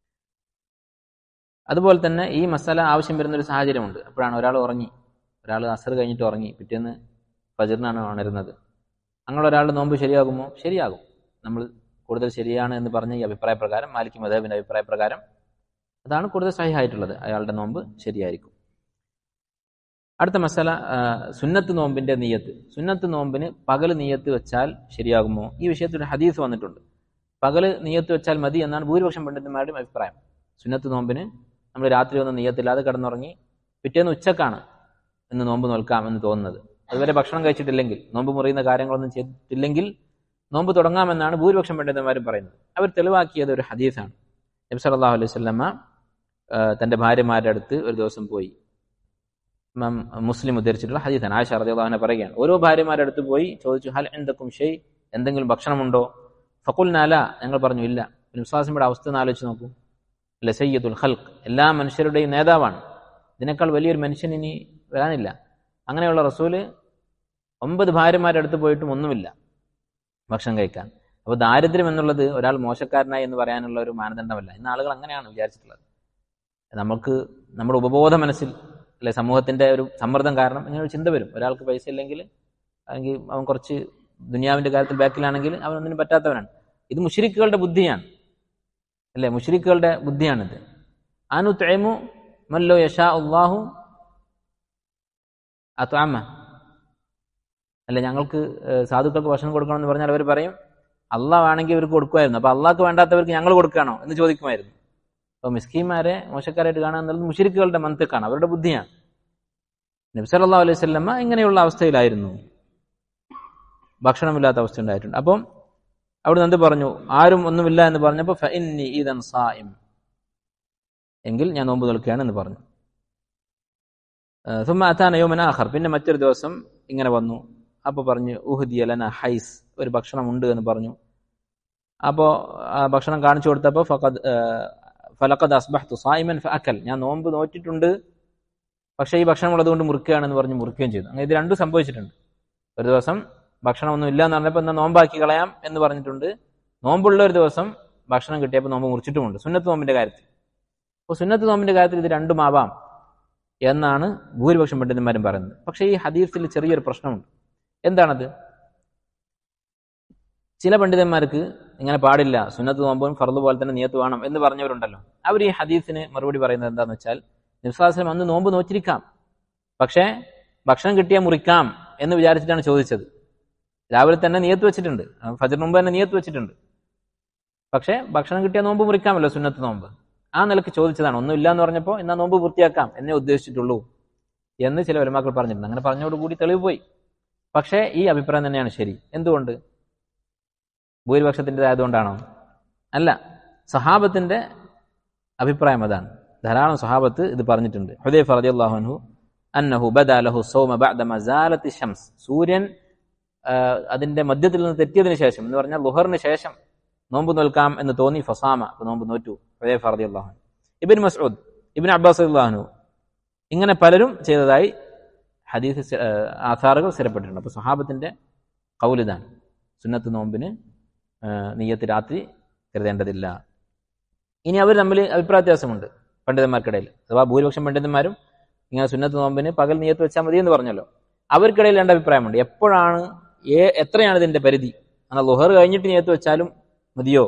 അതുപോലെ തന്നെ ഈ മസാല ആവശ്യം വരുന്ന ഒരു സാഹചര്യമുണ്ട് അപ്പോഴാണ് ഒരാൾ ഉറങ്ങി ഒരാൾ അസർ കഴിഞ്ഞിട്ട് ഉറങ്ങി പിറ്റേന്ന് ഫജറിനാണ് ഉണരുന്നത് അങ്ങനെ ഒരാൾ നോമ്പ് ശരിയാകുമോ ശരിയാകും നമ്മൾ കൂടുതൽ ശരിയാണ് എന്ന് പറഞ്ഞ ഈ അഭിപ്രായ പ്രകാരം മാലിക് മദേബിന്റെ അഭിപ്രായ പ്രകാരം അതാണ് കൂടുതൽ സഹിയായിട്ടുള്ളത് അയാളുടെ നോമ്പ് ശരിയായിരിക്കും അടുത്ത മസാല സുന്നത്ത് നോമ്പിന്റെ നീയത്ത് സുന്നത്ത് നോമ്പിന് പകൽ നീയത്ത് വെച്ചാൽ ശരിയാകുമോ ഈ വിഷയത്തിൽ ഹദീസ് വന്നിട്ടുണ്ട് പകല് നീയത്ത് വെച്ചാൽ മതി എന്നാണ് ഭൂരിപക്ഷം പണ്ഡിതന്മാരുടെയും അഭിപ്രായം സുന്നത്ത് നോമ്പിന് നമ്മൾ രാത്രി ഒന്നും നീയത്തില്ലാതെ കിടന്നുറങ്ങി പിറ്റേന്ന് ഉച്ചക്കാണ് ഇന്ന് നോമ്പ് നോൽക്കാം എന്ന് തോന്നുന്നത് അതുവരെ ഭക്ഷണം കഴിച്ചിട്ടില്ലെങ്കിൽ നോമ്പ് മുറിയുന്ന കാര്യങ്ങളൊന്നും ചെയ്തിട്ടില്ലെങ്കിൽ നോമ്പ് തുടങ്ങാമെന്നാണ് ഭൂരിപക്ഷം പണ്ഡിതന്മാരും പറയുന്നത് അവർ തെളിവാക്കിയത് ഒരു ഹദീസാണ് നബി സല്ലല്ലാഹു അലൈഹി വസല്ലമ തന്റെ ഭാര്യമാരുടെ അടുത്ത് ഒരു ദിവസം പോയി മുസ്ലിം ഉദ്ധരിച്ചിട്ടുള്ള ഹദീസാണ് ആയിഷ റളിയല്ലാഹു പറയുകയാണ് ഓരോ ഭാര്യമാരുടെ അടുത്ത് പോയി ചോദിച്ചു ഹൽ എന്തൊക്കും ഷെയ് എന്തെങ്കിലും ഭക്ഷണമുണ്ടോ ഫക്കുൽ നാല ഞങ്ങൾ പറഞ്ഞു ഇല്ല വിശ്വാസിയുടെ അവസ്ഥ ഒന്ന് ആലോചിച്ച് നോക്കൂ അല്ലെ സയ്യദുൽ ഖൽഖ് എല്ലാ മനുഷ്യരുടെയും നേതാവാണ് ഇതിനേക്കാൾ വലിയൊരു മനുഷ്യൻ ഇനി വരാനില്ല അങ്ങനെയുള്ള റസൂല് ഒമ്പത് ഭാര്യമാരുടെ അടുത്ത് പോയിട്ടും ഒന്നുമില്ല ഭക്ഷണം കഴിക്കാൻ അപ്പോൾ ദാരിദ്ര്യം എന്നുള്ളത് ഒരാൾ മോശക്കാരനായി എന്ന് പറയാനുള്ള ഒരു മാനദണ്ഡമല്ല ഇന്ന് ആളുകൾ അങ്ങനെയാണ് വിചാരിച്ചിട്ടുള്ളത് നമുക്ക് നമ്മുടെ ഉപബോധ മനസ്സിൽ അല്ലെ സമൂഹത്തിന്റെ ഒരു സമ്മർദ്ദം കാരണം ഇങ്ങനെ ഒരു ചിന്ത വരും ഒരാൾക്ക് പൈസ ഇല്ലെങ്കിൽ അല്ലെങ്കിൽ അവൻ കുറച്ച് ദുനിയാവിന്റെ കാര്യത്തിൽ ബാക്കിലാണെങ്കിൽ അവൻ ഒന്നിനും പറ്റാത്തവനാണ് ഇത് മുഷരിക്കുകളുടെ ബുദ്ധിയാണ് അല്ലെ മുഷരിക്കുകളുടെ ബുദ്ധിയാണിത് അനു തേമു മല്ലോ യഷാ ഉള്ളാഹു അത്വാമ അല്ല ഞങ്ങൾക്ക് സാധുക്കൾക്ക് ഭക്ഷണം കൊടുക്കണം എന്ന് പറഞ്ഞാൽ അവർ പറയും അള്ളാഹ് വേണമെങ്കിൽ ഇവർക്ക് കൊടുക്കുമായിരുന്നു അപ്പൊ അള്ളാഹ്ക്ക് വേണ്ടാത്തവർക്ക് ഞങ്ങൾ കൊടുക്കുകയാണോ എന്ന് ചോദിക്കുമായിരുന്നു അപ്പൊ മിസ്കീന്മാരെ മോശക്കാരായിട്ട് കാണുക എന്നുള്ളത് മുഷരിക്കുകളുടെ മന്ത്രക്കാണ് അവരുടെ ബുദ്ധിയാണ് നബ്സല്ലാ അലൈഹി സ്വല്ലമ്മ ഇങ്ങനെയുള്ള അവസ്ഥയിലായിരുന്നു ഭക്ഷണമില്ലാത്ത അവസ്ഥ ഉണ്ടായിട്ടുണ്ട് അപ്പം അവിടെ എന്ത് പറഞ്ഞു ആരും ഒന്നുമില്ല എന്ന് പറഞ്ഞപ്പോൾ ഫഇന്നി ഈദൻ സായിം എങ്കിൽ ഞാൻ നോമ്പ് നിൽക്കുകയാണ് എന്ന് പറഞ്ഞു സുമ അത്താന യോമന ആഖർ പിന്നെ മറ്റൊരു ദിവസം ഇങ്ങനെ വന്നു അപ്പോൾ പറഞ്ഞു ഉഹുദി അലന ഹൈസ് ഒരു ഭക്ഷണം ഉണ്ട് എന്ന് പറഞ്ഞു അപ്പോൾ ഭക്ഷണം കാണിച്ചു കൊടുത്തപ്പോൾ ഫഖദ് ഫലഖദ് അസ്ബഹ്തു സായിമൻ ഫഅക്കൽ ഞാൻ നോമ്പ് നോറ്റിട്ടുണ്ട് പക്ഷേ ഈ ഭക്ഷണം ഉള്ളതുകൊണ്ട് മുറിക്കുകയാണെന്ന് പറഞ്ഞ് മുറിക്കുകയും ചെയ്തു അങ്ങനെ ഇത് രണ്ടും സംഭവിച്ചിട്ടുണ്ട് ഒരു ദിവസം ഭക്ഷണമൊന്നും ഇല്ല എന്ന് പറഞ്ഞപ്പോൾ എന്നാൽ നോമ്പാക്കി കളയാം എന്ന് പറഞ്ഞിട്ടുണ്ട് നോമ്പുള്ള ഒരു ദിവസം ഭക്ഷണം കിട്ടിയപ്പോൾ നോമ്പ് മുറിച്ചിട്ടുമുണ്ട് സുന്നത്ത് നോമ്പിന്റെ കാര്യത്തിൽ അപ്പോൾ സുന്നത്ത് നോമ്പിന്റെ കാര്യത്തിൽ ഇത് രണ്ടും ആവാം എന്നാണ് ഭൂരിപക്ഷം പണ്ഡിതന്മാരും പറയുന്നത് പക്ഷേ ഈ ഹദീസിൽ ചെറിയൊരു പ്രശ്നമുണ്ട് എന്താണത് ചില പണ്ഡിതന്മാർക്ക് ഇങ്ങനെ പാടില്ല സുന്നത്ത് നോമ്പും ഫർദ് പോലെ തന്നെ നിയത്ത് വേണം എന്ന് പറഞ്ഞവരുണ്ടല്ലോ അവർ ഈ ഹദീസിന് മറുപടി പറയുന്നത് എന്താണെന്ന് വെച്ചാൽ നിസ്വാസം അന്ന് നോമ്പ് നോറ്റിരിക്കാം പക്ഷേ ഭക്ഷണം കിട്ടിയാൽ മുറിക്കാം എന്ന് വിചാരിച്ചിട്ടാണ് ചോദിച്ചത് രാവിലെ തന്നെ നിയത്ത് വെച്ചിട്ടുണ്ട് ഫജർ മുമ്പ് തന്നെ നിയത്ത് വെച്ചിട്ടുണ്ട് പക്ഷേ ഭക്ഷണം കിട്ടിയാൽ നോമ്പ് മുറിക്കാമല്ലോ സുന്നത്ത് നോമ്പ് ആ നിലക്ക് ചോദിച്ചതാണ് ഒന്നുമില്ല എന്ന് പറഞ്ഞപ്പോൾ എന്നാ നോമ്പ് പൂർത്തിയാക്കാം എന്നേ ഉദ്ദേശിച്ചിട്ടുള്ളൂ എന്ന് ചില വരുമാക്കൾ പറഞ്ഞിട്ടുണ്ട് അങ്ങനെ പറഞ്ഞോടുകൂടി തെളിവ് പോയി പക്ഷേ ഈ അഭിപ്രായം തന്നെയാണ് ശരി എന്തുകൊണ്ട് ഭൂരിപക്ഷത്തിൻ്റെതായതുകൊണ്ടാണോ അല്ല സഹാബത്തിന്റെ അഭിപ്രായം അതാണ് ധാരാളം സഹാബത്ത് ഇത് പറഞ്ഞിട്ടുണ്ട് ഹുദൈഫ് റളിയല്ലാഹു അൻഹു അന്നഹു ബദാ ലഹു സൗമ ബഅദ മസാലത്തി ഷംസ് സൂര്യൻ അതിന്റെ മധ്യത്തിൽ നിന്ന് തെറ്റിയതിനു ശേഷം എന്ന് പറഞ്ഞാൽ ലുഹറിന് ശേഷം നോമ്പ് നോൽക്കാം എന്ന് തോന്നി ഫസാമ അപ്പൊ നോമ്പ് നോറ്റു ഹുദൈഫ് റളിയല്ലാഹു അൻഹു ഇബ്നു മസ്ഊദ് ഇബ്നു അബ്ബാസ് റളിയല്ലാഹു അൻഹു ഇങ്ങനെ പലരും ചെയ്തതായി ഹദീസ് സ്ഥി- ഏഹ് ആധാറുകൾ സ്ഥിരപ്പെട്ടിട്ടുണ്ട് അപ്പോൾ സ്വഹാബത്തിന്റെ കൗലിതാണ് സുന്നത്ത് നോമ്പിന് ഏഹ് നീയത്ത് രാത്രി കരുതേണ്ടതില്ല ഇനി അവർ തമ്മിൽ അഭിപ്രായ വ്യത്യാസമുണ്ട് പണ്ഡിതന്മാർക്കിടയിൽ അഥവാ ഭൂരിപക്ഷം പണ്ഡിതന്മാരും ഇങ്ങനെ സുന്നത്ത് നോമ്പിന് പകൽ നീയത്ത് വെച്ചാൽ മതി എന്ന് പറഞ്ഞല്ലോ അവർക്കിടയിൽ രണ്ട് അഭിപ്രായമുണ്ട് എപ്പോഴാണ് ഏ- എത്രയാണ് ഇതിന്റെ പരിധി എന്നാൽ ലുഹർ കഴിഞ്ഞിട്ട് നീയത്ത് വെച്ചാലും മതിയോ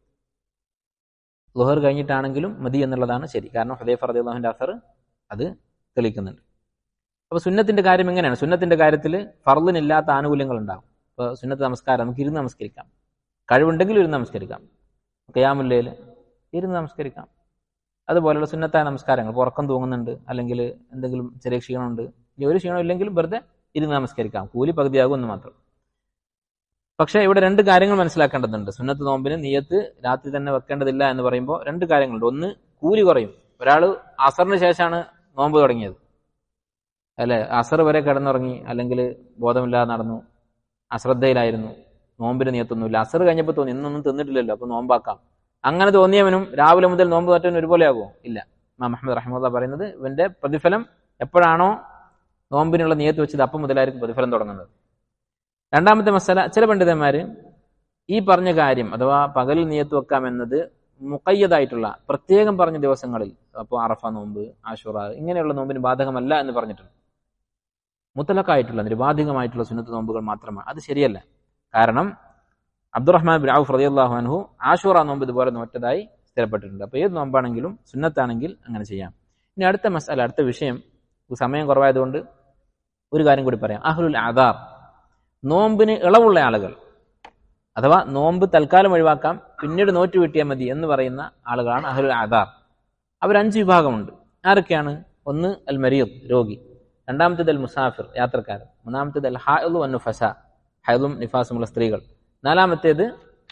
ലുഹർ കഴിഞ്ഞിട്ടാണെങ്കിലും മതി എന്നുള്ളതാണ് ശരി കാരണം ഹുദൈഫ റദിയുള്ളാഹുവിന്റെ അസർ അത് തെളിയിക്കുന്നുണ്ട് അപ്പൊ സുന്നത്തിന്റെ കാര്യം എങ്ങനെയാണ് സുന്നത്തിന്റെ കാര്യത്തിൽ ഫർദിനില്ലാത്ത ആനുകൂല്യങ്ങൾ ഉണ്ടാകും ഇപ്പൊ സുന്നത്ത് നമസ്കാരം നമുക്ക് ഇരുന്ന് നമസ്കരിക്കാം കഴിവുണ്ടെങ്കിൽ ഇരുന്ന് നമസ്കരിക്കാം കയാമുല്ലയിൽ ഇരുന്ന് നമസ്കരിക്കാം അതുപോലെയുള്ള സുന്നത്തായ നമസ്കാരങ്ങൾ ഇപ്പോൾ ഉറക്കം തൂങ്ങുന്നുണ്ട് അല്ലെങ്കിൽ എന്തെങ്കിലും ചെറിയ ക്ഷീണമുണ്ട് ഇനി ഒരു ക്ഷീണം ഇല്ലെങ്കിലും വെറുതെ ഇരുന്ന് നമസ്കരിക്കാം കൂലി പകുതിയാകും എന്ന് മാത്രം പക്ഷേ ഇവിടെ രണ്ട് കാര്യങ്ങൾ മനസ്സിലാക്കേണ്ടതുണ്ട് സുന്നത്ത് നോമ്പിന് നിയത്ത് രാത്രി തന്നെ വെക്കേണ്ടതില്ല എന്ന് പറയുമ്പോൾ രണ്ട് കാര്യങ്ങളുണ്ട് ഒന്ന് കൂലി കുറയും ഒരാൾ അസറിന് ശേഷമാണ് നോമ്പ് തുടങ്ങിയത് അല്ലെ അസർ വരെ കിടന്നുറങ്ങി അല്ലെങ്കിൽ ബോധമില്ലാതെ നടന്നു അശ്രദ്ധയിലായിരുന്നു നോമ്പിന് നിയത്തൊന്നുമില്ല അസർ കഴിഞ്ഞപ്പോൾ തോന്നി ഇന്നൊന്നും തിന്നിട്ടില്ലല്ലോ അപ്പൊ നോമ്പാക്കാം അങ്ങനെ തോന്നിയവനും രാവിലെ മുതൽ നോമ്പ് തോറ്റവനും ഒരുപോലെ ആകുമോ ഇല്ല ഇമാം അഹമ്മദ് റഹ്മുല്ല പറയുന്നത് ഇവന്റെ പ്രതിഫലം എപ്പോഴാണോ നോമ്പിനുള്ള നിയത്ത് വെച്ചത് അപ്പം മുതലായിരിക്കും പ്രതിഫലം തുടങ്ങുന്നത് രണ്ടാമത്തെ മസാല ചില പണ്ഡിതന്മാര് ഈ പറഞ്ഞ കാര്യം അഥവാ പകലിൽ നിയത്ത് വെക്കാം എന്നത് മുക്കയ്യതായിട്ടുള്ള പ്രത്യേകം പറഞ്ഞ ദിവസങ്ങളിൽ അപ്പോൾ അറഫ നോമ്പ് ആഷുറ ഇങ്ങനെയുള്ള നോമ്പിന് ബാധകമല്ല എന്ന് പറഞ്ഞിട്ടുണ്ട് മുത്തലക്കായിട്ടുള്ള നിരുപാധികമായിട്ടുള്ള സുന്നത്ത് നോമ്പുകൾ മാത്രമാണ് അത് ശരിയല്ല കാരണം അബ്ദുറഹ്മാൻ ബിൻ ഔഫ് റളിയല്ലാഹു അൻഹു ആഷൂറ നോമ്പ് ഇതുപോലെ നോറ്റതായി സ്ഥിരപ്പെട്ടിട്ടുണ്ട് അപ്പോൾ ഏത് നോമ്പാണെങ്കിലും സുന്നത്താണെങ്കിൽ അങ്ങനെ ചെയ്യാം ഇനി അടുത്ത മസാല അടുത്ത വിഷയം സമയം കുറവായതുകൊണ്ട് ഒരു കാര്യം കൂടി പറയാം അഹ്ലുൽ ആദാർ നോമ്പിന് ഇളവുള്ള ആളുകൾ അഥവാ നോമ്പ് തൽക്കാലം ഒഴിവാക്കാം പിന്നീട് നോറ്റ് വീട്ടിയാൽ മതി എന്ന് പറയുന്ന ആളുകളാണ് അഹ്ലുൽ ആദാർ അവർ അഞ്ച് വിഭാഗമുണ്ട് ആരൊക്കെയാണ് ഒന്ന് അൽ മരീദ് രോഗി രണ്ടാമത്തേത് അൽ മുസാഫിർ യാത്രക്കാരൻ മൂന്നാമത്തേത് അൽ ഹായു അന്നു ഫസ ഹൈദും നിഫാസുമുള്ള സ്ത്രീകൾ നാലാമത്തേത്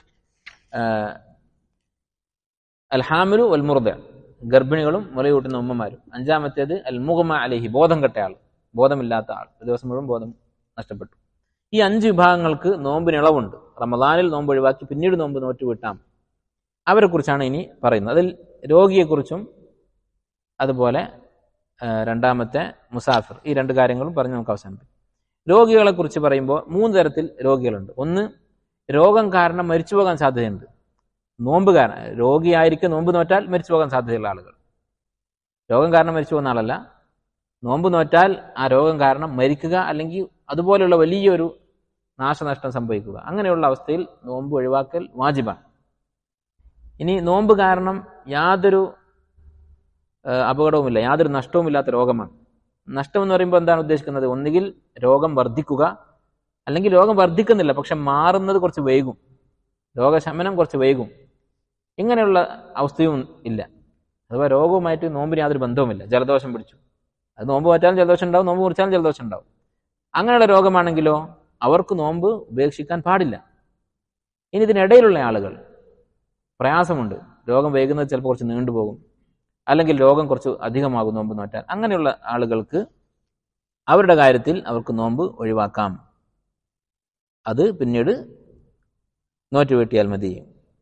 അൽ ഹാമിലു അൽ മുർദ ഗർഭിണികളും മുലയൂട്ടുന്ന ഉമ്മമാരും അഞ്ചാമത്തേത് അൽ മുഹമ്മ അലഹി ബോധം കെട്ട ആൾ ബോധമില്ലാത്ത ആൾ ഒരു ദിവസം മുഴുവൻ ബോധം നഷ്ടപ്പെട്ടു ഈ അഞ്ച് വിഭാഗങ്ങൾക്ക് നോമ്പിന് ഇളവുണ്ട് റമദാനിൽ നോമ്പ് ഒഴിവാക്കി പിന്നീട് നോമ്പ് നോറ്റ് വിട്ടാം അവരെ കുറിച്ചാണ് ഇനി പറയുന്നത് അതിൽ രോഗിയെക്കുറിച്ചും അതുപോലെ ആ, രണ്ടാമത്തെ മുസാഫിർ ഈ രണ്ട് കാര്യങ്ങളും പറഞ്ഞ് നമുക്ക് അവസാനിപ്പിക്കും രോഗികളെ കുറിച്ച് പറയുമ്പോൾ മൂന്ന് തരത്തിൽ രോഗികളുണ്ട് ഒന്ന് രോഗം കാരണം മരിച്ചു പോകാൻ സാധ്യതയുണ്ട് നോമ്പ് കാരണം രോഗിയായിരിക്കും നോമ്പ് നോറ്റാൽ മരിച്ചു പോകാൻ സാധ്യതയുള്ള ആളുകൾ രോഗം കാരണം മരിച്ചു പോകുന്ന ആളല്ല നോമ്പ് നോറ്റാൽ ആ രോഗം കാരണം മരിക്കുക അല്ലെങ്കിൽ അതുപോലെയുള്ള വലിയൊരു നാശനഷ്ടം സംഭവിക്കുക അങ്ങനെയുള്ള അവസ്ഥയിൽ നോമ്പ് ഒഴിവാക്കൽ വാജിബാണ് ഇനി നോമ്പ് കാരണം യാതൊരു ആ, അപകടവുമില്ല യാതൊരു നഷ്ടവുമില്ലാത്ത രോഗമാണ് നഷ്ടം എന്ന് പറയുമ്പോൾ എന്താണ് ഉദ്ദേശിക്കുന്നത് ഒന്നുകിൽ രോഗം വർദ്ധിക്കുക അല്ലെങ്കിൽ രോഗം വർദ്ധിക്കുന്നില്ല പക്ഷെ മാറുന്നത് കുറച്ച് വൈകും രോഗശമനം കുറച്ച് വൈകും ഇങ്ങനെയുള്ള അവസ്ഥയും ഇല്ല അഥവാ രോഗവുമായിട്ട് നോമ്പിന് യാതൊരു ബന്ധവുമില്ല ജലദോഷം പിടിച്ചു അത് നോമ്പ് പറ്റാനും ജലദോഷം ഉണ്ടാവും നോമ്പ് കുറിച്ചാലും ജലദോഷം ഉണ്ടാവും അങ്ങനെയുള്ള രോഗമാണെങ്കിലോ അവർക്ക് നോമ്പ് ഉപേക്ഷിക്കാൻ പാടില്ല ഇനി ഇതിനിടയിലുള്ള ആളുകൾ പ്രയാസമുണ്ട് രോഗം വൈകുന്നത് ചിലപ്പോൾ കുറച്ച് നീണ്ടുപോകും അല്ലെങ്കിൽ രോഗം കുറച്ച് അധികമാകും നോമ്പ് നോറ്റാൽ അങ്ങനെയുള്ള ആളുകൾക്ക് അവരുടെ കാര്യത്തിൽ അവർക്ക് നോമ്പ് ഒഴിവാക്കാം അത് പിന്നീട് നോറ്റ് വീട്ടിയാൽ മതി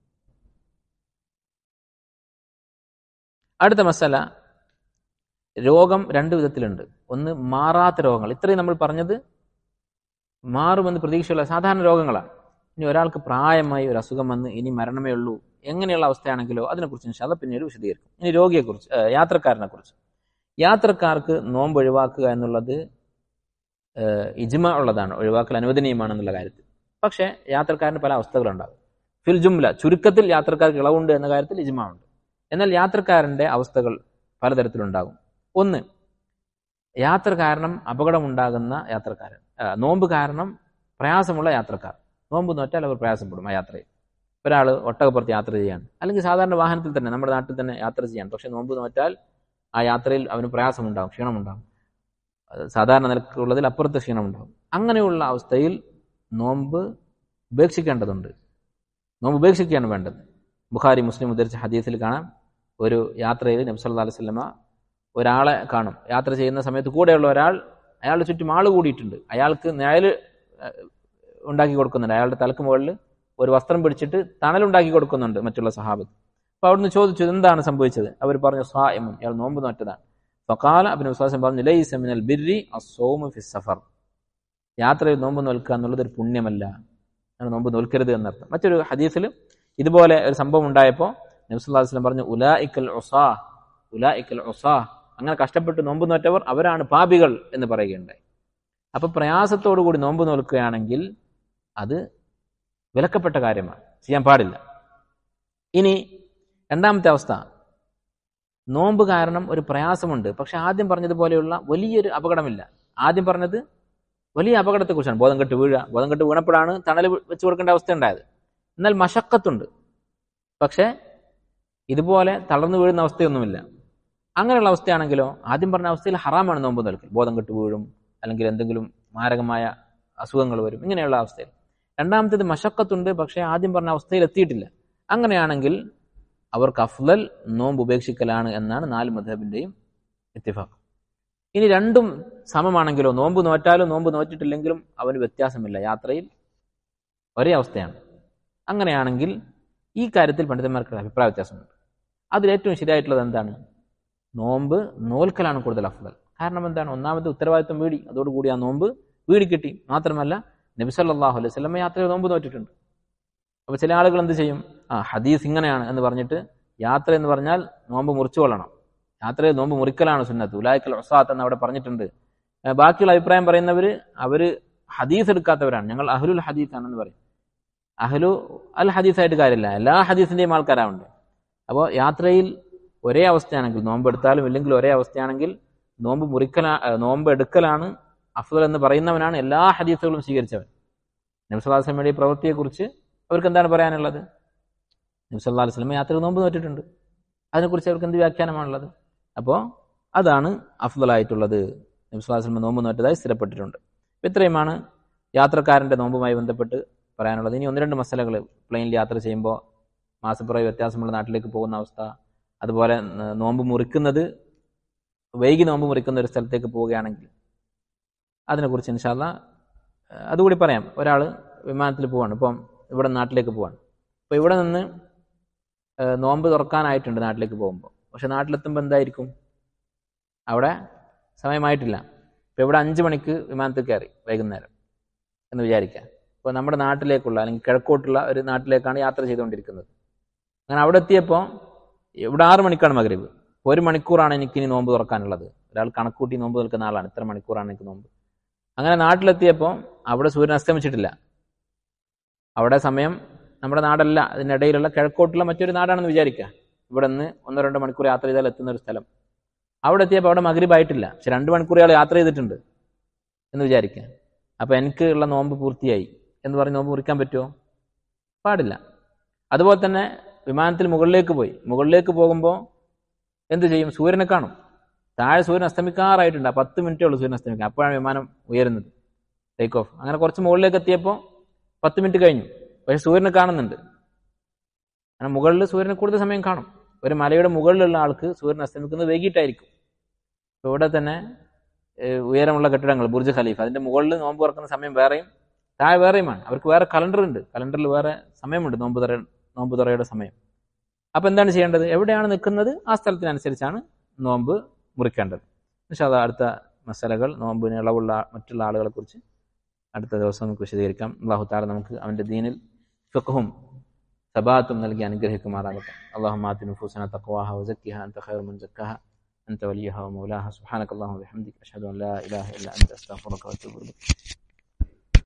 അടുത്ത മസാല രോഗം രണ്ട് വിധത്തിലുണ്ട് ഒന്ന് മാറാത്ത രോഗങ്ങൾ ഇത്രയും നമ്മൾ പറഞ്ഞത് മാറുമെന്ന് പ്രതീക്ഷയുള്ള സാധാരണ രോഗങ്ങളാണ് ഇനി ഒരാൾക്ക് പ്രായമായി ഒരു അസുഖം വന്ന് ഇനി മരണമേ ഉള്ളൂ എങ്ങനെയുള്ള അവസ്ഥയാണെങ്കിലോ അതിനെക്കുറിച്ച് ഇൻഷാ അല്ലാ പിന്നീട് വിശദീകരിക്കും ഇനി രോഗിയെക്കുറിച്ച് ഏഹ് യാത്രക്കാരനെ കുറിച്ച് യാത്രക്കാർക്ക് നോമ്പ് ഒഴിവാക്കുക എന്നുള്ളത് ഏഹ് ഇജ്മ ഉള്ളതാണ് ഒഴിവാക്കൽ അനുവദനീയമാണെന്നുള്ള കാര്യത്തിൽ പക്ഷേ യാത്രക്കാരന് പല അവസ്ഥകളുണ്ടാകും ഫിൽ ജുംല ചുരുക്കത്തിൽ യാത്രക്കാർക്ക് ഇളവുണ്ട് എന്ന കാര്യത്തിൽ ഇജ്മ ഉണ്ട് എന്നാൽ യാത്രക്കാരന്റെ അവസ്ഥകൾ പലതരത്തിലുണ്ടാകും ഒന്ന് യാത്ര കാരണം അപകടമുണ്ടാകുന്ന യാത്രക്കാരൻ ആ, നോമ്പ് കാരണം പ്രയാസമുള്ള യാത്രക്കാർ നോമ്പ് നോറ്റാൽ അവർ പ്രയാസപ്പെടും ആ യാത്രയിൽ ഒരാൾ ഒട്ടകപ്പുറത്ത് യാത്ര ചെയ്യാണ് അല്ലെങ്കിൽ സാധാരണ വാഹനത്തിൽ തന്നെ നമ്മുടെ നാട്ടിൽ തന്നെ യാത്ര ചെയ്യാണ് പക്ഷെ നോമ്പ് നോറ്റാൽ ആ യാത്രയിൽ അവന് പ്രയാസമുണ്ടാകും ക്ഷീണമുണ്ടാകും അത് സാധാരണ നിലക്കുള്ളതിൽ അപ്പുറത്ത് ക്ഷീണമുണ്ടാകും അങ്ങനെയുള്ള അവസ്ഥയിൽ നോമ്പ് ഉപേക്ഷിക്കേണ്ടതുണ്ട് നോമ്പ് ഉപേക്ഷിക്കുകയാണ് വേണ്ടത് ബുഖാരി മുസ്ലിം ഉദ്ധരിച്ച ഹദീസിൽ കാണാം ഒരു യാത്രയിൽ നബി സല്ലല്ലാഹു അലൈഹി വസല്ലമ ഒരാളെ കാണും യാത്ര ചെയ്യുന്ന സമയത്ത് കൂടെയുള്ള ഒരാൾ അയാളുടെ ചുറ്റും ആള് കൂടിയിട്ടുണ്ട് അയാൾക്ക് നിഴല് ഏഹ്, ഉണ്ടാക്കി കൊടുക്കുന്നുണ്ട് അയാളുടെ തലക്ക് മുകളിൽ ഒരു വസ്ത്രം പിടിച്ചിട്ട് തണലുണ്ടാക്കി കൊടുക്കുന്നുണ്ട് മറ്റുള്ള സഹാബത്ത് അപ്പൊ അവിടുന്ന് ചോദിച്ചു എന്താണ് സംഭവിച്ചത് അവർ പറഞ്ഞു സ്വായമൻ ഇയാൾ നോമ്പ് നോറ്റതാണ് ഫക്കാല അബിൻ വിശ്വാസം പറഞ്ഞു ലൈസ മിനൽ ബിർരി അസ്സൗമു ഫി സഫർ യാത്രയിൽ നോമ്പ് നോൽക്കുക എന്നുള്ളത് ഒരു പുണ്യമല്ല അങ്ങനെ നോമ്പ് നോൽക്കരുത് എന്നർത്ഥം മറ്റൊരു ഹദീസിൽ ഇതുപോലെ ഒരു സംഭവം ഉണ്ടായപ്പോൾ നബ്സുല്ലാ വസ്ലം പറഞ്ഞു ഉലാ ഇക്കൽ ഒസാ ഉലാ ഇക്കൽ ഒസാ അങ്ങനെ കഷ്ടപ്പെട്ട് നോമ്പ് നോറ്റവർ അവരാണ് പാപികൾ എന്ന് പറയുകയുണ്ടായി അപ്പൊ പ്രയാസത്തോടു കൂടി നോമ്പ് നോൽക്കുകയാണെങ്കിൽ അത് വിലക്കപ്പെട്ട കാര്യമാണ് ചെയ്യാൻ പാടില്ല ഇനി രണ്ടാമത്തെ അവസ്ഥ നോമ്പ് കാരണം ഒരു പ്രയാസമുണ്ട് പക്ഷെ ആദ്യം പറഞ്ഞതുപോലെയുള്ള വലിയൊരു അപകടമില്ല ആദ്യം പറഞ്ഞത് വലിയ അപകടത്തെക്കുറിച്ചാണ് ബോധം കെട്ട് വീഴുക ബോധം കെട്ട് വീണപ്പോഴാണ് തണൽ വെച്ച് കൊടുക്കേണ്ട അവസ്ഥ ഉണ്ടായത് എന്നാൽ മഷക്കത്തുണ്ട് പക്ഷേ ഇതുപോലെ തളർന്നു വീഴുന്ന അവസ്ഥയൊന്നുമില്ല അങ്ങനെയുള്ള അവസ്ഥയാണെങ്കിലോ ആദ്യം പറഞ്ഞ അവസ്ഥയിൽ ഹറാമാണ് നോമ്പ് നിൽക്കൽ ബോധം കെട്ട് വീഴും അല്ലെങ്കിൽ എന്തെങ്കിലും മാരകമായ അസുഖങ്ങൾ വരും ഇങ്ങനെയുള്ള അവസ്ഥയിൽ രണ്ടാമത്തേത് മഷക്കത്തുണ്ട് പക്ഷേ ആദ്യം പറഞ്ഞ അവസ്ഥയിൽ എത്തിയിട്ടില്ല അങ്ങനെയാണെങ്കിൽ അവർക്ക് അഫ്ലൽ നോമ്പ് ഉപേക്ഷിക്കലാണ് എന്നാണ് നാല് മധബിന്റെയും ഇത്തിഫാഖ് ഇനി രണ്ടും സമമാണെങ്കിലോ നോമ്പ് നോറ്റാലും നോമ്പ് നോറ്റിട്ടില്ലെങ്കിലും അവന് വ്യത്യാസമില്ല യാത്രയിൽ ഒരേ അവസ്ഥയാണ് അങ്ങനെയാണെങ്കിൽ ഈ കാര്യത്തിൽ പണ്ഡിതന്മാർക്ക് അഭിപ്രായ വ്യത്യാസമുണ്ട് അതിൽ ഏറ്റവും ശരിയായിട്ടുള്ളത് എന്താണ് നോമ്പ് നോൽക്കലാണ് കൂടുതൽ അഫ്ദൽ കാരണം എന്താണ് ഒന്നാമത്തെ ഉത്തരവാദിത്വം വീടി അതോടുകൂടി ആ നോമ്പ് വീടി കിട്ടി മാത്രമല്ല നബിസല്ലാഹു അലൈഹി സ്വലമ യാത്രയിൽ നോമ്പ് നോറ്റിട്ടുണ്ട് അപ്പൊ ചില ആളുകൾ എന്ത് ചെയ്യും ആ ഹദീസ് ഇങ്ങനെയാണ് എന്ന് പറഞ്ഞിട്ട് യാത്ര എന്ന് പറഞ്ഞാൽ നോമ്പ് മുറിച്ചു കൊള്ളണം യാത്രയിൽ നോമ്പ് മുറിക്കലാണ് സുന്നത്ത് ഉലായിക്കൽ ഒസാത്ത് എന്ന് അവിടെ പറഞ്ഞിട്ടുണ്ട് ഏഹ് ബാക്കിയുള്ള അഭിപ്രായം പറയുന്നവര് അവര് ഹദീസ് എടുക്കാത്തവരാണ് ഞങ്ങൾ അഹ്ലുൽ ഹദീസ് ആണെന്ന് പറയും അഹ്ലു അൽ ഹദീസായിട്ട് കാര്യമില്ല എല്ലാ ഹദീസിന്റെയും ആൾക്കാരാവുണ്ട് അപ്പോൾ യാത്രയിൽ ഒരേ അവസ്ഥയാണെങ്കിൽ നോമ്പ് എടുത്താലും ഇല്ലെങ്കിൽ ഒരേ അവസ്ഥയാണെങ്കിൽ നോമ്പ് മുറിക്കലാ ഏഹ് നോമ്പ് എടുക്കലാണ് അഫ്ദൽ എന്ന് പറയുന്നവനാണ് എല്ലാ ഹദീസുകളും സ്വീകരിച്ചവൻ നബ്സല്ലാസ്ലമയുടെ പ്രവൃത്തിയെക്കുറിച്ച് അവർക്ക് എന്താണ് പറയാനുള്ളത് നബ്സല്ലാ വസ്ലമ യാത്രയിൽ നോമ്പ് നോറ്റിട്ടുണ്ട് അതിനെക്കുറിച്ച് അവർക്ക് എന്ത് വ്യാഖ്യാനമാണുള്ളത് അപ്പോൾ അതാണ് അഫ്ദലായിട്ടുള്ളത് നബ്സുല്ലാസ്ലമ നോമ്പ് നോറ്റതായി സ്ഥിരപ്പെട്ടിട്ടുണ്ട് അപ്പോൾ ഇത്രയുമാണ് യാത്രക്കാരൻ്റെ നോമ്പുമായി ബന്ധപ്പെട്ട് പറയാനുള്ളത് ഇനി ഒന്ന് രണ്ട് മസലകൾ പ്ലെയിനിൽ യാത്ര ചെയ്യുമ്പോൾ മാസപ്പിറവി വ്യത്യാസമുള്ള നാട്ടിലേക്ക് പോകുന്ന അവസ്ഥ അതുപോലെ ന- നോമ്പ് മുറിക്കുന്നത് വൈകി നോമ്പ് മുറിക്കുന്ന ഒരു സ്ഥലത്തേക്ക് പോവുകയാണെങ്കിൽ അതിനെക്കുറിച്ച് ഇൻഷാല്ല അതുകൂടി പറയാം ഒരാൾ വിമാനത്തിൽ പോവാണ് ഇപ്പം ഇവിടെ നാട്ടിലേക്ക് പോവാണ് അപ്പോൾ ഇവിടെ നിന്ന് ഏഹ് നോമ്പ് തുറക്കാനായിട്ടുണ്ട് നാട്ടിലേക്ക് പോകുമ്പോൾ പക്ഷെ നാട്ടിലെത്തുമ്പോൾ എന്തായിരിക്കും അവിടെ സമയമായിട്ടില്ല ഇപ്പോൾ ഇവിടെ അഞ്ച് മണിക്ക് വിമാനത്തിൽ കയറി വൈകുന്നേരം എന്ന് വിചാരിക്കുക ഇപ്പോൾ നമ്മുടെ നാട്ടിലേക്കുള്ള അല്ലെങ്കിൽ കിഴക്കോട്ടുള്ള ഒരു നാട്ടിലേക്കാണ് യാത്ര ചെയ്തുകൊണ്ടിരിക്കുന്നത് അങ്ങനെ അവിടെ എത്തിയപ്പോൾ ഇവിടെ ആറ് മണിക്കാണ് മകരീബ് ഇപ്പോൾ ഒരു മണിക്കൂറാണ് എനിക്ക് ഇനി നോമ്പ് തുറക്കാനുള്ളത് ഒരാൾ കണക്കൂട്ടി നോമ്പ് നിൽക്കുന്ന ആളാണ് ഇത്ര മണിക്കൂറാണ് എനിക്ക് നോമ്പ് അങ്ങനെ നാട്ടിലെത്തിയപ്പോൾ അവിടെ സൂര്യൻ അസ്തമിച്ചിട്ടില്ല അവിടെ സമയം നമ്മുടെ നാടല്ല അതിനിടയിലുള്ള കിഴക്കോട്ടുള്ള മറ്റൊരു നാടാണെന്ന് വിചാരിക്കുക ഇവിടെ നിന്ന് ഒന്നോ രണ്ടോ മണിക്കൂർ യാത്ര ചെയ്താൽ എത്തുന്ന ഒരു സ്ഥലം അവിടെ എത്തിയപ്പോൾ അവിടെ മകരീബ് ആയിട്ടില്ല പക്ഷെ രണ്ട് മണിക്കൂർ ഇയാൾ യാത്ര ചെയ്തിട്ടുണ്ട് എന്ന് വിചാരിക്കുക അപ്പൊ എനിക്ക് ഉള്ള നോമ്പ് പൂർത്തിയായി എന്ന് പറഞ്ഞ് നോമ്പ് മുറിക്കാൻ പറ്റുമോ പാടില്ല അതുപോലെ തന്നെ വിമാനത്തിൽ മുകളിലേക്ക് പോയി മുകളിലേക്ക് പോകുമ്പോൾ എന്ത് ചെയ്യും സൂര്യനെ കാണും താഴെ സൂര്യൻ അസ്തമിക്കാറായിട്ടുണ്ട് ആ പത്ത് മിനിറ്റേ ഉള്ളൂ സൂര്യൻ അസ്തമിക്കാൻ അപ്പോഴാണ് വിമാനം ഉയരുന്നത് ടേക്ക് ഓഫ് അങ്ങനെ കുറച്ച് മുകളിലേക്ക് എത്തിയപ്പോൾ പത്ത് മിനിറ്റ് കഴിഞ്ഞു പക്ഷെ സൂര്യനെ കാണുന്നുണ്ട് അങ്ങനെ മുകളിൽ സൂര്യനെ കൂടുതൽ സമയം കാണും ഒരു മലയുടെ മുകളിലുള്ള ആൾക്ക് സൂര്യൻ അസ്തമിക്കുന്നത് വൈകിട്ടായിരിക്കും ഇപ്പോൾ ഇവിടെ തന്നെ ഏഹ്, ഉയരമുള്ള കെട്ടിടങ്ങൾ ബുർജ് ഖലീഫ അതിന്റെ മുകളിൽ നോമ്പ് തുറക്കുന്ന സമയം വേറെയും താഴെ വേറെയുമാണ് അവർക്ക് വേറെ കലണ്ടർ ഉണ്ട് കലണ്ടറിൽ വേറെ സമയമുണ്ട് നോമ്പ് തുറ നോമ്പ് തുറയുടെ സമയം അപ്പൊ എന്താണ് ചെയ്യേണ്ടത് എവിടെയാണ് നിൽക്കുന്നത് ആ സ്ഥലത്തിനനുസരിച്ചാണ് നോമ്പ് മുറിക്കേണ്ടത് പക്ഷെ അത് അടുത്ത മസാലകൾ നോമ്പിന് ഇളവുള്ള മറ്റുള്ള ആളുകളെ കുറിച്ച് അടുത്ത ദിവസം നമുക്ക് വിശദീകരിക്കാം അള്ളാഹു താല നമുക്ക് അവന്റെ ദീനിൽ ഫിഖ്ഹും സബാത്തും നൽകി അനുഗ്രഹിക്കുമാറാകട്ടെ അള്ളാഹു മാത്തി നഫൂസന തഖ്വാഹ വസക്കിഹ അൻത ഖൈറു മൻ സക്കാഹ أنت وليها ومولاها سبحانك اللهم وبحمدك أشهد أن لا إله إلا أنت أستغفرك وأتوب إليك